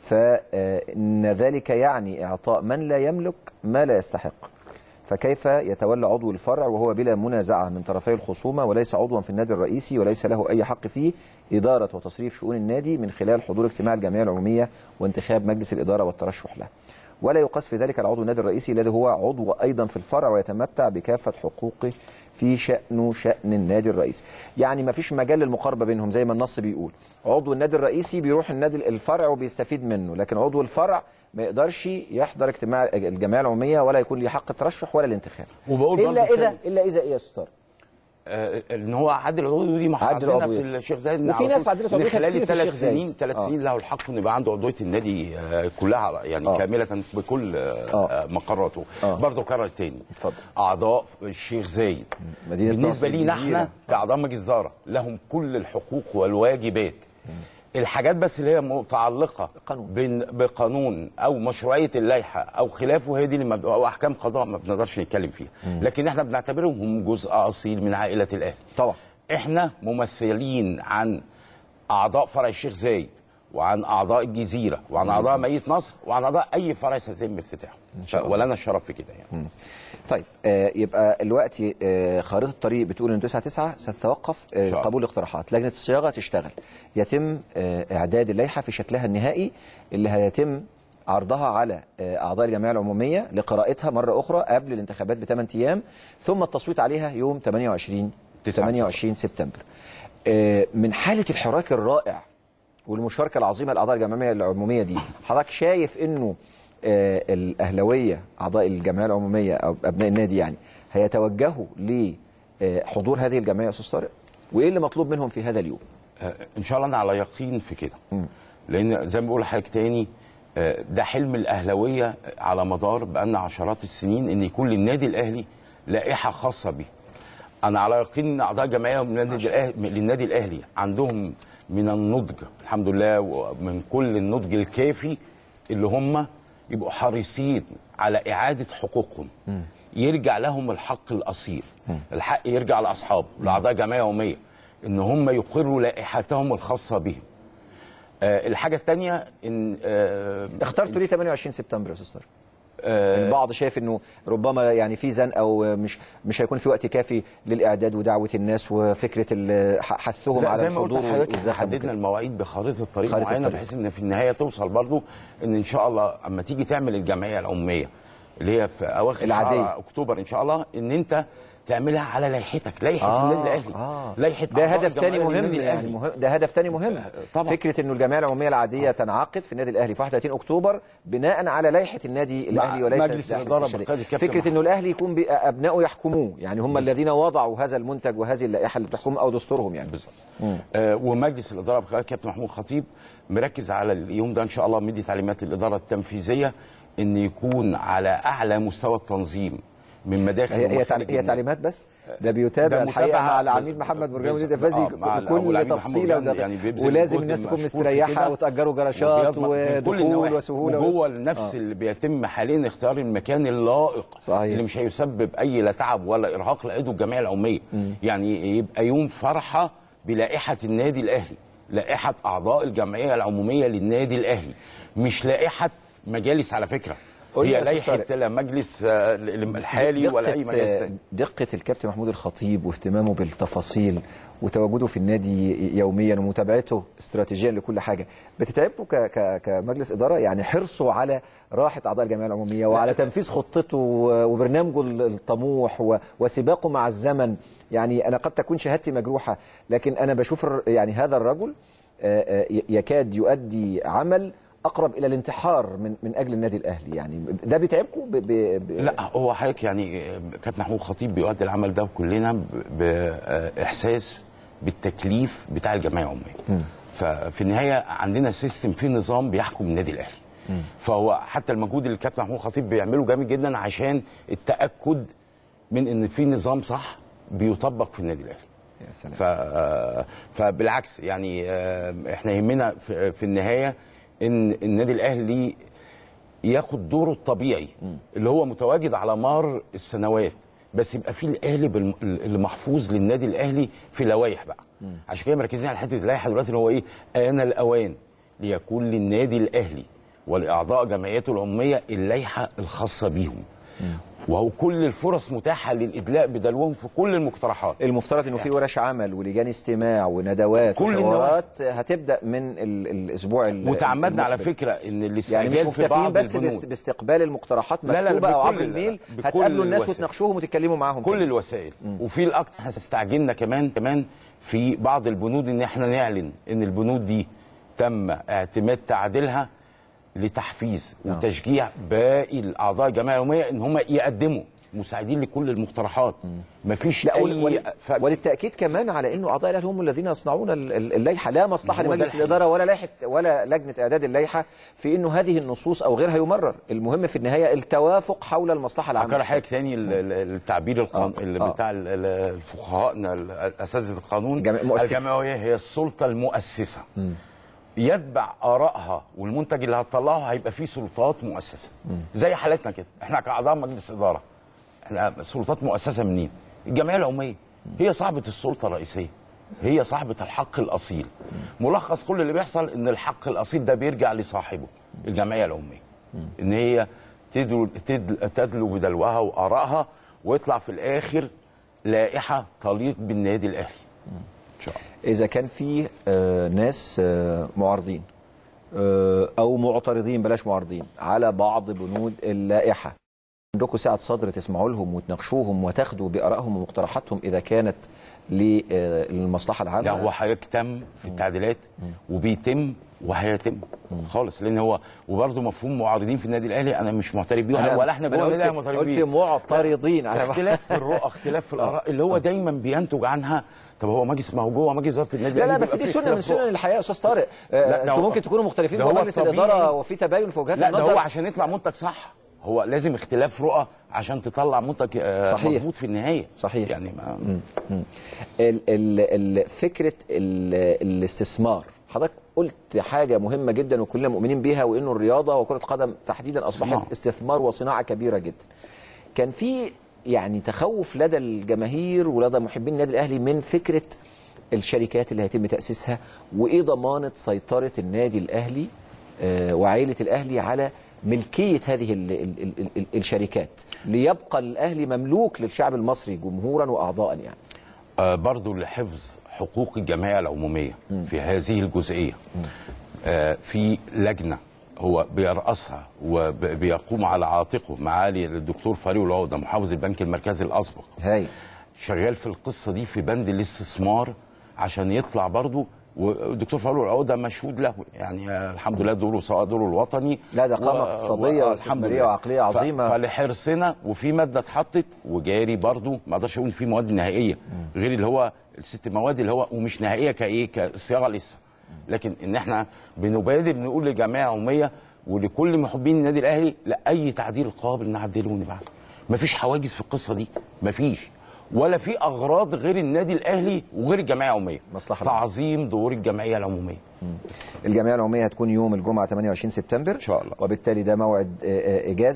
فان ذلك يعني اعطاء من لا يملك ما لا يستحق فكيف يتولى عضو الفرع وهو بلا منازعه من طرفي الخصومه وليس عضوا في النادي الرئيسي وليس له اي حق فيه اداره وتصريف شؤون النادي من خلال حضور اجتماع الجمعيه العموميه وانتخاب مجلس الاداره والترشح له. ولا يقاس في ذلك على عضو النادي الرئيسي الذي هو عضو ايضا في الفرع ويتمتع بكافه حقوقه في شانه شان النادي الرئيسي. يعني ما فيش مجال للمقاربه بينهم زي ما النص بيقول. عضو النادي الرئيسي بيروح النادي الفرع وبيستفيد منه، لكن عضو الفرع ما يقدرش يحضر اجتماع الجمعيه العموميه ولا يكون ليه حق الترشح ولا الانتخاب. وبقول الا برضه اذا تاني. الا اذا ايه يا استاذ طارق؟ آه، ان هو عدل العضويه دي ما عدل عندنا العضوية. في الشيخ زايد إن وفي على ناس طول عدلت من عضويتها خلال كتير في ثلاث الشيخ زايد. سنين ثلاث آه. سنين له الحق انه يبقى عنده عضويه النادي آه، كلها على- يعني آه. كامله بكل آه، آه، مقراته آه. برضه كرر تاني اتفضل. اعضاء الشيخ زايد مدينة بالنسبه نصر لينا الجزيرة. احنا كاعضاء مجلس اداره لهم كل الحقوق والواجبات الحاجات بس اللي هي متعلقه قانون. بين بقانون او مشروعيه اللائحه او خلافه هي دي اللي ما او احكام قضاء ما بنقدرش نتكلم فيها لكن احنا بنعتبرهم هم جزء اصيل من عائله الاهلي طبعا احنا ممثلين عن اعضاء فرع الشيخ زايد وعن اعضاء الجزيره وعن اعضاء مدينه نصر وعن اعضاء اي فرع سيتم افتتاحه شاء الله. ولنا الشرف في كده يعني طيب آه يبقى الوقت آه خارطه الطريق بتقول ان 9 9 ستتوقف آه الله. قبول الاقتراحات لجنه الصياغه تشتغل يتم آه اعداد اللائحه في شكلها النهائي اللي هيتم عرضها على آه اعضاء الجمعيه العموميه لقراءتها مره اخرى قبل الانتخابات بثمان ايام ثم التصويت عليها يوم 28 تسعة 28 سبتمبر آه من حاله الحراك الرائع والمشاركه العظيمه لاعضاء الجمعيه العموميه دي حضرتك شايف انه آه، الاهلاويه اعضاء الجمعيه العموميه او ابناء النادي يعني هيتوجهوا لحضور هذه الجمعيه يا استاذ طارق وايه اللي مطلوب منهم في هذا اليوم آه، ان شاء الله انا على يقين في كده لان زي ما بقول لحضرتك تاني آه، ده حلم الاهلاويه على مدار بقالنا عشرات السنين ان يكون للنادي الاهلي لائحه خاصه بيه انا على يقين ان اعضاء جمعيه من النادي الاهلي للنادي الاهلي عندهم من النضج الحمد لله ومن كل النضج الكافي اللي هم يبقوا حريصين على اعاده حقوقهم يرجع لهم الحق الاصيل الحق يرجع لاصحابه لاعضاء جمعيه يوميه ان هم يقروا لائحتهم الخاصه بهم آه الحاجه الثانيه ان آه اخترتوا ليه 28 سبتمبر يا استاذ طارق آه البعض شايف انه ربما يعني في زنقه ومش مش هيكون في وقت كافي للاعداد ودعوه الناس وفكره ال- ح- حثهم لا على زي ما قلت الحضور لحضرتك والزخم حددنا وكده. المواعيد بخريطه طريق خريطة معينه الطريق. بحيث ان في النهايه توصل برضو ان ان شاء الله اما تيجي تعمل الجمعيه العموميه اللي هي في اواخر العادية. شهر اكتوبر ان شاء الله ان انت تعملها على لائحتك لائحه آه، النادي الاهلي آه. لائحه ده أعضاء هدف تاني الجمعية مهم للنادي يعني الأهلي. مهم ده هدف تاني مهم طبعا. فكره انه الجمعيه العموميه العاديه تنعقد في النادي الاهلي في 31 اكتوبر بناء على لائحه النادي الاهلي وليس مجلس لائحة الإدارة الشركة. بقيادة الكابتن فكره محمود. انه الاهلي يكون بي- ابنائه يحكموه يعني هم الذين وضعوا هذا المنتج وهذه اللائحه اللي بتحكم او دستورهم يعني بالظبط آه ومجلس الاداره بقياده كابتن محمود خطيب مركز على اليوم ده ان شاء الله مدي تعليمات للاداره التنفيذيه ان يكون على اعلى مستوى التنظيم من مداخل هي هي, ومخارج تعلي- هي النادي. تعليمات بس ده بيتابع ده الحقيقه متابعة مع ب- العميد محمد مرجان مدير بالظبط. التنفيذي آه، مع كل والعميد محمد تفصيله مرجان وده- يعني بيبذل ولازم جهد الناس تكون مشكور في مستريحه كده. وتاجروا جراشات وبيضمن من كل ودخول النواحي. وسهوله وجوه وس- النفس آه. اللي بيتم حاليا اختيار المكان اللائق صحيح. اللي مش هيسبب اي لا تعب ولا ارهاق لعضو الجمعيه العموميه يعني يبقى يوم فرحه بلائحه النادي الاهلي لائحه اعضاء الجمعيه العموميه للنادي الاهلي مش لائحه مجالس على فكره قول لي يا هي أستاذ لائحه طارق. لا مجلس آه، الحالي ولا اي مجلس دقة, تاني دقة الكابتن محمود الخطيب واهتمامه بالتفاصيل وتواجده في النادي يوميا ومتابعته استراتيجيا لكل حاجه بتتعبوا ك ك كمجلس اداره يعني حرصه على راحه اعضاء الجمعيه العموميه وعلى تنفيذ خطته و- وبرنامجه الطموح و- وسباقه مع الزمن يعني انا قد تكون شهادتي مجروحه لكن انا بشوف الر- يعني هذا الرجل آه، آه، ي- يكاد يؤدي عمل اقرب الى الانتحار من من اجل النادي الاهلي يعني ده بيتعبكم ب... ب... ب... لا هو حضرتك يعني آه، كابتن محمود خطيب بيؤدي العمل ده كلنا باحساس بالتكليف بتاع الجمعيه العموميه ففي النهايه عندنا سيستم في نظام بيحكم النادي الاهلي فهو حتى المجهود اللي الكابتن محمود خطيب بيعمله جامد جدا عشان التاكد من ان في نظام صح بيطبق في النادي الاهلي يا سلام ف... فبالعكس يعني آه، احنا يهمنا في, في النهايه ان النادي الاهلي ياخد دوره الطبيعي اللي هو متواجد على مر السنوات بس يبقى فيه القالب الم- اللي محفوظ للنادي الاهلي في لوائح بقى عشان كده مركزين على حته اللائحه دلوقتي اللي هو ايه آن الاوان ليكون للنادي الاهلي ولاعضاء جمعيته العموميه اللائحه الخاصه بيهم وهو كل الفرص متاحه للادلاء بدلوهم في كل المقترحات المفترض انه في ورش عمل ولجان استماع وندوات كل وحوارات هتبدا من ال... الاسبوع ال- وتعمدنا على المقبل. فكره ان يعني الاستعجال مش في مكتفين بعض بس البنود باست- باستقبال المقترحات لا، لا، مكتوبه او بكل- عبر الميل بكل هتقابلوا الناس الوسائل. وتناقشوهم وتتكلموا معاهم كل كمان. الوسائل وفي الاكتر احنا استعجلنا كمان كمان في بعض البنود ان احنا نعلن ان البنود دي تم اعتماد تعديلها لتحفيز وتشجيع باقي الاعضاء الجمعيه العموميه ان هم يقدموا مساعدين لكل المقترحات مفيش لا اي ول... ول... ف- وللتاكيد كمان على انه اعضاء الاهلي هم الذين يصنعون ال- ال- اللائحه لا مصلحه هو ده لمجلس الحقيقة. الاداره ولا لائحه ولا لجنه اعداد اللائحه في انه هذه النصوص او غيرها يمرر المهم في النهايه التوافق حول المصلحه العامه هكرر حضرتك تاني ال- ال- التعبير القانون آه، اللي آه. بتاع ال- ال- الفقهاءنا ال- اساتذه القانون جمع- مؤسسة. الجمعويه هي السلطه المؤسسه يتبع ارائها والمنتج اللي هتطلعه هيبقى فيه سلطات مؤسسه زي حالتنا كده احنا كاعضاء مجلس اداره احنا سلطات مؤسسه منين الجمعيه العموميه هي صاحبه السلطه الرئيسيه هي صاحبه الحق الاصيل ملخص كل اللي بيحصل ان الحق الاصيل ده بيرجع لصاحبه الجمعيه العموميه ان هي تدلو, تدل تدلو بدلوها وارائها ويطلع في الاخر لائحه تليق بالنادي الاهلي ان شاء الله اذا كان في آه، ناس آه، معارضين آه، او معترضين بلاش معارضين على بعض بنود اللائحه عندكم سعه صدر تسمعوا لهم وتناقشوهم وتاخدوا بارائهم ومقترحاتهم اذا كانت للمصلحه العامه لا هو حضرتك تم في التعديلات وبيتم وهيتم خالص لان هو وبرده مفهوم معارضين في النادي الاهلي انا مش معترف بيه أنا- ولا احنا أنا جوه قلت- النادي الاهلي معترفين قلت بيه معترضين على اختلاف في الرؤى اختلاف في الاراء اللي هو دايما بينتج عنها طب هو مجلس ما هو جوه مجلس اداره النادي لا لا الأهلي بس بيبقى دي فيه سنه من اختلاف سنن رؤى. الحياه يا استاذ طارق لا، آه، ده انتوا هو- ممكن تكونوا مختلفين ده جوه هو مجلس الطبيعي. الاداره وفي تباين في وجهات لا ده النظر هو عشان يطلع منتج صح هو لازم اختلاف رؤى عشان تطلع منتج آه، صحيح. مظبوط في النهايه صحيح. يعني ما ال ال ال فكره ال الاستثمار حضرتك قلت حاجه مهمه جدا وكلنا مؤمنين بيها وانه الرياضه وكره القدم تحديدا اصبحت صناعة. استثمار وصناعه كبيره جدا كان في يعني تخوف لدى الجماهير ولدى محبين النادي الاهلي من فكره الشركات اللي هيتم تاسيسها وايه ضمانه سيطره النادي الاهلي آه، وعائله الاهلي على ملكيه هذه ال ال ال ال الشركات ليبقى الاهلي مملوك للشعب المصري جمهورا واعضاء يعني آه، برضو لحفظ حقوق الجمعيه العموميه في هذه الجزئيه آه، في لجنه هو بيرأسها وبيقوم على عاتقه معالي الدكتور فاروق العوده محافظ البنك المركزي الاسبق هاي شغال في القصه دي في بند الاستثمار عشان يطلع برضو والدكتور فاروق العوده مشهود له يعني آه، الحمد لله دوره سواء دوره الوطني لا، ده قامة اقتصادية آه، واستثمارية وعقلية ف- عظيمة. فلحرصنا وفي ماده اتحطت وجاري برضو ما اقدرش اقول في مواد نهائيه غير اللي هو الست مواد اللي هو ومش نهائيه كايه كصياغه لسه لكن ان احنا بنبادر نقول للجمعيه العموميه ولكل محبين النادي الاهلي لا اي تعديل قابل نعدله ونبعته مفيش حواجز في القصه دي مفيش ولا في اغراض غير النادي الاهلي وغير الجمعيه العموميه مصلحة تعظيم دور الجمعيه العموميه الجمعيه العموميه هتكون يوم الجمعه 28 سبتمبر ان شاء الله. وبالتالي ده موعد آه، آه، اجازه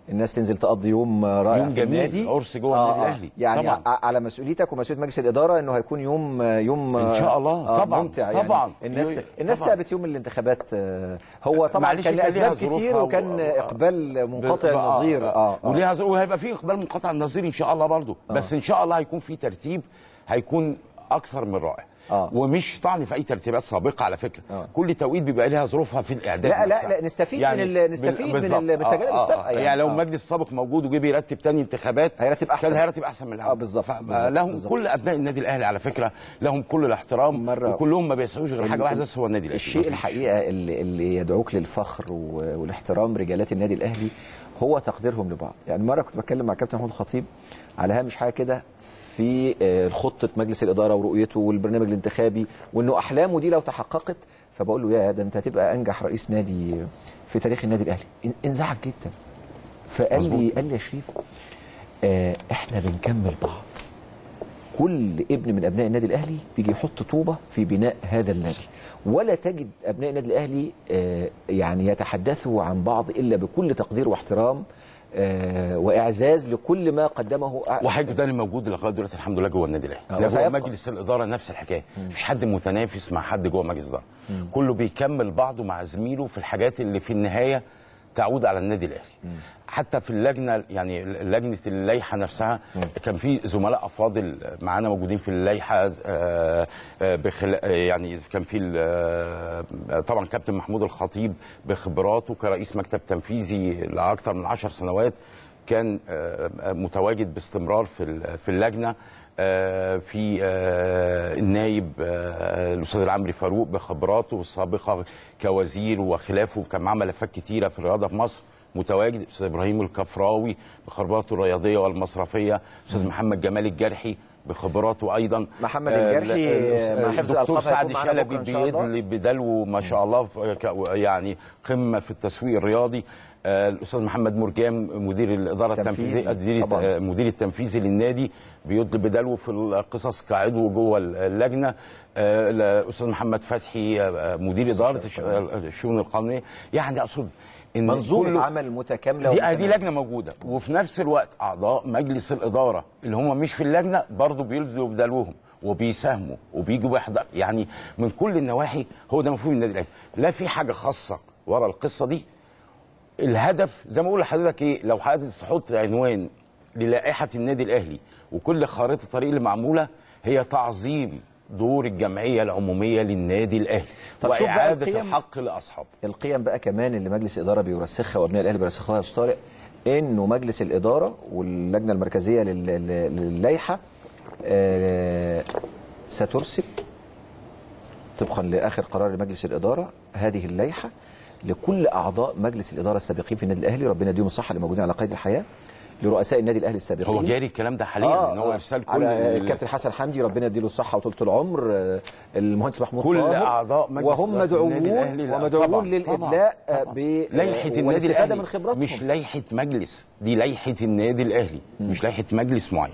الناس تنزل تقضي يوم رائع يوم في جميل، النادي عرس جوه النادي الأهلي. يعني طبعاً. ع- على مسؤوليتك ومسؤوليه مجلس الاداره انه هيكون يوم يوم إن شاء الله. طبعاً. ممتع طبعاً. يعني الناس يو- الناس طبعاً. تعبت يوم الانتخابات آه، هو طبعا معلش كان له كان ليها اسباب كتير ظروفها و- وكان اقبال منقطع آه، النظير آه. اه آه. وليها ظروف وهيبقى في اقبال منقطع النظير ان شاء الله برضو بس ان شاء الله هيكون في ترتيب هيكون اكثر من رائع آه. ومش طعن في اي ترتيبات سابقه على فكره آه. كل توقيت بيبقى لها ظروفها في الاعداد لا لا نفسها. لا نستفيد من ال- نستفيد من بالظبط. ال- بالتجارب السابقة يعني, يعني. يعني لو آه. مجلس سابق موجود وجه بيرتب تاني انتخابات هيرتب أحسن. كان هيرتب احسن من الاول آه، بالظبط، ف- بالظبط، لهم بالظبط. كل ابناء النادي الاهلي على فكره لهم كل الاحترام مرة- وكلهم ما بيسعوش غير حاجه ال- واحده بس هو النادي الاهلي الشيء مفيش. الحقيقه اللي, اللي يدعوك للفخر و- والاحترام رجالات النادي الاهلي هو تقديرهم لبعض يعني مره كنت بتكلم مع كابتن محمود الخطيب على هامش حاجه كده في آه، خطه مجلس الاداره ورؤيته والبرنامج الانتخابي وانه احلامه دي لو تحققت فبقول له يا ده انت هتبقى انجح رئيس نادي في تاريخ النادي الاهلي ان- انزعج جدا فقال لي مظبوط. قال لي يا شريف آه احنا بنكمل بعض كل ابن من ابناء النادي الاهلي بيجي يحط طوبه في بناء هذا النادي ولا تجد ابناء النادي الاهلي آه، يعني يتحدثوا عن بعض الا بكل تقدير واحترام آه، واعزاز لكل ما قدمه أع- وحاجه ده اللي موجود لغايه دلوقتي الحمد لله جوه النادي الاهلي آه، ده وسيبقى. جوه مجلس الاداره نفس الحكايه مفيش حد متنافس مع حد جوه مجلس الاداره كله بيكمل بعضه مع زميله في الحاجات اللي في النهايه تعود على النادي الاهلي حتى في اللجنه يعني لجنه اللائحه نفسها كان في زملاء افاضل معانا موجودين في اللائحه آه، آه، بخل... آه، يعني كان في ال- آه، طبعا كابتن محمود الخطيب بخبراته كرئيس مكتب تنفيذي لاكثر من عشر سنوات كان آه، آه، متواجد باستمرار في ال- في اللجنه آه، في آه، النايب آه، الاستاذ العمري فاروق بخبراته السابقه كوزير وخلافه كان معاه ملفات كتيره في الرياضه في مصر متواجد الاستاذ ابراهيم الكفراوي بخبراته الرياضيه والمصرفيه الاستاذ محمد جمال الجرحي بخبراته ايضا محمد آه، الجرحي، ال- مع حفظ الدكتور الألقاب سعد هيكون معانا الشلبي بكرة إن شاء الله. بيدلي بدلو ما شاء الله ف- ك- يعني قمه في التسويق الرياضي آه، الاستاذ محمد مرجان مدير الاداره تنفيذي، التنفيذيه مدير طبعاً. آه، المدير التنفيذي للنادي بيدلي بدلو في القصص كعضو جوه اللجنه آه، الاستاذ محمد فتحي آه، مدير اداره الش- الشؤون القانونيه يعني اقصد ان منظومه كله- عمل متكامله دي دي ومتناغمة. لجنه موجوده وفي نفس الوقت اعضاء مجلس الاداره اللي هم مش في اللجنه برضه بيلدوا بدلوهم وبيساهموا وبيجوا بيحضر يعني من كل النواحي هو ده مفهوم النادي الاهلي لا في حاجه خاصه ورا القصه دي الهدف زي ما بقول لحضرتك ايه لو حضرتك تحط عنوان للائحه النادي الاهلي وكل خارطه الطريق اللي معموله هي تعظيم دور الجمعيه العموميه للنادي الاهلي طب شوف بقى واعاده القيم- الحق لاصحابه القيم بقى كمان اللي مجلس الاداره بيرسخها وابناء الاهلي بيرسخوها يا استاذ طارق انه مجلس الاداره واللجنه المركزيه لل- لل- للائحه آه، سترسل طبقا لاخر قرار لمجلس الاداره هذه اللائحه لكل اعضاء مجلس الاداره السابقين في النادي الاهلي ربنا يديهم الصحه اللي موجودين على قيد الحياه لرؤساء النادي الاهلي السابقين هو جاري الكلام ده حاليا ان هو ارسال كل على ال- الكابتن حسن حمدي ربنا يديله الصحه وطولة العمر آه، المهندس محمود كل طاهر أعضاء مجلس وهم إدارة مدعوون النادي الأهلي لا، ومدعوون طبعاً، للادلاء طبعاً، آه، طبعاً. ب لائحه النادي والاستفادة الاهلي من خبراتهم مش لائحه مجلس دي لائحه النادي الاهلي مش لائحه مجلس معين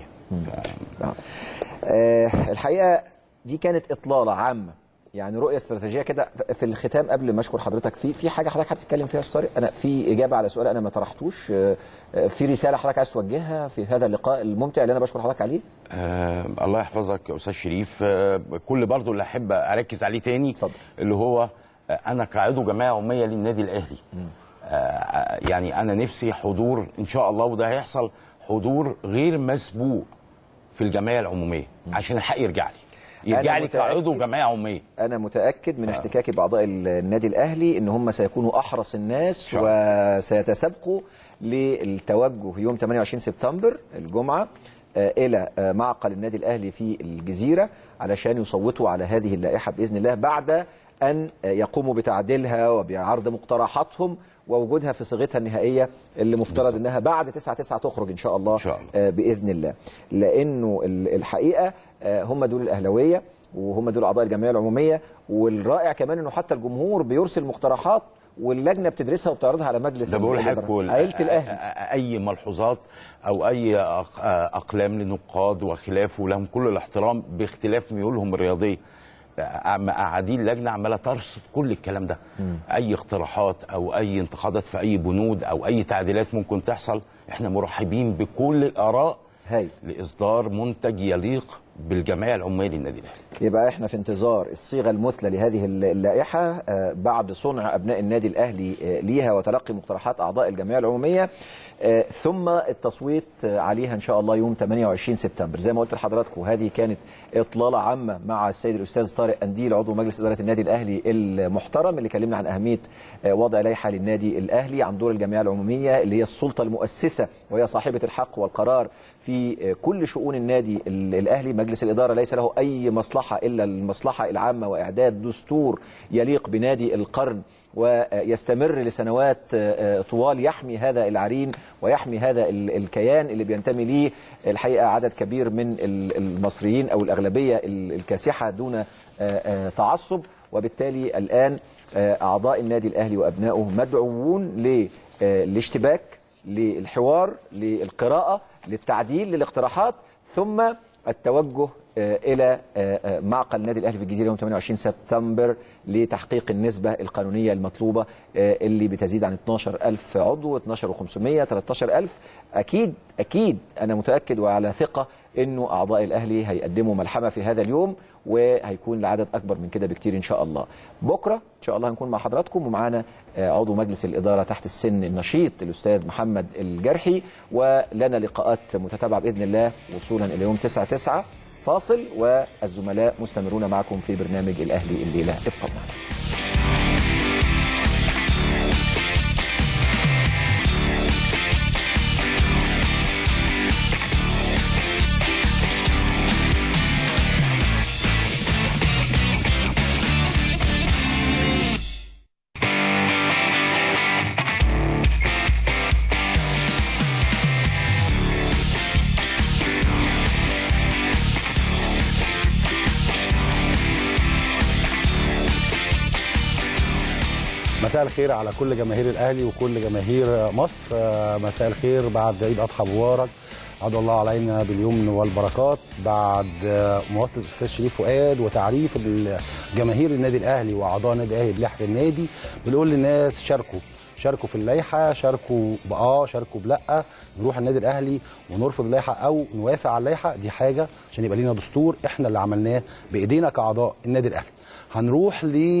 آه، الحقيقه دي كانت اطلاله عامه يعني رؤيه استراتيجيه كده في الختام قبل ما اشكر حضرتك في في حاجه حضرتك حابب تتكلم فيها يا أستاذ طارق انا في اجابه على سؤال انا ما طرحتوش آه، آه، في رساله حضرتك عايز توجهها في هذا اللقاء الممتع اللي انا بشكر حضرتك عليه آه الله يحفظك يا استاذ شريف آه كل برضو اللي احب اركز عليه تاني اتفضل. اللي هو آه انا كعضو جمعيه عموميه للنادي الاهلي آه يعني انا نفسي حضور ان شاء الله وده هيحصل حضور غير مسبوق في الجمعيه العموميه عشان الحق يرجع لي يرجع أنا لي كعضو متأكد- جمعيه عموميه انا متاكد من احتكاكي باعضاء النادي الاهلي ان هم سيكونوا احرص الناس شاء وسيتسابقوا للتوجه يوم 28 سبتمبر الجمعه آه، الى آه، معقل النادي الاهلي في الجزيره علشان يصوتوا على هذه اللائحه باذن الله بعد ان آه، يقوموا بتعديلها وبعرض مقترحاتهم ووجودها في صيغتها النهائيه اللي مفترض بالظبط. انها بعد 9 9 تخرج ان شاء الله, إن شاء الله. آه، باذن الله لانه ال- الحقيقه آه، هم دول الاهلاويه وهم دول اعضاء الجمعيه العموميه والرائع كمان انه حتى الجمهور بيرسل مقترحات واللجنه بتدرسها وبتعرضها على مجلس ده بقول الإدارة. لحضرتك عيله الاهلي اي ملحوظات او اي أق- اقلام لنقاد وخلافه لهم كل الاحترام باختلاف ميولهم الرياضيه قاعدين لجنه عماله ترصد كل الكلام ده اي اقتراحات او اي انتقادات في اي بنود او اي تعديلات ممكن تحصل احنا مرحبين بكل الاراء هاي لاصدار منتج يليق بالجمعيه العمالي للنادي الاهلي يبقى احنا في انتظار الصيغه المثلى لهذه اللائحه آه، بعد صنع ابناء النادي الاهلي آه، ليها وتلقي مقترحات اعضاء الجمعيه العموميه آه، ثم التصويت آه، عليها ان شاء الله يوم 28 سبتمبر زي ما قلت لحضراتكم هذه كانت اطلاله عامه مع السيد الاستاذ طارق انديل عضو مجلس اداره النادي الاهلي المحترم اللي كلمنا عن اهميه آه، وضع لائحه للنادي الاهلي عن دور الجمعيه العموميه اللي هي السلطه المؤسسه وهي صاحبه الحق والقرار في آه، كل شؤون النادي ال- الاهلي مجلس الاداره ليس له اي مصلحه الا المصلحه العامه واعداد دستور يليق بنادي القرن ويستمر لسنوات آه، طوال يحمي هذا العرين ويحمي هذا ال- الكيان اللي بينتمي ليه الحقيقه عدد كبير من ال- المصريين او الاغلبيه ال- الكاسحه دون آه، آه، تعصب وبالتالي الان آه، اعضاء النادي الاهلي وابنائه مدعوون للاشتباك للحوار للقراءه للتعديل للاقتراحات ثم التوجه آه، الى آه، آه، معقل النادي الاهلي في الجزيره يوم 28 سبتمبر لتحقيق النسبه القانونيه المطلوبه آه، اللي بتزيد عن 12000 عضو 12500 13000 اكيد اكيد انا متاكد وعلى ثقه انه اعضاء الاهلي هيقدموا ملحمه في هذا اليوم وهيكون العدد اكبر من كده بكتير ان شاء الله بكره ان شاء الله هنكون مع حضراتكم ومعانا آه، عضو مجلس الاداره تحت السن النشيط الاستاذ محمد الجرحي ولنا لقاءات متتابعه باذن الله وصولا الى يوم 9 9 فاصل والزملاء مستمرون معكم في برنامج الاهلي الليله ابقوا معنا مساء الخير على كل جماهير الاهلي وكل جماهير مصر آه، مساء الخير بعد عيد اضحى مبارك عاد الله علينا باليمن والبركات بعد آه، مواصله الاستاذ شريف فؤاد وتعريف جماهير النادي الاهلي واعضاء النادي الاهلي بلائحه النادي بنقول للناس شاركوا شاركوا في اللائحه شاركوا باه شاركوا بلا نروح النادي الاهلي ونرفض اللائحه او نوافق على اللائحه دي حاجه عشان يبقى لينا دستور احنا اللي عملناه بايدينا كاعضاء النادي الاهلي هنروح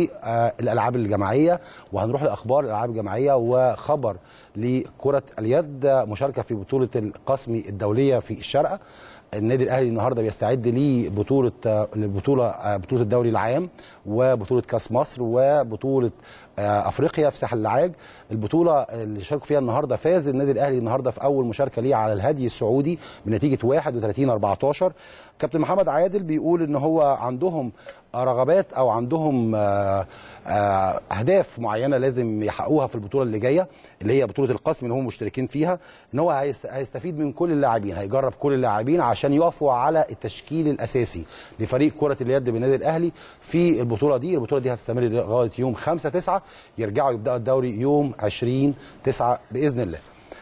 للالعاب الجماعيه وهنروح لاخبار الالعاب الجماعيه وخبر لكره اليد مشاركه في بطوله القسم الدوليه في الشارقه النادي الاهلي النهارده بيستعد لبطوله البطوله بطوله الدوري العام وبطوله كاس مصر وبطوله افريقيا في ساحل العاج البطوله اللي شاركوا فيها النهارده فاز النادي الاهلي النهارده في اول مشاركه ليه على الهدي السعودي بنتيجه 31 14 كابتن محمد عادل بيقول ان هو عندهم رغبات او عندهم آه، آه، اهداف معينه لازم يحققوها في البطوله اللي جايه اللي هي بطوله القسم اللي هم مشتركين فيها ان هو هيست- هيستفيد من كل اللاعبين هيجرب كل اللاعبين عشان يقفوا على التشكيل الاساسي لفريق كره اليد بالنادي الاهلي في البطوله دي البطوله دي هتستمر لغايه يوم 5 9 يرجعوا يبداوا الدوري يوم 20 9 باذن الله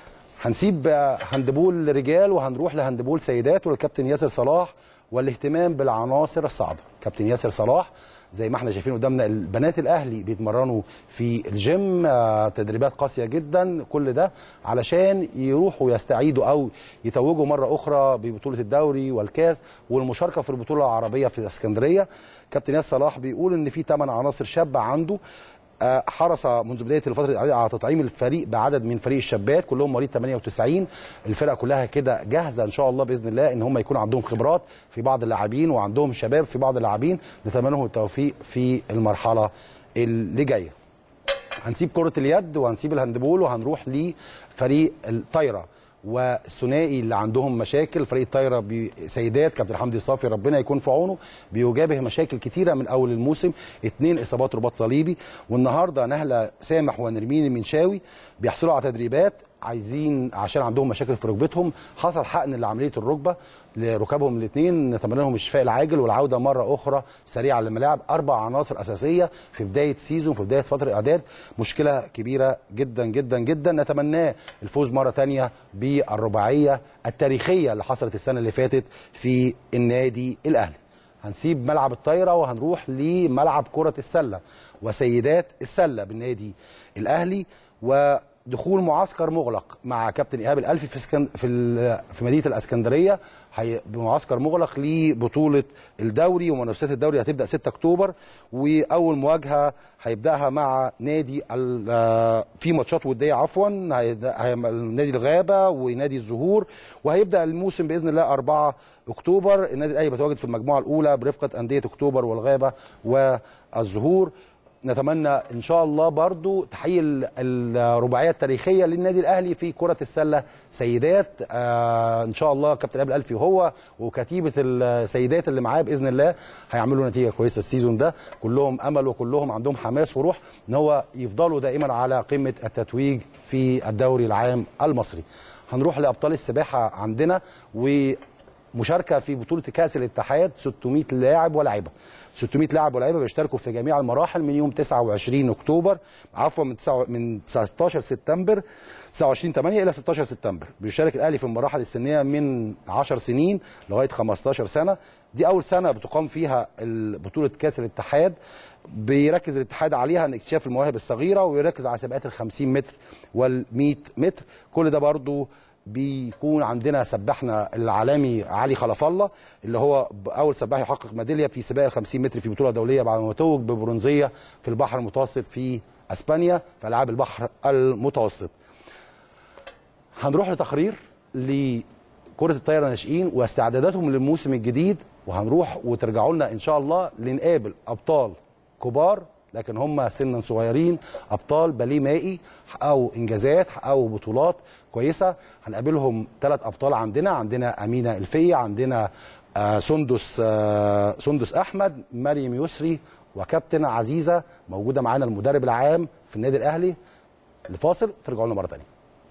هنسيب آه، هاندبول رجال وهنروح لهاندبول سيدات والكابتن ياسر صلاح والاهتمام بالعناصر الصاعده كابتن ياسر صلاح زي ما احنا شايفين قدامنا البنات الاهلي بيتمرنوا في الجيم آه، تدريبات قاسيه جدا كل ده علشان يروحوا يستعيدوا او يتوجوا مره اخرى ببطوله الدوري والكاس والمشاركه في البطوله العربيه في اسكندريه كابتن ياسر صلاح بيقول ان في 8 عناصر شابه عنده آه، حرص منذ بدايه الفتره على تطعيم الفريق بعدد من فريق الشابات كلهم مواليد 98 الفرقه كلها كده جاهزه ان شاء الله باذن الله ان هم يكون عندهم خبرات في بعض اللاعبين وعندهم شباب في بعض اللاعبين نتمنى لهم التوفيق في المرحله اللي جايه هنسيب كرة اليد وهنسيب الهاندبول وهنروح لفريق الطايرة والثنائي اللي عندهم مشاكل فريق الطايره بي- سيدات كابتن حمدي صافي ربنا يكون في عونه بيجابه مشاكل كتيره من اول الموسم اتنين اصابات رباط صليبي والنهارده نهله سامح ونرمين المنشاوي بيحصلوا على تدريبات عايزين عشان عندهم مشاكل في ركبتهم حصل حقن لعمليه الركبه لركابهم الاثنين نتمنى لهم الشفاء العاجل والعوده مره اخرى سريعه للملاعب اربع عناصر اساسيه في بدايه سيزون في بدايه فتره اعداد مشكله كبيره جدا جدا جدا نتمناه الفوز مره ثانيه بالرباعيه التاريخيه اللي حصلت السنه اللي فاتت في النادي الاهلي هنسيب ملعب الطايره وهنروح لملعب كره السله وسيدات السله بالنادي الاهلي ودخول معسكر مغلق مع كابتن ايهاب الالفي في اسكن في ال- في مدينه الاسكندريه هي بمعسكر مغلق لبطوله الدوري ومنافسات الدوري هتبدا 6 اكتوبر واول مواجهه هيبداها مع نادي ال- آه، في ماتشات وديه عفوا هيبدأ- هي- نادي الغابه ونادي الزهور وهيبدا الموسم باذن الله 4 اكتوبر النادي الاهلي بيتواجد في المجموعه الاولى برفقه انديه اكتوبر والغابه والزهور نتمنى ان شاء الله برضو تحقيق ال- الرباعيه التاريخيه للنادي الاهلي في كره السله سيدات آه ان شاء الله كابتن ابل الفي هو وكتيبه السيدات اللي معاه باذن الله هيعملوا نتيجه كويسه السيزون ده كلهم امل وكلهم عندهم حماس وروح ان هو يفضلوا دائما على قمه التتويج في الدوري العام المصري هنروح لابطال السباحه عندنا و مشاركه في بطوله كاس الاتحاد 600 لاعب ولاعيبه 600 لاعب ولاعيبه بيشتركوا في جميع المراحل من يوم 29 اكتوبر عفوا من 9 من 19 سبتمبر 29 8 الى 16 سبتمبر بيشارك الاهلي في المراحل السنيه من 10 سنين لغايه 15 سنه دي اول سنه بتقام فيها ال- بطوله كاس الاتحاد بيركز الاتحاد عليها ان اكتشاف المواهب الصغيره ويركز على سباقات ال 50 متر وال 100 متر كل ده برضو بيكون عندنا سباحنا العالمي علي خلف الله اللي هو اول سباح يحقق ميداليه في سباق ال 50 متر في بطوله دوليه بعد ما توج ببرونزيه في البحر المتوسط في اسبانيا في العاب البحر المتوسط. هنروح لتقرير لكره الطايره ناشئين واستعداداتهم للموسم الجديد وهنروح وترجعوا لنا ان شاء الله لنقابل ابطال كبار لكن هم سنا صغيرين ابطال باليه مائي حققوا انجازات حققوا بطولات كويسه هنقابلهم ثلاث ابطال عندنا عندنا امينه الفيه عندنا آه، سندس آه، سندس احمد مريم يسري وكابتن عزيزه موجوده معانا المدرب العام في النادي الاهلي لفاصل ترجعوا لنا مره ثانيه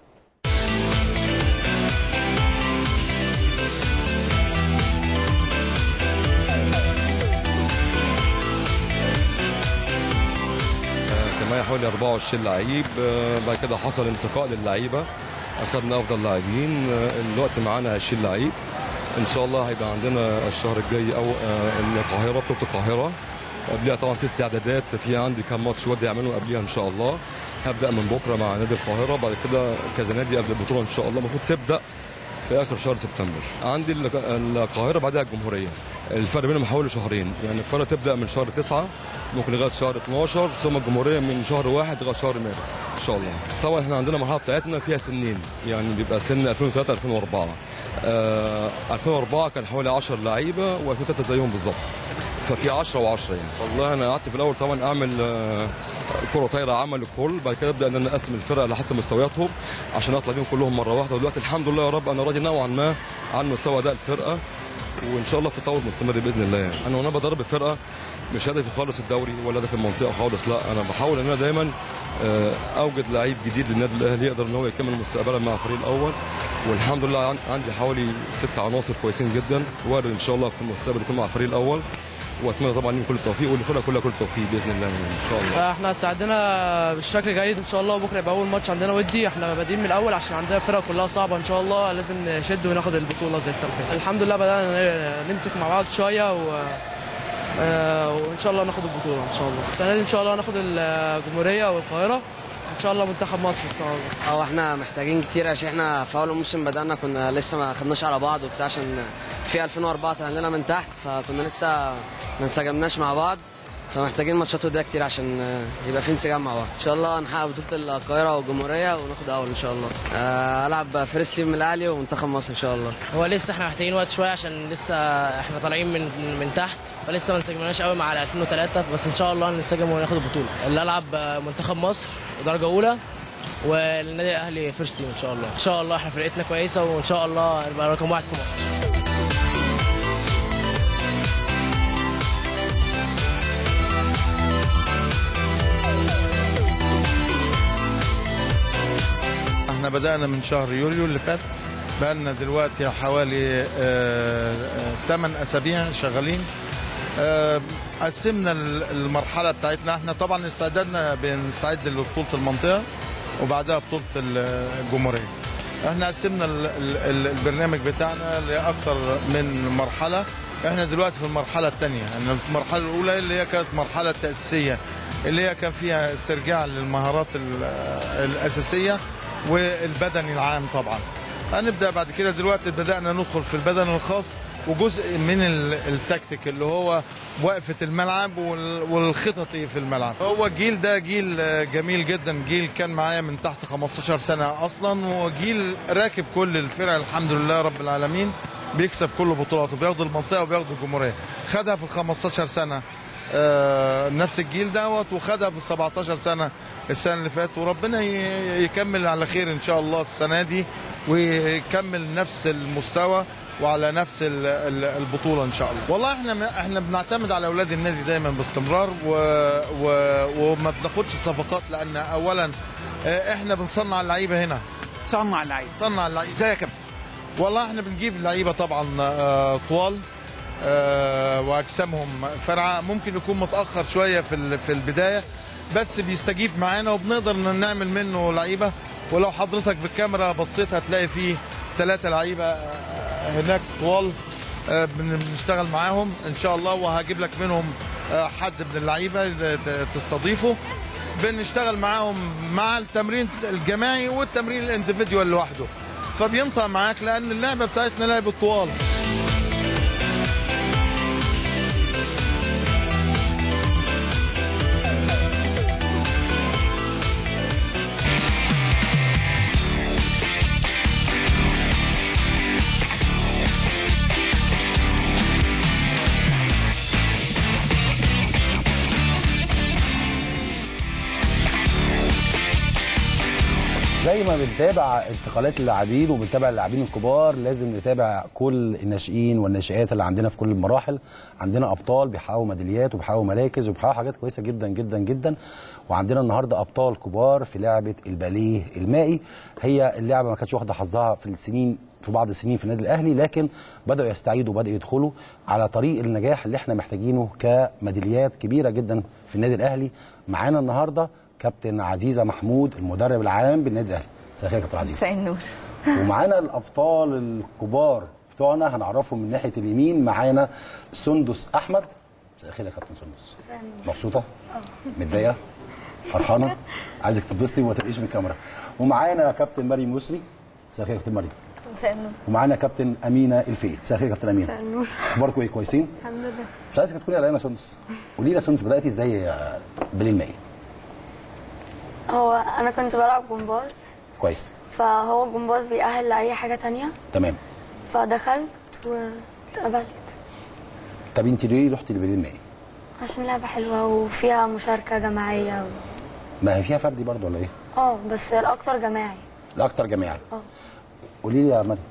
كان معايا حوالي 24 لعيب آه، بعد كده حصل انتقاء للعيبه اخذنا افضل لاعبين آه، الوقت معانا 20 لعيب ان شاء الله هيبقى عندنا الشهر الجاي او آه، القاهره بطوله القاهره قبلها طبعا في استعدادات في عندي كام ماتش ودي يعملوا قبلها ان شاء الله هبدا من بكره مع نادي القاهره بعد كده كذا نادي قبل البطوله ان شاء الله المفروض تبدا في اخر شهر سبتمبر عندي الق- القاهره بعدها الجمهوريه الفرق بينهم حوالي شهرين يعني القاهره تبدا من شهر 9 ممكن لغايه شهر 12 ثم الجمهوريه من شهر 1 لغايه شهر مارس ان شاء الله طبعا احنا عندنا المرحله بتاعتنا فيها سنين يعني بيبقى سن 2003 2004 آه 2004 كان حوالي 10 لعيبه و2003 زيهم بالظبط ففي 10 و10 يعني والله انا قعدت في الاول طبعا اعمل آه، كره طايره عمل الكل بعد كده ابدا ان انا اقسم الفرق على حسب مستوياتهم عشان اطلع بيهم كلهم مره واحده ودلوقتي الحمد لله يا رب انا راضي نوعا ما عن مستوى اداء الفرقه وان شاء الله في تطور مستمر باذن الله يعني انا وانا بدرب الفرقه مش هدفي خالص الدوري ولا هدف المنطقه خالص لا انا بحاول ان انا دايما آه، اوجد لعيب جديد للنادي الاهلي يقدر ان هو يكمل مستقبلا مع الفريق الاول والحمد لله عن- عندي حوالي ست عناصر كويسين جدا وارد ان شاء الله في المستقبل يكون مع الفريق الاول واتمنى طبعا لهم كل التوفيق والفرقه كلها كل التوفيق باذن الله يعني ان شاء الله احنا استعدنا بشكل جيد ان شاء الله وبكره يبقى اول ماتش عندنا ودي احنا بادئين من الاول عشان عندنا فرقه كلها صعبه ان شاء الله لازم نشد وناخد البطوله زي السنه اللي فاتت الحمد لله بدانا نمسك مع بعض شويه و آه، وان شاء الله ناخد البطوله ان شاء الله السنه دي ان شاء الله ناخد الجمهوريه والقاهره ان شاء الله منتخب مصر ان شاء الله اه احنا محتاجين كتير عشان احنا في اول موسم بدانا كنا لسه ما خدناش على بعض وبتاع عشان في 2004 طلعنا من تحت فكنا لسه ما انسجمناش مع بعض فمحتاجين ماتشات وديه كتير عشان آه، يبقى في انسجام مع بعض ان شاء الله نحقق بطوله القاهره والجمهوريه وناخد اول ان شاء الله آه، العب فيرست تيم من الاهلي ومنتخب مصر ان شاء الله هو لسه احنا محتاجين وقت شويه عشان لسه احنا طالعين من من تحت فلسه ما انسجمناش قوي مع ال 2003 بس ان شاء الله ننسجم وناخد البطوله اللي العب منتخب مصر درجه اولى والنادي الاهلي فيرست تيم ان شاء الله ان شاء الله احنا فرقتنا كويسه وان شاء الله نبقى رقم واحد في مصر احنا بدأنا من شهر يوليو اللي فات بقالنا دلوقتي حوالي 8 أسابيع شغالين آه، قسمنا ال- المرحلة بتاعتنا احنا طبعا استعدادنا بنستعد لبطولة المنطقة وبعدها بطولة ال- الجمهورية احنا قسمنا ال- ال- ال- البرنامج بتاعنا لأكثر من مرحلة احنا دلوقتي في المرحله الثانيه احنا في المرحله الاولى اللي هي كانت مرحله تاسيسيه اللي هي كان فيها استرجاع للمهارات ال- الاساسيه والبدني العام طبعا هنبدا بعد كده دلوقتي بدانا ندخل في البدن الخاص وجزء من ال- التكتيك اللي هو وقفه الملعب وال- والخططي في الملعب هو الجيل ده جيل آه، جميل جدا جيل كان معايا من تحت 15 سنه اصلا وجيل راكب كل الفرق الحمد لله رب العالمين بيكسب كل بطولاته بياخد المنطقه وبياخد الجمهوريه خدها في ال 15 سنه آه، نفس الجيل دوت وخدها في 17 سنه السنه اللي فاتت وربنا ي- يكمل على خير ان شاء الله السنه دي ويكمل نفس المستوى وعلى نفس ال- ال- البطوله ان شاء الله والله احنا احنا بنعتمد على اولاد النادي دايما باستمرار و... و... وما بناخدش صفقات لان اولا آه، احنا بنصنع اللعيبه هنا صنع اللعيبه صنع اللعيبه ازاي يا كابتن والله احنا بنجيب لعيبه طبعا آه، طوال آه، واجسامهم فرعه ممكن يكون متاخر شويه في ال- في البدايه بس بيستجيب معانا وبنقدر إن نعمل منه لعيبه ولو حضرتك بالكاميرا بصيت هتلاقي فيه ثلاثه لعيبه آه، هناك طوال آه، بن- بنشتغل معاهم ان شاء الله وهجيب لك منهم آه، حد من اللعيبه ت- ت- تستضيفه بنشتغل معاهم مع التمرين الجماعي والتمرين الانديفيديوال لوحده فبينطق معاك لان اللعبه بتاعتنا لعبه طوال زي ما بنتابع انتقالات اللاعبين وبنتابع اللاعبين الكبار لازم نتابع كل الناشئين والناشئات اللي عندنا في كل المراحل عندنا ابطال بيحققوا ميداليات وبيحققوا مراكز وبيحققوا حاجات كويسه جدا جدا جدا وعندنا النهارده ابطال كبار في لعبه الباليه المائي هي اللعبه ما كانتش واخده حظها في السنين في بعض السنين في النادي الاهلي لكن بداوا يستعيدوا وبداوا يدخلوا على طريق النجاح اللي احنا محتاجينه كميداليات كبيره جدا في النادي الاهلي معانا النهارده كابتن عزيزه محمود المدرب العام بالنادي الاهلي مساء الخير يا كابتن عزيزه مساء النور ومعانا الابطال الكبار بتوعنا هنعرفهم من ناحيه اليمين معانا سندس احمد مساء الخير يا كابتن سندس مبسوطه متضايقه فرحانه عايزك تتبسطي وما تبقيش في الكاميرا ومعانا كابتن مريم يسري مساء الخير يا كابتن مريم مساء النور ومعانا كابتن امينه الفيل مساء الخير يا كابتن امينه مساء النور اخباركم ايه كويسين الحمد لله مش عايزك تكوني قلقانه يا سندس قولي لي يا سندس بداتي ازاي يا بالليل مائي هو انا كنت بلعب جمباز كويس فهو الجمباز بيأهل لأي حاجة تانية تمام فدخلت واتقبلت طب انت ليه رحتي لبالليل مائي عشان لعبة حلوة وفيها مشاركة جماعية و... ما هي فيها فردي برضه ولا ايه اه بس الأكتر جماعي الاكتر جماعي اه قولي لي يا مريم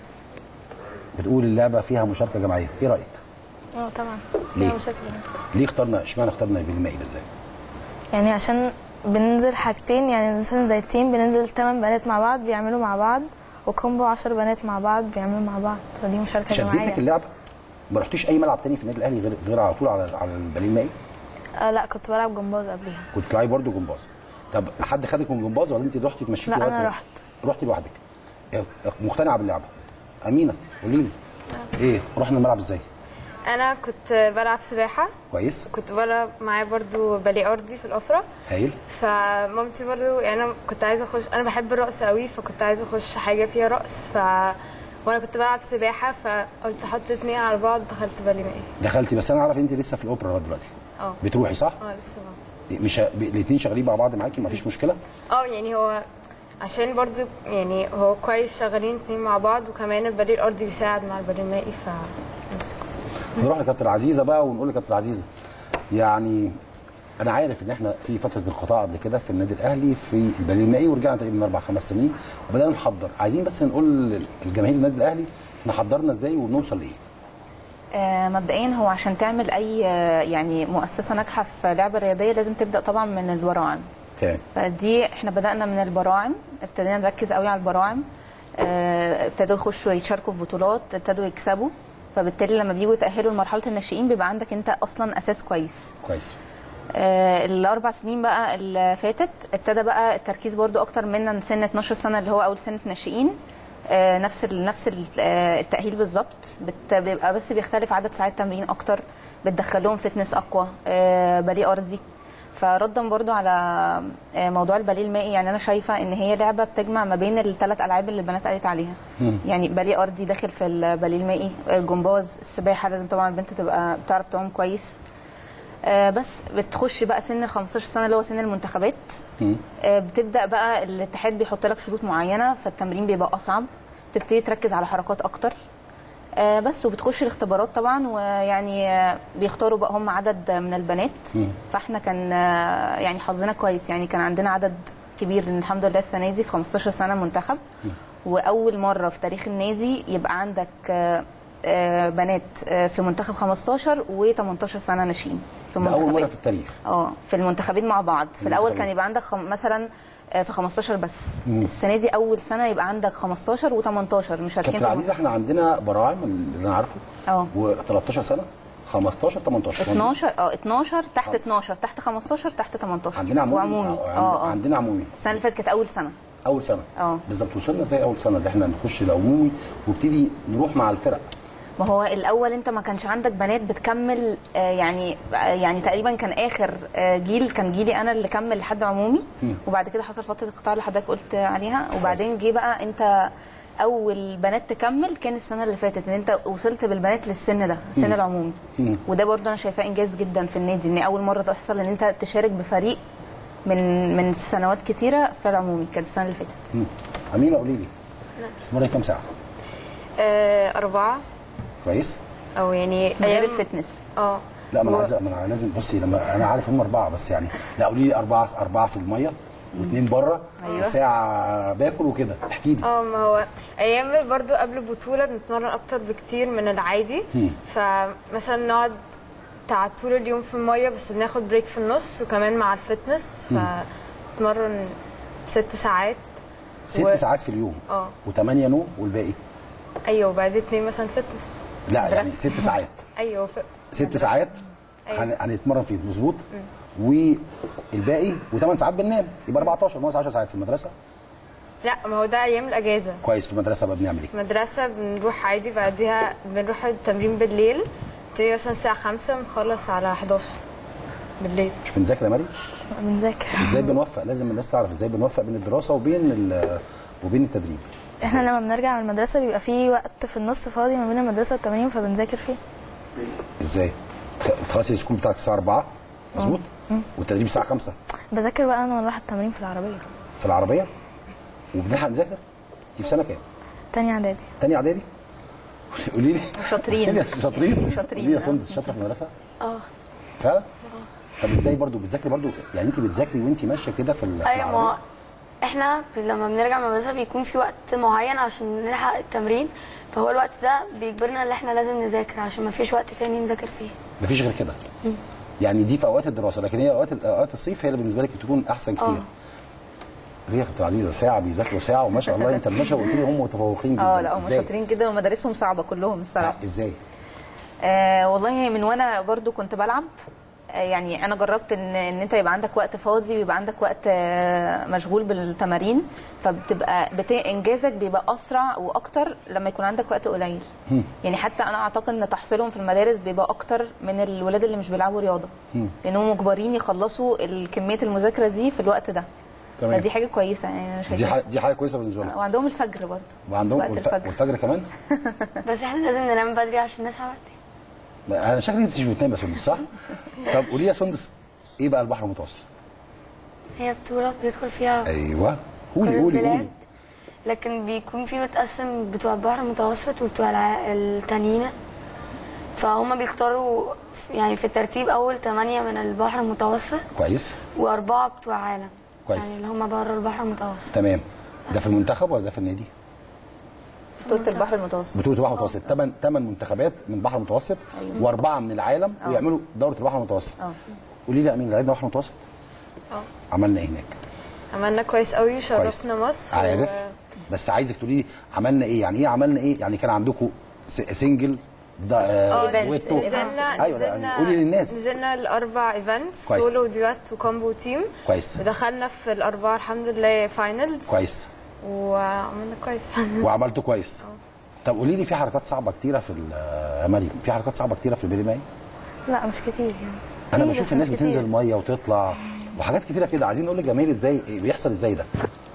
بتقول اللعبه فيها مشاركه جماعيه ايه رايك اه طبعا ليه؟ فيها مشاكل ليه اخترنا اشمعنى اخترنا بالمائي بالذات يعني عشان بننزل حاجتين يعني مثلا زي التيم بننزل 8 بنات مع بعض بيعملوا مع بعض وكومبو 10 بنات مع بعض بيعملوا مع بعض فدي مشاركه شدتك جماعيه اللعبه ما رحتيش اي ملعب تاني في النادي الاهلي غير غير على طول على على الباليه المائي آه لا كنت بلعب جمباز قبليها كنت تلعبي برضه جمباز طب حد خدك من جمباز ولا انت رحتي تمشيتي لا، لغاية أنا ما- رحت. رحتي لوحدك إيه، مقتنعه باللعبه امينه قولي لي ايه رحنا الملعب ازاي انا كنت بلعب سباحه كويس كنت بلعب معايا برضو باليه ارضي في الاوبرا هايل فمامتي برضو يعني انا كنت عايزه اخش انا بحب الرقص قوي فكنت عايزه اخش حاجه فيها رقص ف وانا كنت بلعب سباحه فقلت احط اتنين على بعض دخلت باليه مائي دخلتي بس انا عارف انت لسه في الاوبرا لغايه دلوقتي اه بتروحي صح اه لسه مش الاثنين شغالين مع بعض معاكي مفيش مشكله اه يعني هو عشان برضو يعني هو كويس شغالين اتنين مع بعض وكمان الباليه الارضي بيساعد مع الباليه المائي ف بس كويس. نروح لكابتن عزيزه بقى ونقول لكابتن عزيزه يعني انا عارف ان احنا في فتره انقطاع قبل كده في النادي الاهلي في الباليه المائي ورجعنا تقريبا من اربع خمس سنين وبدانا نحضر عايزين بس نقول للجماهير النادي الاهلي احنا حضرنا ازاي وبنوصل لايه آه، مبدئيا هو عشان تعمل اي آه، يعني مؤسسه ناجحه في لعبه رياضيه لازم تبدا طبعا من البراعم اوكي فدي احنا بدانا من البراعم ابتدينا نركز قوي على البراعم آه، ابتدوا يخشوا يشاركوا في بطولات ابتدوا يكسبوا فبالتالي لما بيجوا يتاهلوا لمرحله الناشئين بيبقى عندك انت اصلا اساس كويس كويس آه، الاربع سنين بقى اللي فاتت ابتدى بقى التركيز برضو اكتر من سن 12 سنه اللي هو اول سن في الناشئين آه، نفس ال- نفس ال- آه، التاهيل بالظبط بت- بيبقى بس بيختلف عدد ساعات تمرين اكتر بتدخلهم فتنس اقوى آه، باليه ارضي فردا برضو على آه، موضوع الباليه المائي يعني انا شايفه ان هي لعبه بتجمع ما بين الثلاث العاب اللي البنات قالت عليها يعني باليه ارضي داخل في الباليه المائي الجمباز السباحه لازم طبعا البنت تبقى بتعرف تعوم كويس آه، بس بتخش بقى سن ال 15 سنه اللي هو سن المنتخبات آه، بتبدا بقى الاتحاد بيحط لك شروط معينه فالتمرين بيبقى اصعب تبتدي تركز على حركات اكتر آه، بس وبتخش الاختبارات طبعا ويعني آه، بيختاروا بقى هم عدد من البنات فاحنا كان آه، يعني حظنا كويس يعني كان عندنا عدد كبير الحمد لله السنه دي في 15 سنه منتخب واول مره في تاريخ النادي يبقى عندك آه، آه، بنات آه، في منتخب 15 و18 سنه ناشئين في ده اول مره المنتخبات في التاريخ اه في المنتخبين مع بعض في الاول المنتخبين. كان يبقى عندك خم... مثلا آه، في 15 بس مم. السنه دي اول سنه يبقى عندك 15 و18 مشاركين كابتن في عزيز احنا عندنا براعم اللي انا عارفه اه و13 سنه 15 18 12 اه 12 تحت 12 تحت 15 تحت 18 عندنا عمومي وعمومي آه، اه اه عندنا عمومي السنه اللي فاتت كانت اول سنه اول سنه اه بالظبط وصلنا زي اول سنه اللي احنا نخش العمومي وابتدي نروح مع الفرق ما هو الاول انت ما كانش عندك بنات بتكمل آه، يعني آه، يعني تقريبا كان اخر آه، جيل كان جيلي انا اللي كمل لحد عمومي مم. وبعد كده حصل فتره القطاع اللي حضرتك قلت عليها وبعدين جه بقى انت اول بنات تكمل كان السنه اللي فاتت ان انت وصلت بالبنات للسن ده سن مم. العمومي مم. وده برضه انا شايفاه انجاز جدا في النادي ان اول مره تحصل ان انت تشارك بفريق من من سنوات كتيره في العمومي كانت السنه اللي فاتت مم. امينه قولي لي استمري كام ساعه آه، أربعة كويس أو يعني من غير أيام الفتنس اه لا ما انا و- عايز ما انا لازم بصي لما انا عارف هم اربعه بس يعني لا قولي لي اربعه اربعه في الميه واثنين بره أيوة. وساعه باكل وكده احكي لي اه ما هو ايام برضو قبل البطوله بنتمرن اكتر بكتير من العادي مم. فمثلا نقعد بتاع طول اليوم في الميه بس بناخد بريك في النص وكمان مع الفتنس مم. فنتمرن ست ساعات ست و- ساعات في اليوم اه وثمانيه نوم والباقي ايوه وبعدين اتنين مثلا فتنس لا يعني ست ساعات ايوه ف... ست ساعات أيوة. هن- هنتمرن فيه مظبوط والباقي وثمان ساعات بننام يبقى 14 ناقص 10 ساعات في المدرسه لا ما هو ده ايام الاجازه كويس في المدرسه بقى بنعمل ايه؟ مدرسة بنروح عادي بعديها بنروح التمرين بالليل تيجي مثلا الساعة خمسة بنخلص على 11 بالليل مش بنذاكر يا مريم؟ بنذاكر ازاي بنوفق؟ لازم الناس تعرف ازاي بنوفق بين الدراسه وبين ال- وبين التدريب احنا لما بنرجع من المدرسة بيبقى في وقت في النص فاضي ما بين المدرسة والتمارين فبنذاكر فيه ازاي؟ تخ- تخلصي السكول بتاعك الساعه 4 مظبوط؟ مم. والتدريب الساعه 5 بذاكر بقى انا وانا رايحة التمارين في العربية في العربيه وبنلحق نذاكر؟ انت في سنه كام؟ تاني اعدادي تاني اعدادي؟ قولي لي شاطرين قولي لي شاطرين شاطرين، قولي لي يا آه. سندس شاطره في المدرسه؟ اه فعلا؟ طب ازاي برضو بتذاكري برضو يعني انت بتذاكري وانت ماشيه كده في ال- في ايوه ما العربية؟ هو احنا لما بنرجع من المدرسه بيكون في وقت معين عشان نلحق التمرين فهو الوقت ده بيجبرنا ان احنا لازم نذاكر عشان ما فيش وقت تاني نذاكر فيه مفيش غير كده يعني دي في اوقات الدراسه لكن هي اوقات اوقات الصيف هي اللي بالنسبه لك بتكون احسن كتير اه ليه يا كابتن عزيزه ساعه بيذاكروا ساعه وما شاء الله انت ماشيه وقلت لي هم متفوقين جدا اه لا هم ازاي؟ شاطرين جدا ومدارسهم صعبه كلهم الصراحه ازاي؟ آه والله من وانا برضو كنت بلعب آه يعني انا جربت ان ان انت يبقى عندك وقت فاضي ويبقى عندك وقت آه مشغول بالتمارين فبتبقى بت... انجازك بيبقى اسرع واكتر لما يكون عندك وقت قليل مم. يعني حتى انا اعتقد ان تحصيلهم في المدارس بيبقى اكتر من الولاد اللي مش بيلعبوا رياضه مم. لانهم مجبرين يخلصوا ال- كميه المذاكره دي في الوقت ده تمام. فدي حاجه كويسه يعني انا دي شايفاها حاجه دي حاجه كويسه بالنسبه لك وعندهم الفجر برضو وعندهم وقت والف... الفجر. والفجر كمان بس احنا لازم ننام بدري عشان نصحى بدري ما انا شكلي انت مش بتنام يا سندس صح؟ طب قولي لي يا سندس ايه بقى البحر المتوسط؟ هي بطوله بيدخل فيها ايوه قولي كل قولي البلاد. قولي لكن بيكون في متقسم بتوع البحر المتوسط وبتوع الع- التانيين فهم بيختاروا يعني في الترتيب اول ثمانية من البحر المتوسط كويس واربعة بتوع عالم كويس. يعني اللي هم بره البحر المتوسط تمام ده في المنتخب ولا ده في النادي؟ بطوله البحر المتوسط بطوله البحر المتوسط ثمان ثمان منتخبات من البحر المتوسط أيوة. واربعه من العالم آه. ويعملوا دوره البحر المتوسط اه قولي لي يا امين لعبنا بحر المتوسط اه عملنا ايه هناك؟ عملنا كويس قوي شرفنا مصر عارف و- بس عايزك تقولي لي عملنا ايه يعني ايه عملنا ايه يعني كان عندكم س- سنجل ده اه آه دويتو نزلنا ايوه لا، يعني نزلنا قولي للناس نزلنا الاربع ايفنتس كويس. سولو وديوات وكومبو تيم كويس ودخلنا في الاربعه الحمد لله فاينلز كويس وعملنا كويس وعملته كويس طب قولي لي في حركات صعبه كتيره في ال- يا مريم في حركات صعبه كتيره في البدايه لا مش كتير يعني انا في، بشوف بس الناس مش كتير. بتنزل الميه وتطلع وحاجات كتيره كده عايزين نقول للجماهير ازاي بيحصل ازاي ده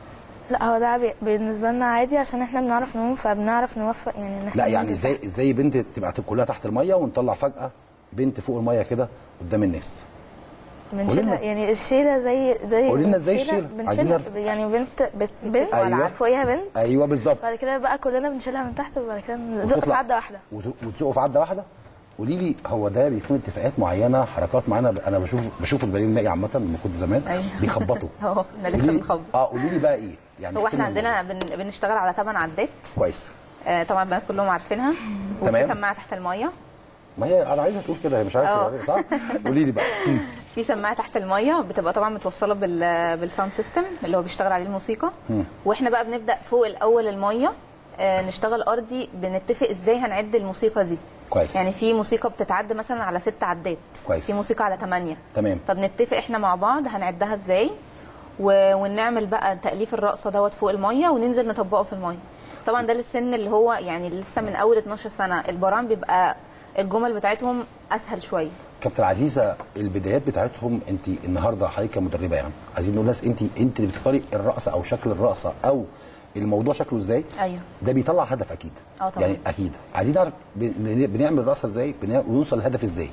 لا هو ده بي- بالنسبه لنا عادي عشان احنا بنعرف نعوم فبنعرف نوفق يعني ان احنا لا يعني ننزل ازاي ازاي بنت تبقى كلها تحت الميه ونطلع فجاه بنت فوق الميه كده قدام الناس بنشيلها لنا. يعني الشيله زي زي قولي لنا ازاي الشيلة الشيلة؟ عايزين بنشيلها نعرف. يعني بنت بت بنت أيوة. فوقيها بنت ايوه بالظبط بعد كده بقى كلنا بنشيلها من تحت وبعد كده نزق في وتطلع. عده واحده وت- وتسوقوا في عده واحده قولي لي هو ده بيكون اتفاقات معينه حركات معينه انا بشوف بشوف البنين المائي عامه لما كنت زمان أيوة. بيخبطوا اهو احنا لسه قولي لي- بنخبط اه قولي لي بقى ايه يعني هو احكي احنا لنا عندنا بن... بنشتغل على 8 عدات كويس آه طبعا البنات كلهم عارفينها وفي تمام. سماعه تحت الميه ما هي انا عايزها تقول كده هي مش عارفه اه. يعني، صح قولي لي بقى مم. في سماعه تحت الميه بتبقى طبعا متوصله بال بالساوند سيستم اللي هو بيشتغل عليه الموسيقى مم. واحنا بقى بنبدا فوق الاول الميه آه، نشتغل ارضي بنتفق ازاي هنعد الموسيقى دي كويس. يعني في موسيقى بتتعد مثلا على ست عدات كويس. في موسيقى على ثمانية تمام فبنتفق احنا مع بعض هنعدها ازاي و... ونعمل بقى تأليف الرقصة دوت فوق المية وننزل نطبقه في المية طبعا ده للسن اللي هو يعني لسه من اول 12 سنة البرام بيبقى الجمل بتاعتهم اسهل شوية كابتن عزيزه البدايات بتاعتهم انت النهارده حضرتك كمدربه يعني عايزين نقول للناس انت انت اللي بتختاري الرقصه او شكل الرقصه او الموضوع شكله ازاي ايوه ده بيطلع هدف اكيد اه طبعا يعني اكيد عايزين نعرف بن- بنعمل رقصه ازاي بن- ونوصل للهدف ازاي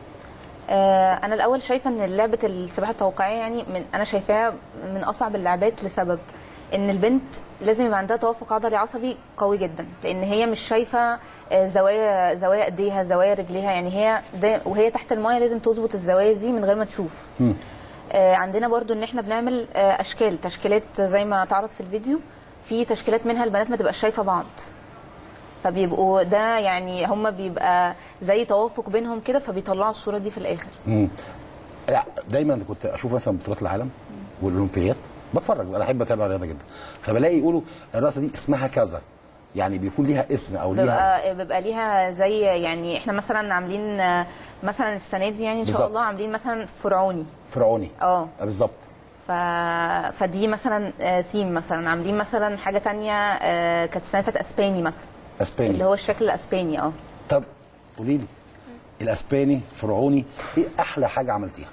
آه، انا الاول شايفه ان لعبه السباحه التوقيعيه يعني من انا شايفاها من اصعب اللعبات لسبب ان البنت لازم يبقى عندها توافق عضلي عصبي قوي جدا لان هي مش شايفه آه، زوايا زوايا ايديها زوايا رجليها يعني هي ده وهي تحت المايه لازم تظبط الزوايا دي من غير ما تشوف آه، عندنا برضو ان احنا بنعمل آه، اشكال تشكيلات زي ما تعرض في الفيديو في تشكيلات منها البنات ما تبقاش شايفه بعض فبيبقوا ده يعني هم بيبقى زي توافق بينهم كده فبيطلعوا الصوره دي في الاخر مم. لا، دايما كنت اشوف مثلا بطولات العالم والاولمبياد بتفرج انا احب اتابع الرياضه جدا فبلاقي يقولوا الرقصه دي اسمها كذا يعني بيكون ليها اسم او ليها بيبقى بيبقى ليها زي يعني احنا مثلا عاملين آه، مثلا السنه دي يعني ان شاء بالظبط. الله عاملين مثلا فرعوني فرعوني اه آه، بالظبط ف... فدي مثلا ثيم مثلا عاملين مثلا حاجه تانية آه، كانت السنه اللي فاتت اسباني مثلا اسباني اللي هو الشكل الاسباني اه طب قولي لي الاسباني فرعوني ايه احلى حاجه عملتيها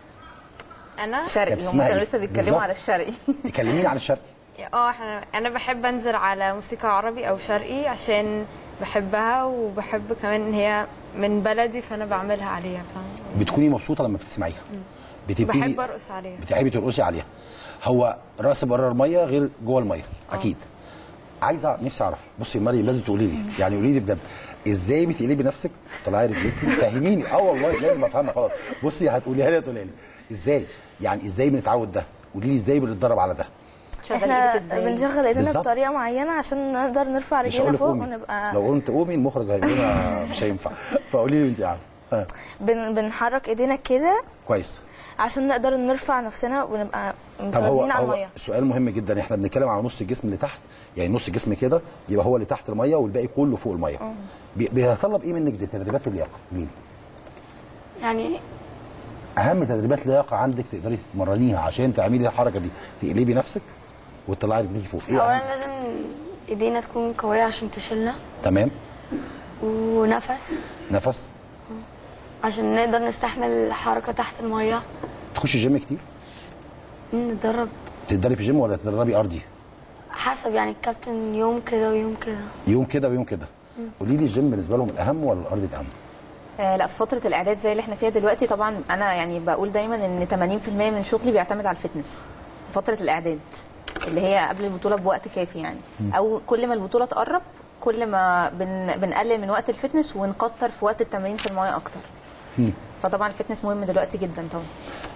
انا شرقي كانت هم اسمها كانوا إيه؟ لسه بيتكلموا بالظبط. على الشرقي تكلميني عن الشرق اه احنا انا بحب انزل على موسيقى عربي او شرقي عشان بحبها وبحب كمان ان هي من بلدي فانا بعملها عليها فاهم بتكوني مبسوطه لما بتسمعيها بتبتدي بحب ارقص عليها بتحبي ترقصي عليها هو رقص بره الميه غير جوه الميه اكيد عايز أع- نفسي اعرف بصي يا مريم لازم تقولي لي يعني قولي لي بجد ازاي بتقلبي نفسك طلعي رجليك فهميني اه والله لازم افهمها خلاص بصي هتقوليها لي هتقوليها لي ازاي يعني ازاي بنتعود ده قولي لي ازاي بنتدرب على ده احنا بنشغل ايدينا بالظبط. بطريقه معينه عشان نقدر نرفع مش رجلينا هقول لك فوق قومي ونبقى لو قلت قومي المخرج هيقول لنا مش هينفع فقولي لي انت عارفه ها، بن بنحرك ايدينا كده كويس عشان نقدر نرفع نفسنا ونبقى طب هو, متوازنين على هو الميه سؤال مهم جدا احنا بنتكلم على نص الجسم اللي تحت يعني نص الجسم كده يبقى هو اللي تحت الميه والباقي كله فوق الميه بي- بيتطلب ايه منك دي تدريبات اللياقه مين يعني اهم تدريبات اللياقه عندك تقدري تتمرنيها عشان تعملي الحركه دي تقلبي نفسك وتطلعي رجليكي فوق ايه أهم؟ اولا لازم ايدينا تكون قويه عشان تشيلنا تمام ونفس نفس عشان نقدر نستحمل حركه تحت الميه تخشي جيم كتير نتدرب تقدري في جيم ولا تدربي ارضي حسب يعني الكابتن يوم كده ويوم كده يوم كده ويوم كده قولي لي الجيم بالنسبه لهم الاهم ولا الارض الاهم آه، لا في فتره الاعداد زي اللي احنا فيها دلوقتي طبعا انا يعني بقول دايما ان 80% من شغلي بيعتمد على الفتنس في فتره الاعداد اللي هي قبل البطوله بوقت كافي يعني او كل ما البطوله تقرب كل ما بن بنقلل من وقت الفتنس ونكتر في وقت التمرين في المايه اكتر مم. فطبعا الفتنس مهم دلوقتي جدا طبعا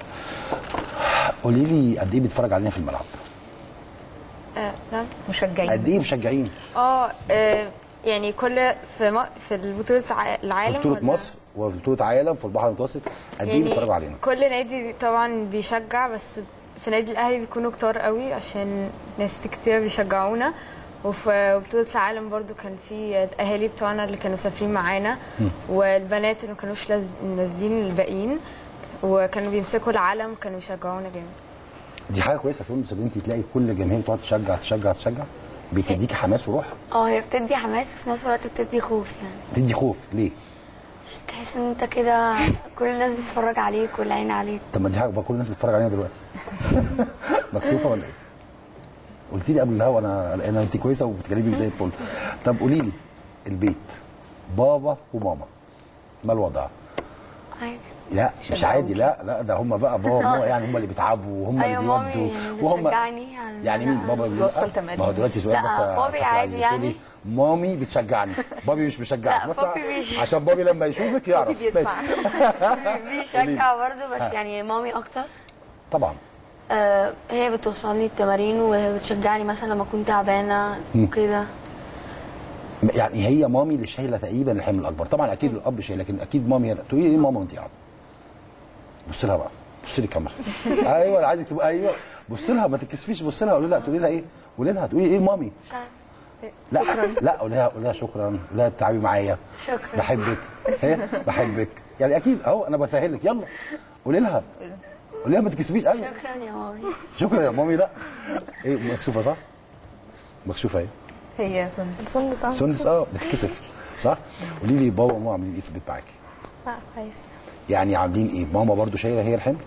قولي لي قد ايه بيتفرج علينا في الملعب آه نعم مشجعين قد ايه مشجعين اه آه، يعني كل في م... في البطولة ع- في العالم بطوله ولا- مصر وفي بطوله عالم في البحر المتوسط قد ايه يعني بيتفرجوا علينا كل نادي طبعا بيشجع بس في نادي الاهلي بيكونوا كتار قوي عشان ناس كتير بيشجعونا وفي بطولة العالم برضو كان في الاهالي بتوعنا اللي كانوا سافرين معانا والبنات اللي ما كانوش لاز- نازلين الباقيين وكانوا بيمسكوا العلم كانوا يشجعونا جامد دي حاجه كويسه في تونس ان انت تلاقي كل الجماهير تقعد تشجع تشجع تشجع بتديكي حماس وروح اه هي بتدي حماس وفي نفس الوقت بتدي خوف يعني تدي خوف ليه تحس ان انت كده كل الناس بتتفرج عليك والعين عليك طب ما دي حاجه بقى كل الناس بتتفرج علينا دلوقتي مكسوفه ولا ايه قلت لي قبل الهوا انا انا انت كويسه وبتكلمي زي الفل طب قولي لي البيت بابا وماما ما الوضع عادي لا مش عادي لا لا ده هم بقى بابا وماما يعني هم اللي بيتعبوا وهم ايوه اللي مامي بيودوا وهم بتشجعني يعني يعني مين بابا بيقول بيوصل آه، تمارين. ما هو دلوقتي سؤال لا، بس بابي كنت عادي عايزة يعني. تقولي مامي بتشجعني بابي مش بيشجعني لا، بس بابي بيش- عشان بابي لما يشوفك يعرف بيشجع برضه بس ها. يعني مامي اكتر طبعا آه هي بتوصلني التمارين وهي بتشجعني مثلا لما اكون تعبانه مم. وكده يعني هي مامي اللي شايله تقريبا الحمل الاكبر طبعا اكيد الاب شايل لكن اكيد مامي هي اللي- تقولي لي ايه ماما وانت قاعده بص لها بقى بص لي الكاميرا ايوه انا عايزك تبقى ايوه بص لها ما تتكسفيش بص لها قولي لها تقولي لها ايه قولي لها تقولي ايه مامي لا لا قولي لها قولي لها شكرا قولي لها تعبي معايا شكرا بحبك هي بحبك يعني اكيد اهو انا بسهل لك يلا قولي لها قولي لها ما تتكسفيش ايوه شكرا يا مامي شكرا يا مامي لا ايه مكسوفه صح مكسوفه ايه هي سندس سندس اه سندس اه بتكسف صح قولي لي بابا وماما عاملين ايه في البيت معاكي لا كويس يعني عاملين ايه ماما برضو شايله هي الحمل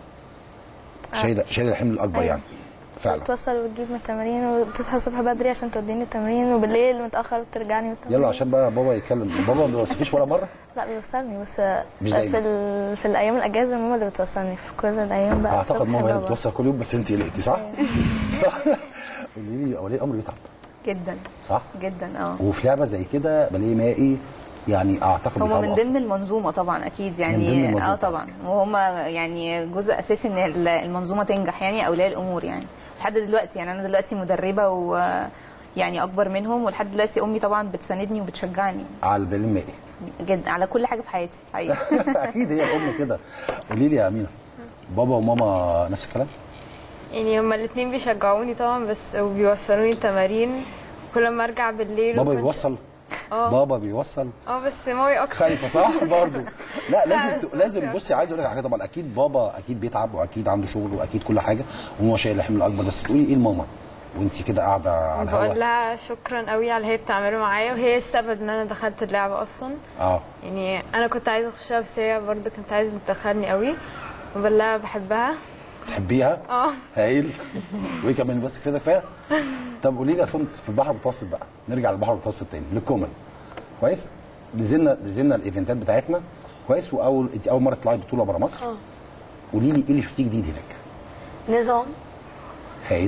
شايله شايله الحمل الاكبر أيوة. يعني فعلا بتوصل وتجيب من التمارين وتصحى الصبح بدري عشان توديني التمرين وبالليل متأخر بترجعني من التمرين يلا عشان بقى بابا يتكلم بابا ما بيوصفيش ولا مره لا بيوصلني بس مش في دايما. ال... في الايام الاجازه ماما اللي بتوصلني في كل الايام بقى اعتقد الصبح ماما هي اللي بابا. بتوصل كل يوم بس انت قلقتي صح صح قولي لي اولي الامر بيتعب جدا صح جدا اه وفي لعبه زي كده باليه مائي يعني اعتقد هما بيتعبوا من أكتر. ضمن المنظومه طبعا اكيد يعني من ضمن المنظومة اه طبعا وهم يعني جزء اساسي ان ال- المنظومه تنجح يعني اولياء الامور يعني لحد دلوقتي يعني انا دلوقتي مدربه و يعني اكبر منهم ولحد دلوقتي امي طبعا بتساندني وبتشجعني على الباليه المائي جدا على كل حاجه في حياتي حقيقي اكيد هي الام كده قولي لي يا امينه بابا وماما نفس الكلام يعني هما الاثنين بيشجعوني طبعا بس وبيوصلوني التمارين كل ما ارجع بالليل بابا وكنت- بيوصل اه بابا بيوصل اه بس مامي اكتر خايفه صح برضو لا لازم ت... لازم بصي عايز اقول لك على حاجه طبعا اكيد بابا اكيد بيتعب واكيد عنده شغل واكيد كل حاجه وهو شايل الحمل الاكبر بس تقولي ايه لماما وانت كده قاعده على بقول الهوا لها شكرا قوي على اللي هي بتعمله معايا وهي السبب ان انا دخلت اللعبه اصلا اه يعني انا كنت عايزه اخشها بس هي برضه كانت عايزه تدخلني قوي وبقول لها بحبها تحبيها اه هايل وايه كمان بس كده كفايه طب قولي لي يا سندس في البحر المتوسط بقى نرجع للبحر المتوسط تاني للكومن كويس نزلنا نزلنا الايفنتات بتاعتنا كويس واول انت اول مره تطلعي بطوله بره مصر اه قولي لي ايه اللي شفتيه جديد هناك نظام هايل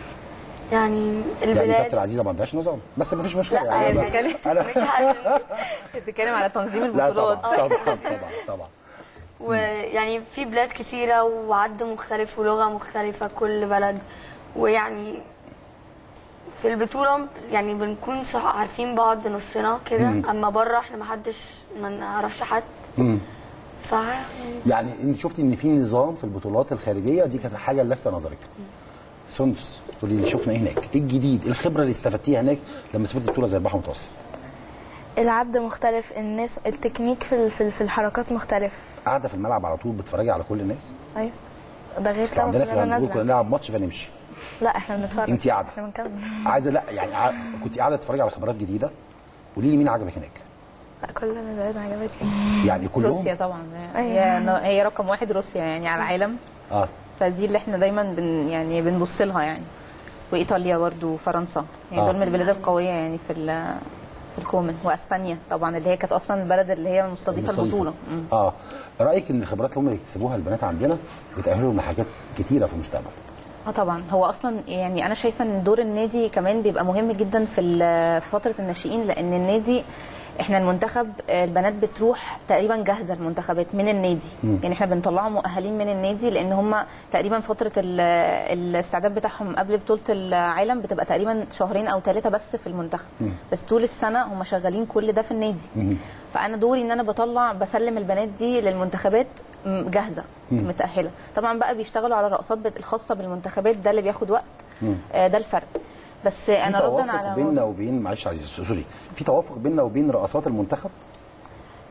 يعني يعني البلاد كابتن عزيزه ما عندهاش نظام بس ما فيش مشكله لا يعني هي أنا- بتتكلم أنا- مش عشان بتتكلم على تنظيم لا البطولات طبعا طبعا طبعا طبعا ويعني في بلاد كتيرة وعد مختلف ولغة مختلفة كل بلد ويعني في البطولة يعني بنكون صح عارفين بعض نصنا كده مم. أما بره احنا محدش ما نعرفش حد مم. ف يعني انت شفتي ان في نظام في البطولات الخارجيه دي كانت حاجه لافته نظرك سندس تقولي لي شفنا ايه هناك ايه الجديد ايه الخبره اللي استفدتيها هناك لما سافرت بطوله زي البحر المتوسط العد مختلف الناس التكنيك في ال- في ال- في الحركات مختلف قاعده في الملعب على طول بتتفرجي على كل الناس ايوه ده غير أصل طبعا عندنا في كلنا الهاندبول كنا نازله نلعب ماتش فنمشي لا احنا بنتفرج انتي قاعدة. احنا بنكمل عايزه لا يعني ع- كنت قاعده تتفرجي على خبرات جديده قولي لي مين عجبك هناك لا كل البلاد عجبتني يعني كلهم روسيا طبعا هي هي رقم واحد روسيا يعني على العالم اه فدي اللي احنا دايما بن يعني بنبص لها يعني وايطاليا برضو وفرنسا يعني آه. دول من البلاد القويه يعني في ال- في الكومن واسبانيا طبعا اللي هي كانت اصلا البلد اللي هي مستضيفه المستضيفة. البطوله مم. اه رايك ان الخبرات اللي هم بيكتسبوها البنات عندنا بتاهلهم لحاجات كتيره في المستقبل اه طبعا هو اصلا يعني انا شايفه ان دور النادي كمان بيبقى مهم جدا في ال- في فتره الناشئين لان النادي احنا المنتخب آه، البنات بتروح تقريبا جاهزه المنتخبات من النادي مم. يعني احنا بنطلعهم مؤهلين من النادي لان هم تقريبا فتره ال- الاستعداد بتاعهم قبل بطوله العالم بتبقى تقريبا شهرين او ثلاثه بس في المنتخب مم. بس طول السنه هم شغالين كل ده في النادي مم. فانا دوري ان انا بطلع بسلم البنات دي للمنتخبات م- جاهزه مم. متاهله طبعا بقى بيشتغلوا على الرقصات بت- الخاصه بالمنتخبات ده اللي بياخد وقت مم. آه، ده الفرق بس في انا ردا توافق على بيننا وبين معلش عايز سوري في توافق بيننا وبين رئاسات المنتخب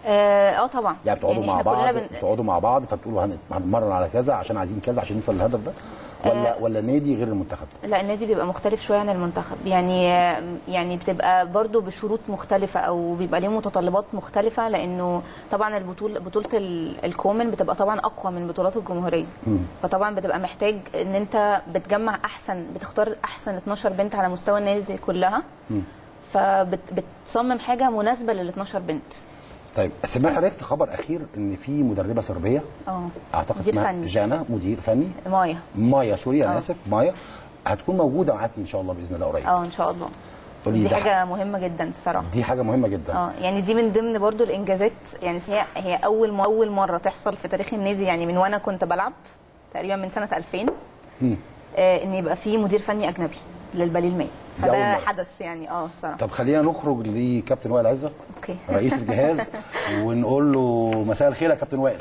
اه آه طبعا يعني بتقعدوا مع إحنا كلنا بعض بن- بتقعدوا مع بعض فبتقولوا هن- هنتمرن على كذا عشان عايزين كذا عشان نوصل للهدف ده ولا ولا النادي غير المنتخب لا النادي بيبقى مختلف شويه عن المنتخب يعني يعني بتبقى برضو بشروط مختلفه او بيبقى ليه متطلبات مختلفه لانه طبعا البطوله بطوله ال- الكومن بتبقى طبعا اقوى من بطولات الجمهوريه فطبعا بتبقى محتاج ان انت بتجمع احسن بتختار احسن 12 بنت على مستوى النادي كلها فبتصمم حاجه مناسبه لل 12 بنت طيب سمعت عرفت خبر اخير ان في مدربه صربيه اه اعتقد مدير اسمها فني. جانا مدير فني مايا مايا سوري انا آه. اسف مايا هتكون موجوده معاكي ان شاء الله باذن الله قريب اه ان شاء الله قولي دي ده حاجه مهمه جدا الصراحه دي حاجه مهمه جدا اه يعني دي من ضمن برضو الانجازات يعني هي هي اول م- اول مره تحصل في تاريخ النادي يعني من وانا كنت بلعب تقريبا من سنه 2000 مم. آه ان يبقى في مدير فني اجنبي للباليه المائي دي أول فده مرة. حدث يعني اه الصراحه طب خلينا نخرج لكابتن وائل عزت اوكي رئيس الجهاز ونقول له مساء الخير يا كابتن وائل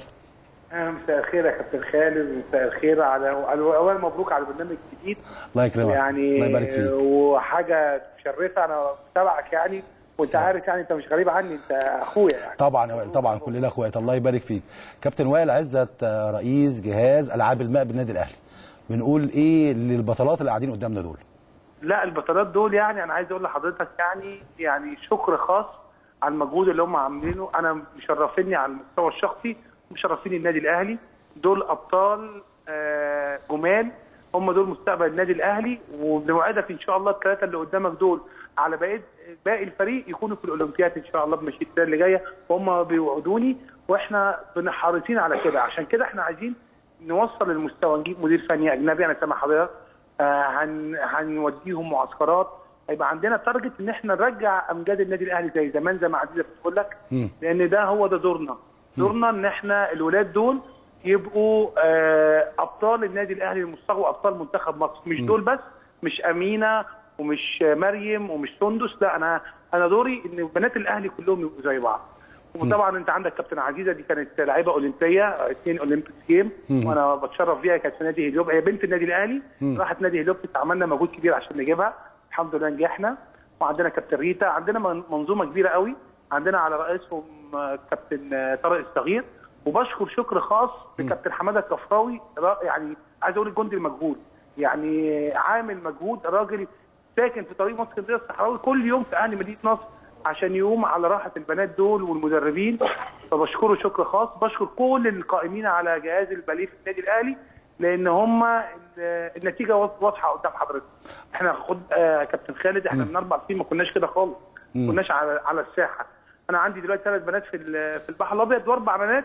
مساء الخير يا كابتن خالد مساء الخير على اولا مبروك على البرنامج الجديد الله يكرمك يعني الله يبارك فيك وحاجه مشرفه انا متابعك يعني وانت عارف يعني انت مش غريب عني انت اخويا يعني طبعا يا وائل طبعا كلنا اخوات الله يبارك فيك كابتن وائل عزت آه، رئيس جهاز العاب الماء بالنادي الاهلي بنقول ايه للبطلات اللي قاعدين قدامنا دول لا البطولات دول يعني انا عايز اقول لحضرتك يعني يعني شكر خاص على المجهود اللي هم عاملينه انا مشرفيني على المستوى الشخصي مشرفيني النادي الاهلي دول ابطال آه، جمال هم دول مستقبل النادي الاهلي وبنوعدك ان شاء الله الثلاثه اللي قدامك دول على باقي باقي الفريق يكونوا في الاولمبياد ان شاء الله بمشيئه الله اللي جايه وهم بيوعدوني واحنا حريصين على كده عشان كده احنا عايزين نوصل المستوى نجيب مدير فني اجنبي انا سامع حضرتك آه، هن هنوديهم معسكرات هيبقى عندنا تارجت ان احنا نرجع امجاد النادي الاهلي زي زمان زي ما عزيزه بتقول لك لان ده هو ده دورنا دورنا ان احنا الولاد دول يبقوا آه، ابطال النادي الاهلي المستقبل وابطال منتخب مصر مش دول بس مش امينه ومش مريم ومش سندس لا انا انا دوري ان بنات الاهلي كلهم يبقوا زي بعض وطبعا انت عندك كابتن عزيزه دي كانت لعيبه اولمبيه اثنين اولمبيك جيم مم. وانا بتشرف بيها كانت في نادي هليوب هي بنت النادي الاهلي مم. راحت نادي هليوب عملنا مجهود كبير عشان نجيبها الحمد لله نجحنا وعندنا كابتن ريتا عندنا من- منظومه كبيره قوي عندنا على رئيسهم آه، كابتن آه، طارق الصغير وبشكر شكر خاص لكابتن حماده الكفراوي را- يعني عايز اقول الجندي المجهول يعني عامل مجهود راجل ساكن في طريق مصر اسكندريه الصحراوي كل يوم في اهل مدينه نصر عشان يقوم على راحه البنات دول والمدربين فبشكره شكر خاص بشكر كل القائمين على جهاز الباليه في النادي الاهلي لان هم ال- النتيجه واضحه قدام حضرتك احنا خد آه كابتن خالد احنا من اربع سنين ما كناش كده خالص ما مم. كناش على على الساحه انا عندي دلوقتي ثلاث بنات في ال- في البحر الابيض واربع بنات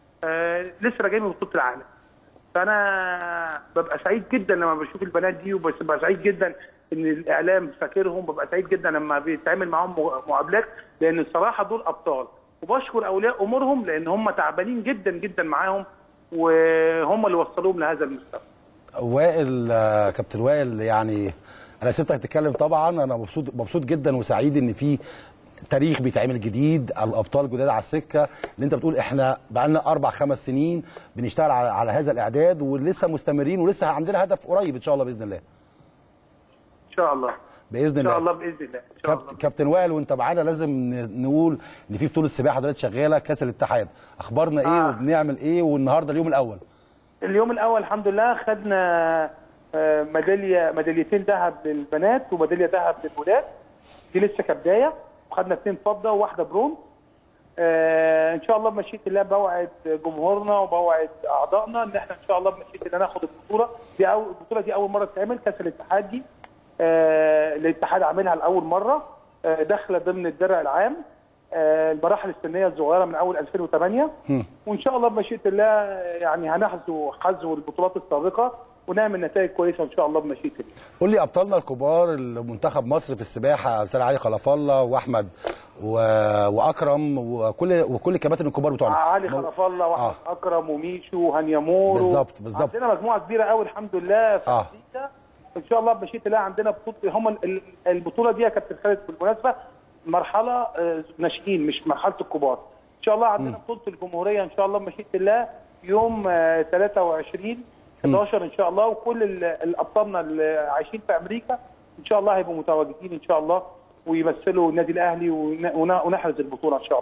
آه لسه راجعين من بطوله العالم فانا ببقى سعيد جدا لما بشوف البنات دي وببقى سعيد جدا ان الاعلام فاكرهم ببقى سعيد جدا لما بيتعمل معاهم م- مقابلات لان الصراحه دول ابطال وبشكر اولياء امورهم لان هم تعبانين جدا جدا معاهم وهم اللي وصلوهم لهذا المستوى وائل آه، كابتن وائل يعني انا سبتك تتكلم طبعا انا مبسوط مبسوط جدا وسعيد ان في تاريخ بيتعمل جديد الابطال جداد على السكه اللي انت بتقول احنا بقالنا اربع خمس سنين بنشتغل على, على هذا الاعداد ولسه مستمرين ولسه عندنا هدف قريب ان شاء الله باذن الله ان شاء الله باذن ان الله شاء الله باذن الله ان شاء الله كابت- كابتن وائل وانت معانا لازم ن- نقول ان في بطوله سباحه دلوقتي شغاله كاس الاتحاد اخبارنا ايه آه. وبنعمل ايه والنهارده اليوم الاول اليوم الاول الحمد لله خدنا آه، ميداليه ميداليتين ذهب للبنات وميداليه ذهب للولاد دي لسه كبدايه وخدنا اثنين فضه وواحده برونز آه ان شاء الله بمشيئه الله بوعد جمهورنا وبوعد اعضائنا ان احنا ان شاء الله بمشيئه الله ناخد البطوله دي اول البطوله دي اول مره تتعمل كاس الاتحاد دي آه الاتحاد عاملها لاول مره آه داخله ضمن الدرع العام آه المراحل السنيه الصغيره من اول 2008 وان شاء الله بمشيئه الله يعني هنحذو حذو البطولات السابقه ونعمل نتائج كويسه ان شاء الله بمشيئه الله قول لي ابطالنا الكبار المنتخب مصر في السباحه مثال علي خلف الله واحمد و... واكرم وكل وكل الكباتن الكبار بتوعنا علي خلف الله واحمد آه. اكرم وميشو وهانيامور بالظبط، بالظبط. عندنا مجموعه كبيره قوي الحمد لله في آه. امريكا ان شاء الله بمشيئه الله عندنا بطوله هم ال- ال- البطوله دي يا كابتن خالد بالمناسبه مرحله آه، ناشئين مش مرحله الكبار ان شاء الله عندنا بطوله الجمهوريه ان شاء الله بمشيئه الله يوم آه، 23 11 ان شاء الله وكل ال- الابطالنا اللي عايشين في امريكا ان شاء الله هيبقوا متواجدين ان شاء الله ويمثلوا النادي الاهلي ون- ون- ونحرز البطوله ان شاء الله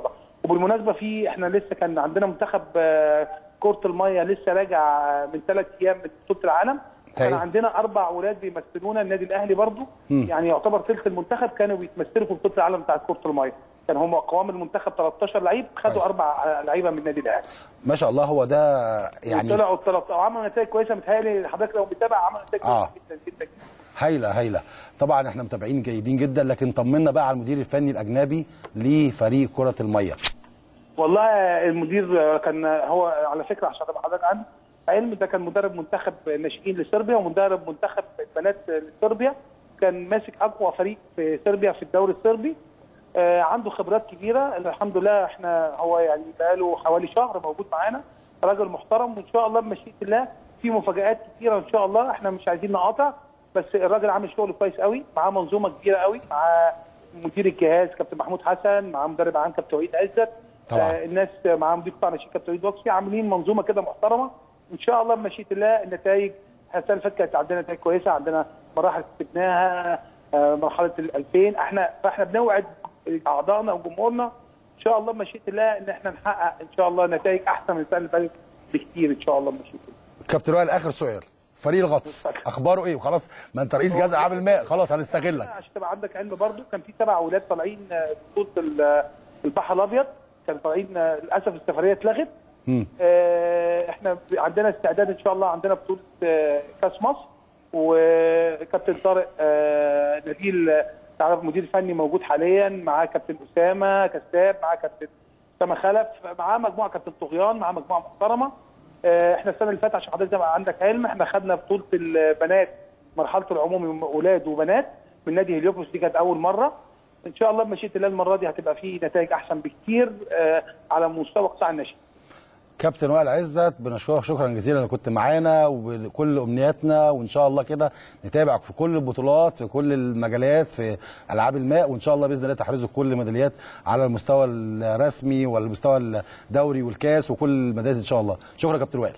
وبالمناسبه في احنا لسه كان عندنا منتخب آه، كره الميه لسه راجع آه، من ثلاث ايام من بطوله العالم كان هايل. عندنا اربع اولاد بيمثلونا النادي الاهلي برضو مم. يعني يعتبر ثلث المنتخب كانوا بيتمثلوا في بطوله العالم بتاعت كره الميه كان هم قوام المنتخب 13 لعيب خدوا كويس. اربع آه، لعيبه من النادي الاهلي ما شاء الله هو ده يعني طلعوا طلعوا وعملوا نتائج كويسه متهيألي حضرتك لو متابع عملوا نتائج آه. كويسه جدا جدا هايله هايله طبعا احنا متابعين جيدين جدا لكن طمنا بقى على المدير الفني الاجنبي لفريق كره الميه والله المدير كان هو على فكره عشان ابقى حضرتك عنه علم ده كان مدرب منتخب ناشئين لصربيا ومدرب منتخب بنات لصربيا كان ماسك اقوى فريق في صربيا في الدوري الصربي آه، عنده خبرات كبيره الحمد لله احنا هو يعني بقاله حوالي شهر موجود معانا راجل محترم وان شاء الله بمشيئه الله في مفاجآت كتيره ان شاء الله احنا مش عايزين نقاطع بس الراجل عامل شغل كويس قوي معاه منظومه كبيره قوي معاه مدير الجهاز كابتن محمود حسن معاه مدرب عام كابتن وحيد عزت طبعا. آه، الناس معاهم مدير قطاع ناشئين كابتن وليد وصفي عاملين منظومه كده محترمه ان شاء الله بمشيئه الله النتائج السنه اللي فاتت كانت عندنا نتائج كويسه عندنا مراحل كسبناها آه، مرحله ال 2000 احنا فاحنا بنوعد اعضائنا وجمهورنا ان شاء الله بمشيئه الله ان احنا نحقق ان شاء الله نتائج احسن من السنه اللي فاتت بكتير ان شاء الله بمشيئه الله كابتن وائل اخر سؤال فريق الغطس اخباره ايه وخلاص ما انت رئيس جهاز العاب الماء خلاص هنستغلك عشان تبقى عندك علم برضو كان في سبع اولاد طالعين آه، بطوله ال- البحر الابيض كانوا طالعين آه، للاسف السفريه اتلغت مم. آه، احنا ب- عندنا استعداد ان شاء الله عندنا بطوله آه، كاس مصر وكابتن طارق آه، نبيل آه، تعرف مدير فني موجود حاليا معاه كابتن اسامه كساب معاه كابتن اسامه خلف معاه مجموعه كابتن طغيان معاه مجموعه محترمه آه، احنا السنه اللي فاتت عشان حضرتك تبقى عندك علم احنا خدنا بطوله البنات مرحله العمومي اولاد وبنات من نادي هليوبوس دي كانت اول مره ان شاء الله بمشيئه الله المره دي هتبقى في نتائج احسن بكتير آه، على مستوى قطاع الناشئين كابتن وائل عزت بنشكرك شكرا جزيلا انك كنت معانا وكل امنياتنا وان شاء الله كده نتابعك في كل البطولات في كل المجالات في العاب الماء وان شاء الله باذن الله تحرزوا كل الميداليات على المستوى الرسمي والمستوى الدوري والكاس وكل الميداليات ان شاء الله شكرا كابتن وائل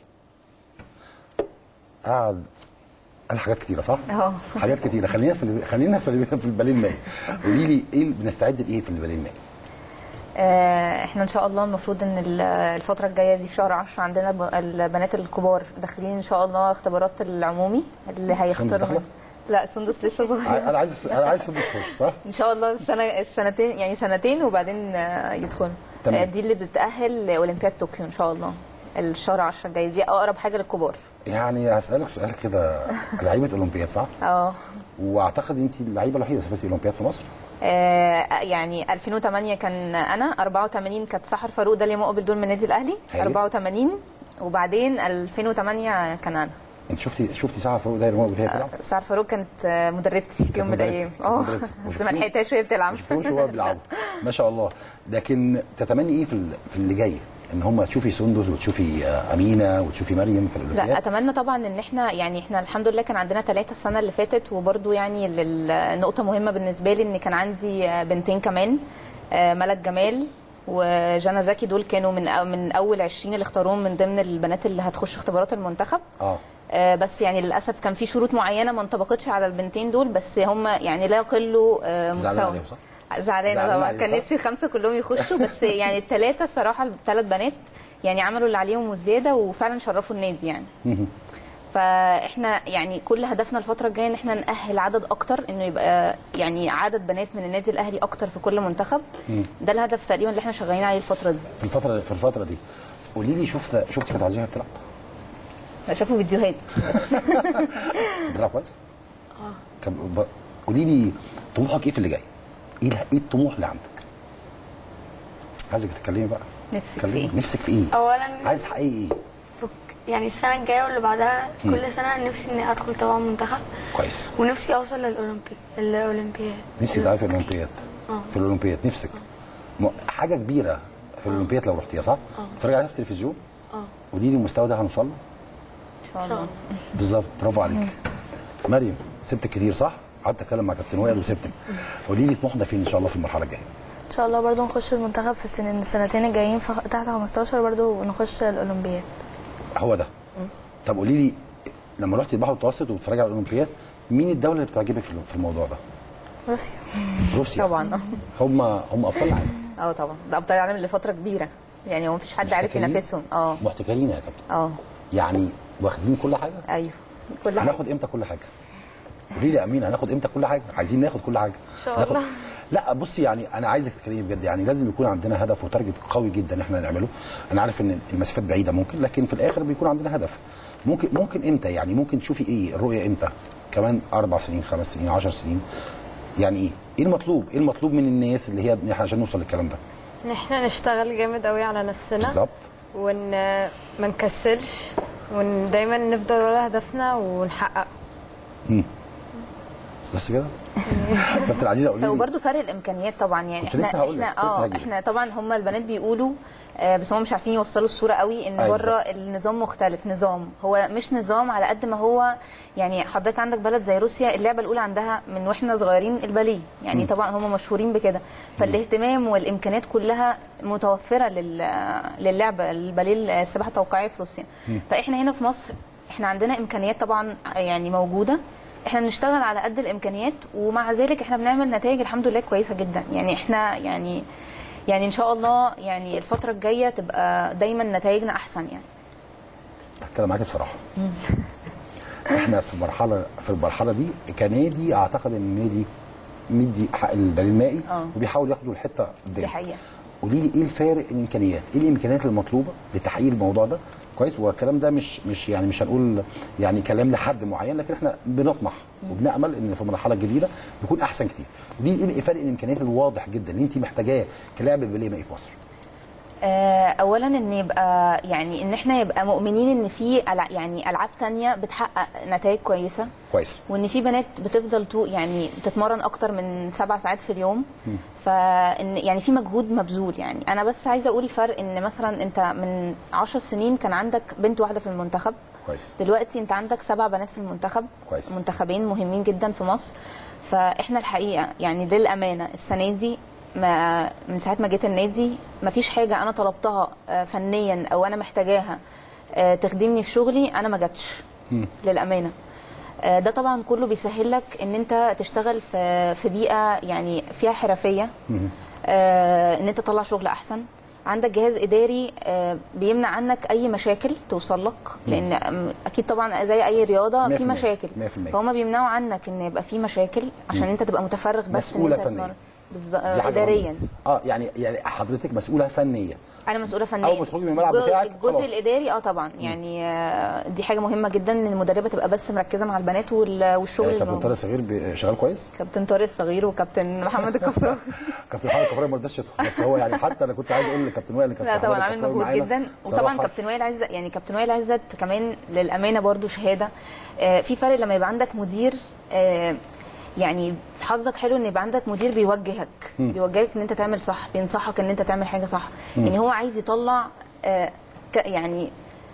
قعد قال حاجات كتيره صح؟ اه حاجات كتيره خلينا في خلينا في في الباليه المائي قولي لي ايه بنستعد لايه في الباليه المائي؟ آه، احنا ان شاء الله المفروض ان ال- الفتره الجايه دي في شهر 10 عندنا ب- البنات الكبار داخلين ان شاء الله اختبارات العمومي اللي داخلة؟ هيختاروا لا سندس لسه صغير انا عايز انا عايز في البوش صح؟ ان شاء الله السنه السنتين يعني سنتين وبعدين آه، يدخلوا تمام. آه، دي اللي بتتاهل لاولمبياد طوكيو ان شاء الله الشهر 10 الجاي دي اقرب حاجه للكبار يعني هسألك سؤال كده لعيبة أولمبياد صح؟ اه وأعتقد أنت اللعيبة الوحيدة اللي سافرتي أولمبياد في مصر آه، يعني 2008 كان انا 84 كانت سحر فاروق ده اللي مقبل دول من النادي الاهلي هايل. 84 وبعدين 2008 كان انا أنت شفتي شفتي ساعة فاروق دايما وهي بتلعب؟ سحر فاروق كانت آه، مدربتي في يوم من مدربتك، الايام كانت اه مدربتك. بس ما لحقتهاش وهي بتلعب ما شفتوش وهو بيلعبوا ما شاء الله لكن تتمني إيه في ال- في اللي جاي؟ إن هم تشوفي سندس وتشوفي آه، أمينة وتشوفي مريم في لا الأولمبياد اتمنى طبعا ان احنا يعني احنا الحمد لله كان عندنا ثلاثه السنه اللي فاتت وبرده يعني ال- النقطه مهمه بالنسبه لي ان كان عندي آه، بنتين كمان آه، ملك جمال وجانا زكي دول كانوا من أو- من اول 20 اللي اختاروهم من ضمن البنات اللي هتخش اختبارات المنتخب اه آه، بس يعني للاسف كان في شروط معينه ما انطبقتش على البنتين دول بس هم يعني لا يقلوا آه، زعلان مستوى عليهم صح؟ زعلانه زعلانة طبعا عليهم كان صح؟ نفسي الخمسه كلهم يخشوا بس يعني الثلاثه الصراحه الثلاث بنات يعني عملوا اللي عليهم والزياده وفعلا شرفوا النادي يعني مهم. فاحنا يعني كل هدفنا الفتره الجايه ان احنا نأهل عدد اكتر انه يبقى يعني عدد بنات من النادي الاهلي اكتر في كل منتخب مم. ده الهدف تقريبا اللي احنا شغالين عليه الفتره دي في الفترة في الفترة دي قولي لي شفت شفتي كانت عزيزة بتلعب؟ شافوا فيديوهات بتلعب كويس؟ اه كم ب- قولي لي طموحك إيه في اللي جاي؟ إيه ال- إيه الطموح اللي عندك؟ عايزك تتكلمي بقى نفسك في تكلمي ايه؟ نفسك في إيه؟ اولا عايز تحققي إيه؟ يعني السنه الجايه واللي بعدها مم. كل سنه نفسي اني ادخل طبعا منتخب كويس ونفسي اوصل للاولمبي الاولمبياد نفسي تلعبي في الاولمبياد اه في الاولمبياد نفسك م- حاجه كبيره في الاولمبياد لو رحتيها صح؟ اه. بتتفرجي عليها في التلفزيون اه قولي لي المستوى ده هنوصل له ان شاء الله بالظبط برافو عليك مريم سبتك كتير صح؟ قعدت اتكلم مع كابتن وائل وسبتك قولي لي طموحنا فين ان شاء الله في المرحله الجايه ان شاء الله برضو نخش المنتخب في السنين السنتين الجايين ف- تحت 15 برضو نخش الاولمبياد هو ده طب قولي لي لما رحتي البحر المتوسط وبتتفرجي على الاولمبياد مين الدوله اللي بتعجبك في في الموضوع ده؟ روسيا روسيا طبعا هم هم ابطال العالم اه طبعا ده ابطال العالم لفتره كبيره يعني هو مفيش حد عارف محتكرين؟ ينافسهم اه محتكرين يا كابتن اه يعني واخدين كل حاجه ايوه كل حاجه هناخد امتى كل حاجه قولي لي يا امين هناخد امتى كل حاجه عايزين ناخد كل حاجه ان شاء هناخد- الله. لا بصي يعني انا عايزك تتكلمي بجد يعني لازم يكون عندنا هدف وتارجت قوي جدا احنا نعمله انا عارف ان المسافات بعيده ممكن لكن في الاخر بيكون عندنا هدف ممكن ممكن امتى يعني ممكن تشوفي ايه الرؤيه امتى كمان اربع سنين خمس سنين عشر سنين يعني ايه ايه المطلوب ايه المطلوب من الناس اللي هي إن احنا عشان نوصل للكلام ده ان احنا نشتغل جامد قوي على نفسنا بالظبط وان ما نكسلش وان دايما نفضل ورا هدفنا ونحقق مم. بس كده كابتن عزيزه قولي هو لي برضه فرق الامكانيات طبعا يعني كنت لسه هقول لك، احنا كنت لسه اه هجيلك. احنا طبعا هم البنات بيقولوا آه، بس هم مش عارفين يوصلوا الصوره قوي ان أيوة بره النظام مختلف نظام هو مش نظام على قد ما هو يعني حضرتك عندك بلد زي روسيا اللعبه الاولى عندها من واحنا صغيرين الباليه يعني مم. طبعا هم مشهورين بكده فالاهتمام والامكانيات كلها متوفره لل للعبه الباليه السباحه التوقيعيه في روسيا مم. فاحنا هنا في مصر احنا عندنا امكانيات طبعا يعني موجوده احنا بنشتغل على قد الامكانيات ومع ذلك احنا بنعمل نتائج الحمد لله كويسه جدا يعني احنا يعني يعني ان شاء الله يعني الفتره الجايه تبقى دايما نتائجنا احسن يعني هتكلم معاكي بصراحه احنا في مرحله في المرحله دي كنادي اعتقد ان النادي مدي حق الباليه المائي اه. وبيحاول ياخدوا الحته دي قدام حقيقه قولي لي ايه الفارق الامكانيات ايه الامكانيات المطلوبه لتحقيق الموضوع ده كويس والكلام ده مش مش يعني مش هنقول يعني كلام لحد معين لكن احنا بنطمح وبنامل ان في المرحله الجديده يكون احسن كتير قولي لي ايه فرق الامكانيات الواضح جدا اللي انت محتاجاه كلاعب باليه مائي في مصر آه، اولا ان يبقى يعني ان احنا يبقى مؤمنين ان في ألع- يعني العاب تانية بتحقق نتائج كويسه كويس وان في بنات بتفضل تو يعني تتمرن اكتر من سبع ساعات في اليوم فان يعني في مجهود مبذول يعني انا بس عايزه اقول الفرق ان مثلا انت من عشر سنين كان عندك بنت واحده في المنتخب كويس دلوقتي انت عندك سبع بنات في المنتخب كويس. منتخبين مهمين جدا في مصر فاحنا الحقيقه يعني للامانه السنه دي ما من ساعه ما جيت النادي ما فيش حاجه انا طلبتها آه، فنيا او انا محتاجاها آه، تخدمني في شغلي انا ما جاتش للامانه آه، ده طبعا كله بيسهل لك ان انت تشتغل في في بيئه يعني فيها حرفيه آه، ان انت تطلع شغل احسن عندك جهاز اداري آه، بيمنع عنك اي مشاكل توصل لك لان أم، اكيد طبعا زي اي رياضه 100% في مشاكل 100%. فهم بيمنعوا عنك ان يبقى في مشاكل عشان مم. انت تبقى متفرغ بس مسؤولة ان انت فنيا. تتمرن. بالظ- دي آه، حاجة اداريا مهمة. اه يعني يعني حضرتك مسؤوله فنيه انا مسؤوله فنيا أول ما تخرجي من الملعب الجزء- بتاعك الجزء خلاص. الاداري اه طبعا يعني آه، دي حاجه مهمه جدا ان المدربه تبقى بس مركزه مع البنات وال- والشغل آه، اللي كابتن موجود. طارق صغير بي- شغال كويس كابتن طارق الصغير وكابتن محمد الكفراوي كابتن محمد الكفراوي ما رضاش يدخل بس هو يعني حتى انا كنت عايز اقول لكابتن وائل كابتن لا طبعا محمد عامل الكفراوي مجهود معانا. جدا وطبعا بصراحة كابتن وائل عزت يعني كابتن وائل عزت كمان للامانه برضو شهاده آه، في فرق لما يبقى عندك مدير آه، يعني حظك حلو ان يبقى عندك مدير بيوجهك مم. بيوجهك ان انت تعمل صح بينصحك ان انت تعمل حاجه صح مم. يعني هو عايز يطلع آه، ك- يعني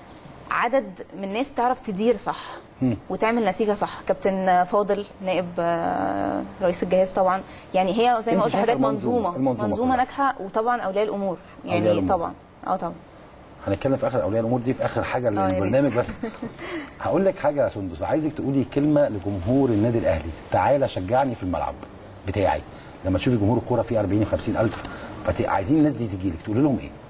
عدد من الناس تعرف تدير صح مم. وتعمل نتيجه صح كابتن فاضل نائب آه، رئيس الجهاز طبعا يعني هي زي أنت ما قلت شايفة لحضرتك المنظومة- منظومه المنظومة منظومه كلها. ناجحه وطبعا اولياء الامور أولياء يعني الأمور. طبعا اه طبعا هنتكلم في اخر اولياء الامور دي في اخر حاجه آه، يا ريت. للبرنامج بس هقول لك حاجه يا سندس عايزك تقولي كلمه لجمهور النادي الاهلي تعالى شجعني في الملعب بتاعي لما تشوفي جمهور الكوره فيه 40 50 الف فعايزين الناس دي تجي لك تقولي لهم ايه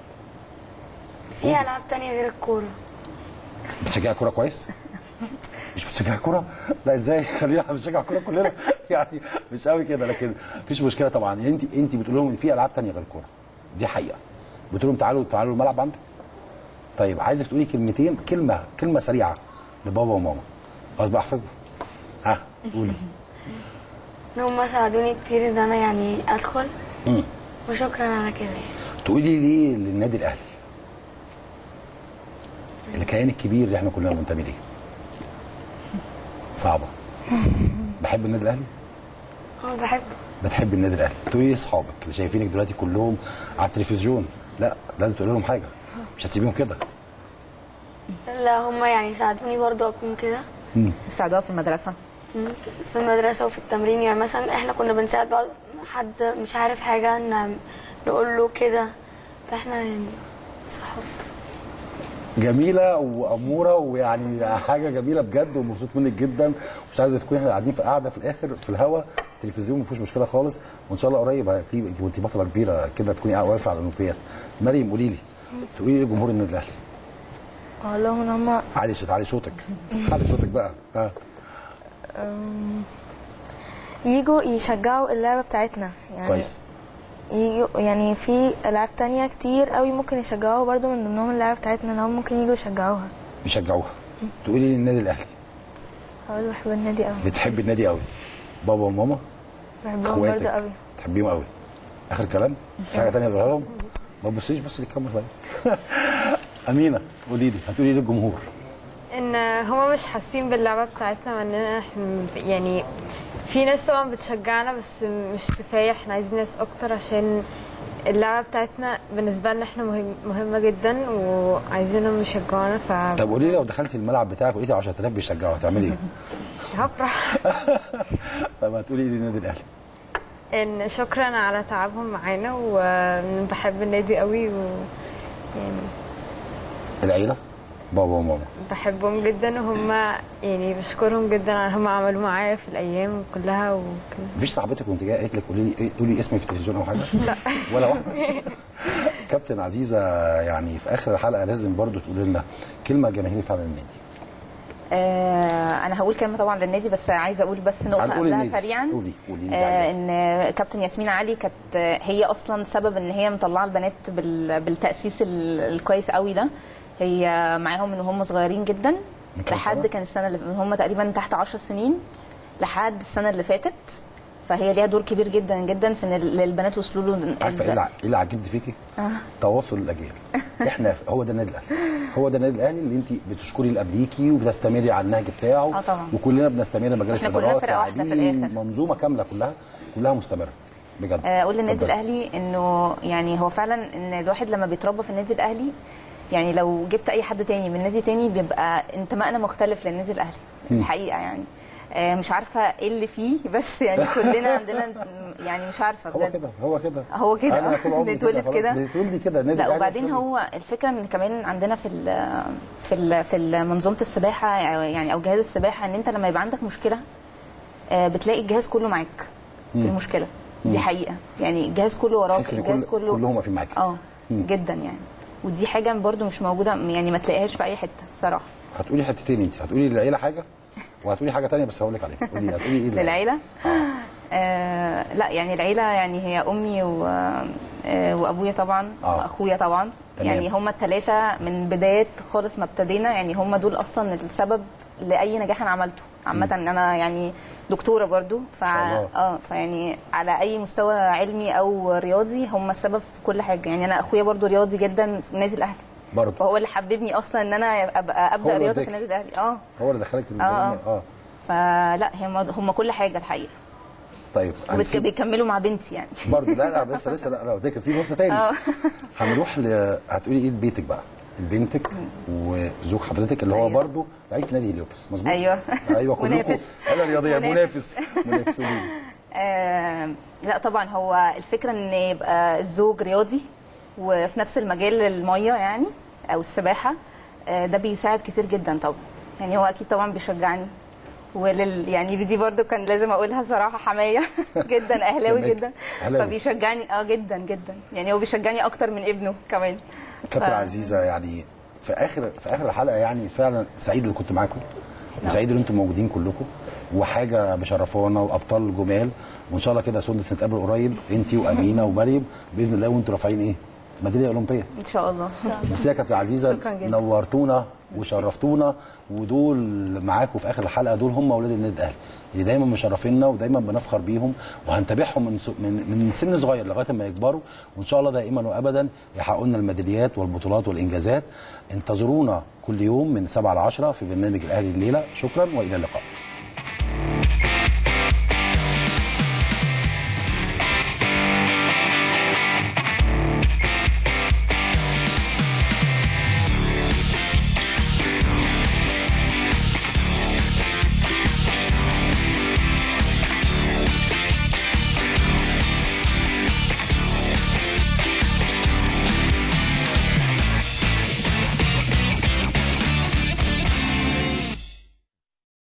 في العاب تانية غير الكوره بتشجعي كوره كويس مش بتشجعي كوره لا ازاي خلينا بنشجع كوره كلنا يعني مش قوي كده لكن مفيش مشكله طبعا انت انت بتقول لهم ان في العاب تانية غير الكوره دي حقيقه بتقول لهم تعالوا تعالوا الملعب عندك طيب عايزك تقولي كلمتين كلمه كلمه سريعه لبابا وماما خلاص بقى حفظنا ها قولي ان هم ساعدوني كتير ان انا يعني ادخل مم. وشكرا على كده يعني. تقولي ليه للنادي الاهلي الكيان الكبير اللي احنا كلنا منتمي ليه صعبه بحب النادي الاهلي اه بحب بتحب النادي الاهلي تقولي ايه اصحابك اللي شايفينك دلوقتي كلهم على التلفزيون لا لازم تقول لهم حاجه مش هتسيبيهم كده لا هم يعني ساعدوني برضو اكون كده بيساعدوها في المدرسه مم. في المدرسة وفي التمرين يعني مثلا احنا كنا بنساعد بعض حد مش عارف حاجة ان نقول له كده فاحنا يعني صحاب جميله واموره ويعني حاجه جميله بجد ومبسوط منك جدا ومش عايزه تكوني احنا قاعدين في قاعده في الاخر في الهوا التلفزيون ما فيهوش مشكله خالص وان شاء الله قريب هتجيب وانت بطله كبيره كده تكوني واقفه على الاولمبياد مريم قولي لي تقولي لي لجمهور النادي الاهلي اقول لهم ان هم علي صوت علي صوتك علي صوتك بقى ها أم، يجوا يشجعوا اللعبه بتاعتنا يعني كويس يجوا يعني في العاب تانية كتير قوي ممكن يشجعوها برضو من ضمنهم اللعبه بتاعتنا اللي هم ممكن يجوا يشجعوها بيشجعوها تقولي لي النادي الاهلي اقول بحب النادي قوي بتحب النادي قوي بابا وماما بحبهم اخواتك برضو قوي تحبيهم قوي اخر كلام في حاجه ثانيه اقولها لهم ما تبصيش بس للكاميرا بقى امينه قولي لي هتقولي لي للجمهور ان هما مش حاسين باللعبه بتاعتنا مع اننا احنا يعني في ناس طبعا بتشجعنا بس مش كفايه احنا عايزين ناس اكتر عشان اللعبه بتاعتنا بالنسبه لنا احنا مهم مهمه جدا وعايزينهم يشجعونا ف طب قولي لي لو دخلتي الملعب بتاعك ولقيتي 10000 بيشجعوا هتعملي ايه؟ هفرح طب هتقولي لي للنادي الاهلي ان شكرا على تعبهم معانا وبحب النادي قوي و يعني العيله بابا وماما بحبهم جدا وهم يعني بشكرهم جدا على هم عملوا معايا في الايام كلها وكده مفيش صاحبتك وانت جايه قالت لك قولي لي إيه- قولي اسمي في التلفزيون او حاجه؟ لا ولا واحده كابتن عزيزه يعني في اخر الحلقه لازم برضو تقولي لنا كلمه جماهيري فعلا النادي آه انا هقول كلمه طبعا للنادي بس عايزه اقول بس نقطه هنقول قبلها النادي. سريعا قولي قولي اللي انت آه عايزاه. ان كابتن ياسمين علي كانت آه، هي اصلا سبب ان هي مطلعه البنات بال- بالتاسيس ال- الكويس قوي ده هي معاهم من هم صغيرين جدا من كام لحد سنة؟ كان السنه اللي هم تقريبا تحت 10 سنين لحد السنه اللي فاتت فهي ليها دور كبير جدا جدا في ان ال- البنات وصلوا له عارفه ايه اللي ع- إيه اللي عجبني فيكي؟ آه. تواصل الاجيال احنا في- هو ده النادي الاهلي هو ده النادي الاهلي اللي انت بتشكري اللي قبليكي وبتستمري على النهج بتاعه آه طبعا. وكلنا بنستمر مجالس إحنا كلنا ادارات فرقة واحدة في لاعبين الآخر. منظومه كامله كلها كلها مستمره بجد آه، اقول للنادي اتفضلي. الاهلي انه يعني هو فعلا ان الواحد لما بيتربى في النادي الاهلي يعني لو جبت اي حد تاني من نادي تاني بيبقى انتمائنا مختلف للنادي الاهلي مم. الحقيقه يعني آه، مش عارفه ايه اللي فيه بس يعني كلنا عندنا يعني مش عارفه هو بجد كده هو كده هو كده أنا طول عمري بنتولد خلاص، كده بنتولدي كده النادي لا الأهلي وبعدين بنتولد. هو الفكره ان كمان عندنا في ال في ال في منظومه السباحه يعني او جهاز السباحه ان انت لما يبقى عندك مشكله آه، بتلاقي الجهاز كله معاك في مم. المشكله مم. دي حقيقه يعني الجهاز كله وراك تحس ان الجهاز كل كله كلهم واقفين معاكي اه مم. جدا يعني ودي حاجه برضو مش موجوده يعني ما تلاقيهاش في اي حته الصراحه هتقولي حتتين انت هتقولي للعيله حاجه وهتقولي حاجه تانية بس هقول لك عليها قولي هتقولي ايه للعيلة؟ للعيله آه لا يعني العيله يعني هي امي و... آه وابويا طبعا آه. واخويا طبعا تمام. يعني هم الثلاثه من بدايه خالص ما ابتدينا يعني هم دول اصلا السبب لاي نجاح انا عملته عامه انا يعني دكتوره برضو ف شاء الله. اه فيعني على اي مستوى علمي او رياضي هم السبب في كل حاجه يعني انا اخويا برضو رياضي جدا في النادي الاهلي برضه وهو اللي حببني اصلا ان انا ابقى هو ابدا اللي رياضه وداك. في النادي الاهلي اه هو اللي دخلك آه، آه. اه فلا هم هم كل حاجه الحقيقه طيب هنسيب- وبيكملوا مع بنتي يعني برضه لا لا لسه لسه لا لا ده كان في نص تاني اه هنروح ل... هتقولي ايه لبيتك بقى لبنتك وزوج حضرتك اللي هو برضه لعيب في نادي هليوبس مظبوط ايوه ايوه كلكم منافس. انا رياضيه منافس. منافس منافس قولي لي. آه لا طبعا هو الفكره ان يبقى الزوج رياضي وفي نفس المجال الميه يعني او السباحه آه ده بيساعد كتير جدا طبعا يعني هو اكيد طبعا بيشجعني ولل يعني دي برضو كان لازم اقولها صراحه حمايه جدا اهلاوي كمان. جدا أهلاوي. فبيشجعني اه جدا جدا يعني هو بيشجعني اكتر من ابنه كمان كابتن ف- عزيزه يعني في اخر في اخر الحلقه يعني فعلا سعيد اللي كنت معاكم وسعيد اللي انتم موجودين كلكم وحاجه مشرفانا وابطال جمال وان شاء الله كده سنة نتقابل قريب انت وامينه ومريم باذن الله وانتم رافعين ايه؟ ميداليه اولمبيه ان شاء الله ميرسي يا كابتن عزيزه شكراً جداً. نورتونا وشرفتونا ودول معاكم في اخر الحلقه دول هم اولاد النادي الاهلي اللي دايما مشرفينا ودايما بنفخر بيهم وهنتابعهم من سو- من من سن صغير لغايه ما يكبروا وان شاء الله دائما وابدا يحققوا لنا الميداليات والبطولات والانجازات انتظرونا كل يوم من 7 ل 10 في برنامج الاهلي الليله شكرا والى اللقاء